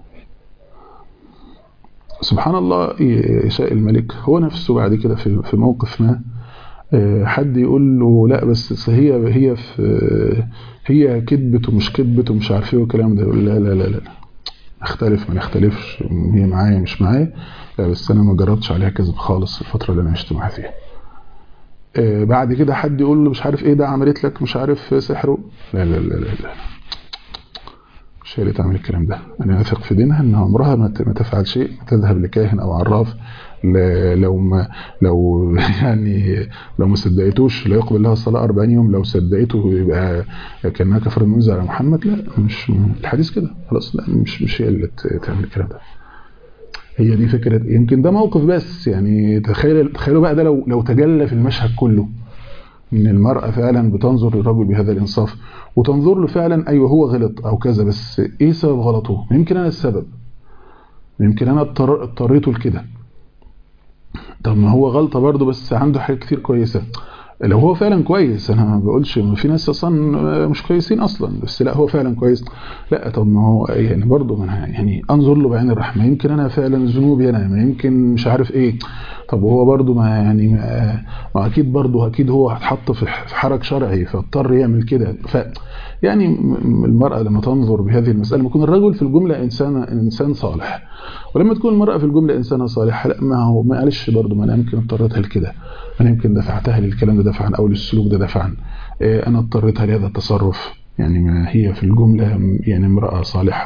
سبحان الله يشاء الملك هو نفسه بعد كده في في موقف ما حد يقول له لا بس هي هي في هي كذبت ومش كذبت ومش عارف ايه والكلام ده يقول لا لا لا لا اختلف ما نختلفش هي معايا مش معايا لا بس انا ما جربتش عليها كذب خالص الفتره اللي انا عشت معاها فيها بعد كده حد يقول له مش عارف ايه ده عملت لك مش عارف سحر لا لا لا لا, لا. مش هي اللي تعمل الكلام ده انا اثق في دينها ان عمرها ما تفعل شيء تذهب لكاهن او عراف لو ما لو يعني لو ما صدقتوش لا يقبل لها الصلاه 40 يوم لو صدقته يبقى كانها كفر منزل على محمد لا مش الحديث كده خلاص لا مش مش هي اللي تعمل الكلام ده هي دي فكره يمكن ده موقف بس يعني تخيل تخيلوا بقى ده لو لو تجلى في المشهد كله ان المرأة فعلا بتنظر للرجل بهذا الانصاف وتنظر له فعلا ايوه هو غلط او كذا بس ايه سبب غلطه يمكن انا السبب يمكن انا اضطريته لكده طب ما هو غلطة برضه بس عنده حاجات كتير كويسة لو هو فعلا كويس انا ما بقولش في ناس اصلا مش كويسين اصلا بس لا هو فعلا كويس لا طب ما هو يعني برضه ما يعني انظر له بعين الرحمه يمكن انا فعلا ذنوبي انا ما يمكن مش عارف ايه طب هو برضه ما يعني ما, ما اكيد برضه اكيد هو هتحط في حرج شرعي فاضطر يعمل كده ف يعني المرأة لما تنظر بهذه المسألة لما يكون الرجل في الجملة إنسان إنسان صالح ولما تكون المرأة في الجملة إنسانة صالحة لا ما هو ما قالش برضه ما أنا يمكن اضطريتها لكده أنا يمكن دفعتها للكلام ده دفعا أو للسلوك ده دفعا أنا اضطريتها لهذا التصرف يعني ما هي في الجملة يعني امرأة صالحة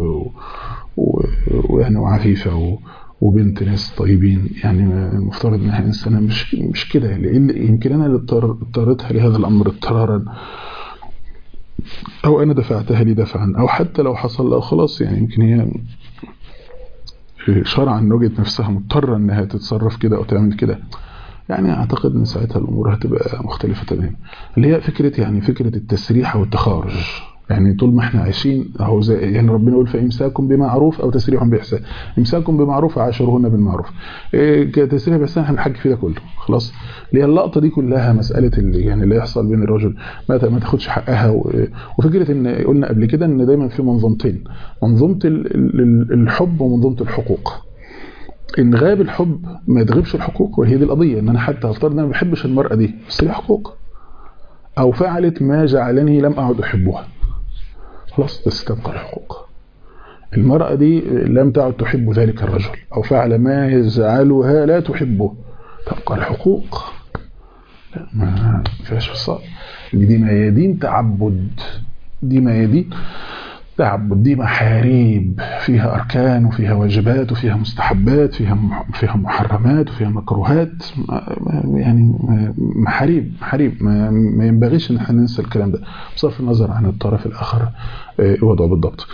ويعني وعفيفة و وبنت ناس طيبين يعني المفترض انها انسانه مش مش كده يمكن انا اللي اضطريتها لهذا الامر اضطرارا او انا دفعتها لي دفعا او حتى لو حصل لو خلاص يعني يمكن هي شرعا وجدت نفسها مضطره انها تتصرف كده او تعمل كده يعني اعتقد ان ساعتها الامور هتبقى مختلفه تماما اللي هي فكره يعني فكره التسريح والتخارج يعني طول ما احنا عايشين اهو زي يعني ربنا يقول فامساكم بمعروف او تسريح باحسان امساكم بمعروف عاشرهن بالمعروف إيه تسريح باحسان هنحكي فيه ده كله خلاص اللي هي اللقطه دي كلها مساله اللي يعني اللي يحصل بين الرجل ما ما تاخدش حقها وفكره ان قلنا قبل كده ان دايما في منظومتين منظومه الحب ومنظومه الحقوق ان غاب الحب ما يتغيبش الحقوق وهي دي القضيه ان انا حتى هفترض ان انا ما بحبش المراه دي بس ليها حقوق او فعلت ما جعلني لم اعد احبها خلاص بس تبقى الحقوق المرأة دي لم تعد تحب ذلك الرجل أو فعل ما يجعلها لا تحبه تبقى الحقوق لا ما فيهاش فصال دي ميادين تعبد دي ميادين تعبد دي محاريب فيها أركان وفيها واجبات وفيها مستحبات فيها فيها محرمات وفيها مكروهات يعني محاريب محاريب ما, ما ينبغيش ان احنا ننسى الكلام ده بصرف النظر عن الطرف الآخر وضعه بالضبط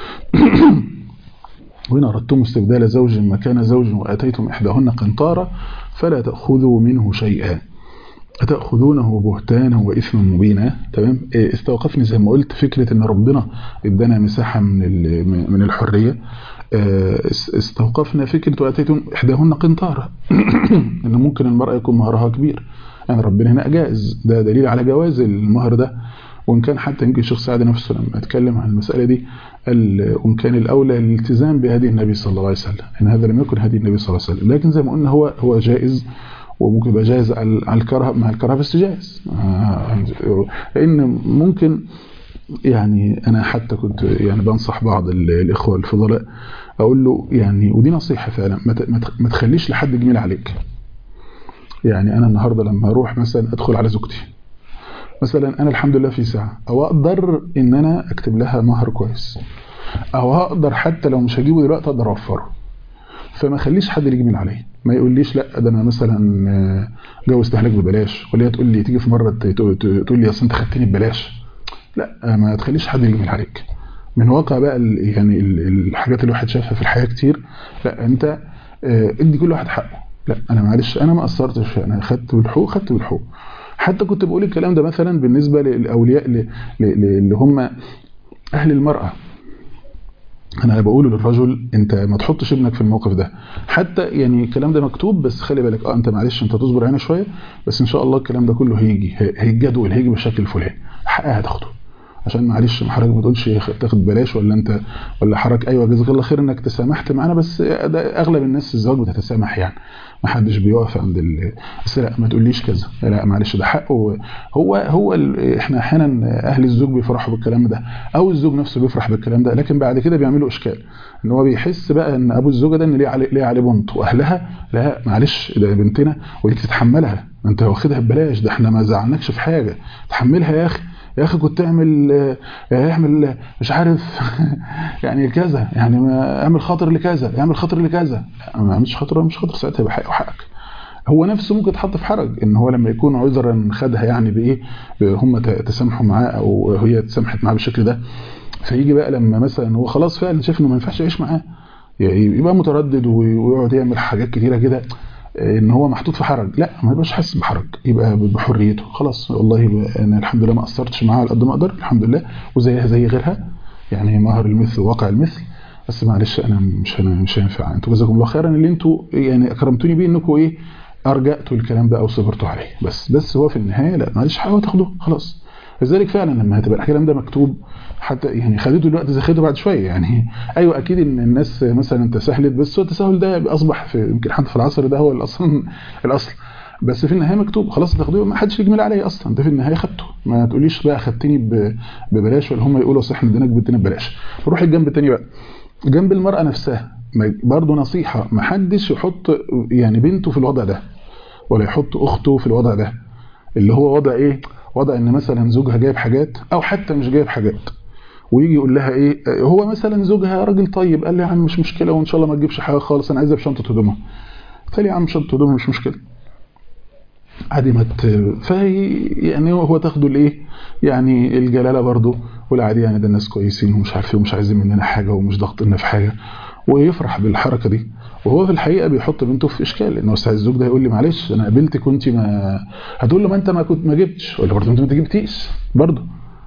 وإن أردتم استبدال زوج مكان زوج وآتيتم إحداهن قنطارا فلا تأخذوا منه شيئا أتأخذونه بهتانا وإثما مبينا تمام استوقفني زي ما قلت فكرة ان ربنا ادانا مساحة من من الحرية استوقفنا فكرة وأتيتم إحداهن قنطارا ان ممكن المرأة يكون مهرها كبير يعني ربنا هنا أجاز ده دليل على جواز المهر ده وإن كان حتى يمكن الشيخ سعد نفسه لما اتكلم عن المسألة دي قال وإن كان الأولى الالتزام بهدي النبي صلى الله عليه وسلم إن هذا لم يكن هدي النبي صلى الله عليه وسلم لكن زي ما قلنا هو هو جائز وممكن يبقى جائز على الكره مع الكراهه بس جائز لان ممكن يعني انا حتى كنت يعني بنصح بعض الاخوه الفضلاء اقول له يعني ودي نصيحه فعلا ما تخليش لحد جميل عليك يعني انا النهارده لما اروح مثلا ادخل على زوجتي مثلا انا الحمد لله في ساعه او اقدر ان انا اكتب لها مهر كويس او هقدر حتى لو مش هجيبه دلوقتي اقدر اوفره فما خليش حد يجمل عليا ما يقوليش لا ده انا مثلا جوزتها لك ببلاش ولا هي تقول لي تيجي في مره تقول لي اصل انت خدتني ببلاش لا ما تخليش حد يجمل عليك من واقع بقى يعني الحاجات اللي الواحد شافها في الحياه كتير لا انت ادي كل واحد حقه لا انا معلش انا ما قصرتش انا خدت بالحقوق خدت بالحقوق حتى كنت بقول الكلام ده مثلا بالنسبه للاولياء اللي هم اهل المراه انا بقول للرجل انت ما تحطش ابنك في الموقف ده حتى يعني الكلام ده مكتوب بس خلي بالك اه انت معلش انت تصبر هنا شويه بس ان شاء الله الكلام ده كله هيجي هيتجدول هيجي بالشكل الفلاني حقها هتاخده عشان معلش حضرتك ما تقولش تاخد بلاش ولا انت ولا حضرتك ايوه جزاك الله خير انك تسامحت معانا بس ده اغلب الناس الزواج بتتسامح يعني ما حدش بيقف عند ال... بس لا ما تقوليش كذا لا معلش ده حقه هو هو ال... احنا احيانا اهل الزوج بيفرحوا بالكلام ده او الزوج نفسه بيفرح بالكلام ده لكن بعد كده بيعملوا اشكال ان هو بيحس بقى ان ابو الزوجه ده ان ليه عليه ليه عليه بنت واهلها لا معلش ده بنتنا وديك تتحملها انت واخدها ببلاش ده احنا ما زعلناكش في حاجه تحملها يا اخي يا اخي كنت اعمل اعمل مش عارف يعني كذا يعني ما اعمل خاطر لكذا اعمل خاطر لكذا ما اعملش خاطر مش خاطر ساعتها يبقى حقه حقك هو نفسه ممكن يتحط في حرج ان هو لما يكون عذرا خدها يعني بايه هم تسامحوا معاه او هي تسامحت معاه بالشكل ده فيجي بقى لما مثلا هو خلاص فعلا شايف انه ما ينفعش يعيش معاه يبقى متردد ويقعد يعمل حاجات كتيره كده ان هو محطوط في حرج لا ما يبقاش حاسس بحرج يبقى بحريته خلاص والله انا الحمد لله ما قصرتش معاها على قد ما اقدر الحمد لله وزيها زي غيرها يعني مهر المثل وواقع المثل بس معلش انا مش انا مش هينفع انتوا جزاكم الله خيرا اللي انتوا يعني اكرمتوني بيه انكم ايه ارجعتوا الكلام ده او صبرتوا عليه بس بس هو في النهايه لا معلش حاول تاخدوه خلاص لذلك فعلا لما هتبقى الكلام ده مكتوب حتى يعني خدته دلوقتي زي خدته بعد شويه يعني ايوه اكيد ان الناس مثلا تساهلت بس هو التساهل ده اصبح في يمكن حتى في العصر ده هو الاصل الاصل بس في النهايه مكتوب خلاص تاخدوه ما حدش يجمل عليا اصلا ده في النهايه خدته ما تقوليش بقى خدتني ببلاش ولا هم يقولوا صح اديناك بنتنا ببلاش روح الجنب الثاني بقى جنب المراه نفسها برضه نصيحه ما حدش يحط يعني بنته في الوضع ده ولا يحط اخته في الوضع ده اللي هو وضع ايه وضع ان مثلا زوجها جايب حاجات او حتى مش جايب حاجات ويجي يقول لها ايه هو مثلا زوجها راجل طيب قال لي يا عم مش مشكله وان شاء الله ما تجيبش حاجه خالص انا عايزها بشنطه هدومها قال لي يا عم شنطه هدومها مش مشكله عادي ما فهي يعني هو تاخده الايه يعني الجلاله برضه والعادي يعني ده الناس كويسين ومش عارفين ومش عايزين مننا حاجه ومش ضاغطيننا في حاجه ويفرح بالحركه دي وهو في الحقيقه بيحط بنته في اشكال انه ساعه الزوج ده يقول لي معلش انا قابلتك وانت ما هتقول له ما انت ما كنت ما جبتش ولا برضه انت ما جبتيش برضه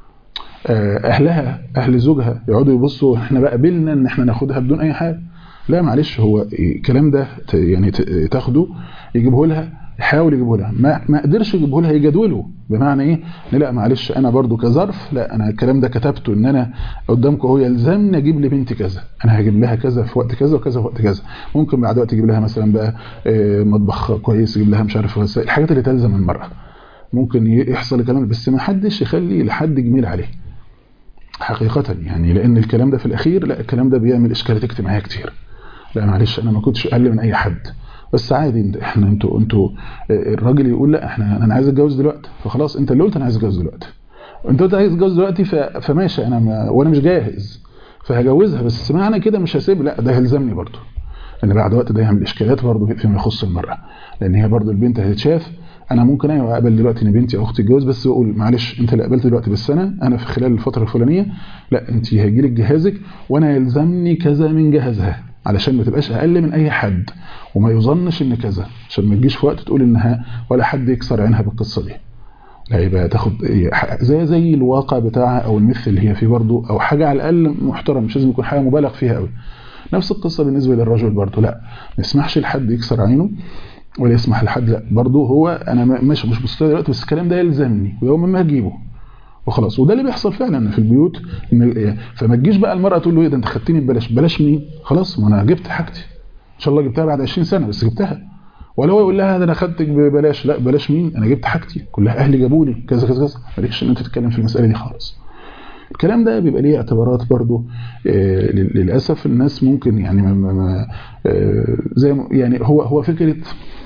اهلها اهل زوجها يقعدوا يبصوا احنا بقى قبلنا ان احنا ناخدها بدون اي حاجه لا معلش هو الكلام ده يعني تاخده يجيبه لها يحاول يجيبه لها ما ما قدرش يجيبه لها يجدوله بمعنى ايه لا معلش انا برضو كظرف لا انا الكلام ده كتبته ان انا قدامكم هو يلزمني اجيب لبنتي كذا انا هجيب لها كذا في وقت كذا وكذا في وقت كذا ممكن بعد وقت يجيب لها مثلا بقى مطبخ كويس يجيب لها مش عارف الحاجات اللي تلزم المراه ممكن يحصل الكلام بس ما حدش يخلي لحد جميل عليه حقيقة يعني لأن الكلام ده في الأخير لا الكلام ده بيعمل إشكالات اجتماعية كتير لا معلش أنا ما كنتش أقل من أي حد بس عادي احنا انتوا انتوا الراجل يقول لا احنا انا عايز اتجوز دلوقتي فخلاص انت اللي قلت انا عايز اتجوز دلوقتي انت قلت عايز اتجوز دلوقتي فماشي انا ما وانا مش جاهز فهجوزها بس معنى كده مش هسيب لا ده هيلزمني برضه لان بعد وقت ده يعمل اشكالات برضه فيما يخص المراه لان هي برضه البنت هتتشاف انا ممكن ايوه اقبل دلوقتي ان بنتي او اختي تتجوز بس اقول معلش انت اللي قبلت دلوقتي بس انا انا في خلال الفتره الفلانيه لا انت هيجي لك جهازك وانا يلزمني كذا من جهازها علشان ما تبقاش اقل من اي حد وما يظنش ان كذا عشان ما تجيش في وقت تقول انها ولا حد يكسر عينها بالقصه دي لا يبقى تاخد زي زي الواقع بتاعها او المثل اللي هي فيه برضه او حاجه على الاقل محترم مش لازم يكون حاجه مبالغ فيها قوي نفس القصه بالنسبه للرجل برضه لا ما يسمحش لحد يكسر عينه ولا يسمح لحد لا برضه هو انا ماشي مش مستوى دلوقتي بس الكلام ده يلزمني ويوم ما هجيبه وخلاص وده اللي بيحصل فعلا في البيوت إن فما تجيش بقى المراه تقول له ايه ده انت خدتني ببلاش بلاش منين خلاص ما انا جبت حاجتي ان شاء الله جبتها بعد 20 سنه بس جبتها ولا هو يقول لها ده انا خدتك ببلاش لا بلاش مين انا جبت حاجتي كلها اهلي جابوا لي كذا كذا كذا مالكش ان انت تتكلم في المساله دي خالص الكلام ده بيبقى ليه اعتبارات برضو آه، لل- للاسف الناس ممكن يعني ما ما ما آه، زي ما- يعني هو هو فكره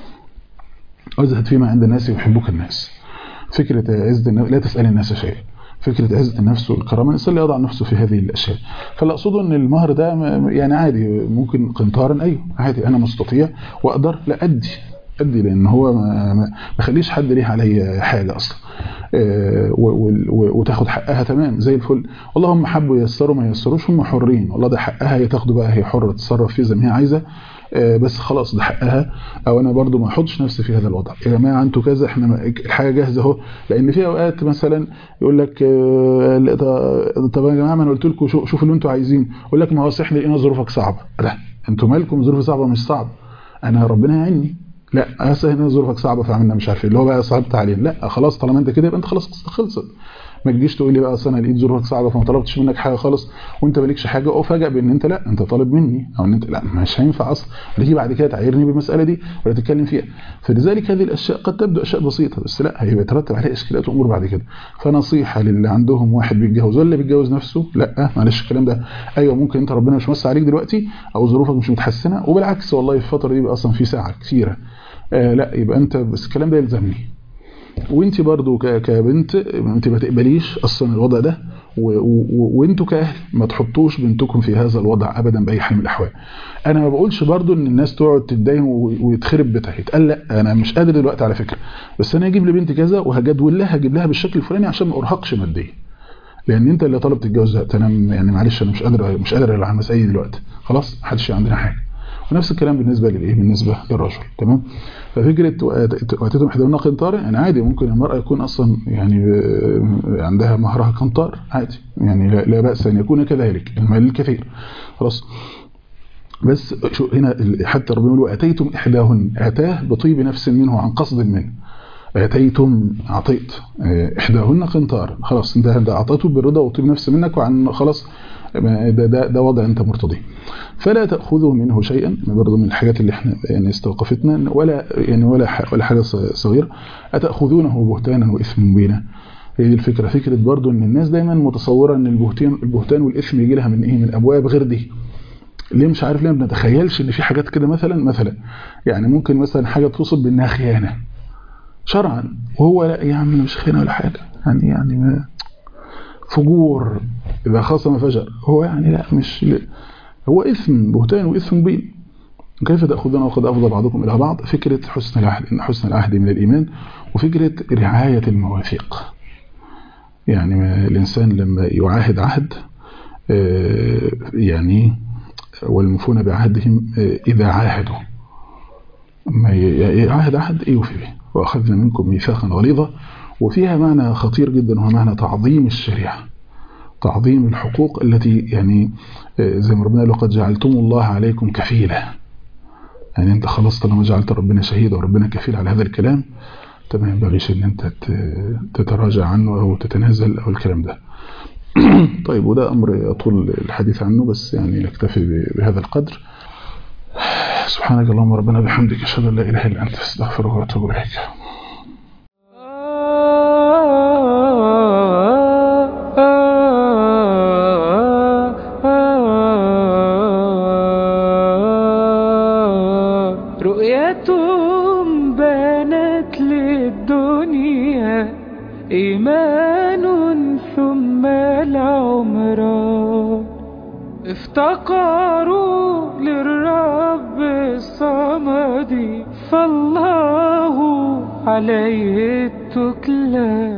ازهد فيما عند الناس يحبك الناس فكره عزه النفس لا تسال الناس شيئا فكره عزه النفس والكرامه الانسان لا يضع نفسه في هذه الاشياء فاللي اقصده ان المهر ده م- يعني عادي ممكن قنطارا ايوه عادي انا مستطيع واقدر لا ادي ادي لان هو ما ما ما خليش حد ليه عليا حاجه اصلا آه، و- وال- و- وتاخد حقها تمام زي الفل والله هم حبوا ييسروا ما ييسروش هم حرين والله ده حقها هي تاخده بقى هي حره تتصرف فيه زي ما هي عايزه آه، بس خلاص ده حقها او انا برضو ما احطش نفسي في هذا الوضع يا جماعه انتوا كذا احنا ما- الحاجه جاهزه اهو لان في اوقات مثلا يقول لك آه، لا، طب- طب يا جماعه ما انا قلت لكم شو- شوفوا اللي انتوا عايزين يقول لك ما هو أصل احنا لقينا ظروفك صعبه لا انتوا مالكم ظروفي صعبه مش صعبه انا ربنا يعيني لا اصل هنا ظروفك صعبه فعملنا مش عارف ايه اللي هو بقى صعبت علينا لا خلاص طالما انت كده يبقى انت خلاص قصتك خلصت ما تجيش تقول لي بقى اصل انا لقيت ظروفك صعبه فما طلبتش منك حاجه خالص وانت مالكش حاجه وافاجئ بان انت لا انت طالب مني او ان انت لا مش هينفع اصلا ولا تيجي بعد كده تعايرني بالمساله دي ولا تتكلم فيها فلذلك هذه الاشياء قد تبدو اشياء بسيطه بس لا هيبقى يترتب عليها اشكالات وامور بعد كده فنصيحه للي عندهم واحد بيتجوز ولا بيتجوز نفسه لا معلش الكلام ده ايوه ممكن انت ربنا مش موسع عليك دلوقتي او ظروفك مش متحسنه وبالعكس والله في الفتره دي بقى اصلا في ساعه كثيره آه لا يبقى انت بس الكلام ده يلزمني وانت برضو ك- كبنت انت ما تقبليش اصلا الوضع ده و- و- وانتوا كاهل ما تحطوش بنتكم في هذا الوضع ابدا باي حال من الاحوال انا ما بقولش برضو ان الناس تقعد تتدين و- ويتخرب بيتها يتقال لا انا مش قادر دلوقتي على فكره بس انا هجيب لبنتي كذا وهجدول لها هجيب لها بالشكل الفلاني عشان ما ارهقش ماديا لان انت اللي طالب تتجوز دلوقتي انا م- يعني معلش انا مش قادر مش قادر على المسائل دي دلوقتي خلاص محدش عندنا حاجه ونفس الكلام بالنسبه للايه بالنسبه للرجل تمام ففكره وآت- واتيتم احداهن قنطارا يعني عادي ممكن المراه يكون اصلا يعني ب- عندها مهرها قنطار عادي يعني لا, لا باس ان يكون كذلك المال الكثير خلاص بس شو هنا ال- حتى ربنا يقول واتيتم احداهن اتاه بطيب نفس منه عن قصد منه اتيتم اعطيت آه، احداهن قنطارا خلاص انت انت اعطيته بالرضا وطيب نفس منك وعن خلاص ما- ده, ده, ده وضع انت مرتضيه فلا تاخذوا منه شيئا برضه من الحاجات اللي احنا يعني استوقفتنا ولا يعني ولا ح- ولا حاجه ص- صغيره اتاخذونه بهتانا واثما مبينا هي دي الفكره فكره برضه ان الناس دايما متصوره ان البهتان البهتان والاثم يجي لها من ايه من ابواب غير دي ليه مش عارف ليه ما بنتخيلش ان في حاجات كده مثلا مثلا يعني ممكن مثلا حاجه توصف بانها خيانه شرعا وهو لا يا عم مش خيانه ولا حاجه يعني يعني ما فجور اذا خاصم فجر هو يعني لا مش لا هو اثم بهتان واثم مبين كيف تاخذون وقد افضى بعضكم الى بعض فكره حسن العهد ان حسن العهد من الايمان وفكره رعايه المواثيق يعني ما الانسان لما يعاهد عهد آه، يعني والمفون بعهدهم آه، اذا عاهدوا ما ي- يعاهد عهد يوفي به واخذنا منكم ميثاقا غليظا وفيها معنى خطير جدا وهو معنى تعظيم الشريعه تعظيم الحقوق التي يعني آه، زي ما ربنا قال لقد جعلتم الله عليكم كفيلا يعني انت خلاص طالما جعلت ربنا شهيد وربنا كفيل على هذا الكلام طب ما ينبغيش ان انت ت- تتراجع عنه او تتنازل او الكلام ده طيب وده امر يطول الحديث عنه بس يعني نكتفي ب- بهذا القدر سبحانك اللهم ربنا بحمدك اشهد ان لا اله الا انت استغفرك واتوب اليك رؤيتهم بانت للدنيا إيمان ثم العمران افتقروا للرب الصمد فالله عليه التكلان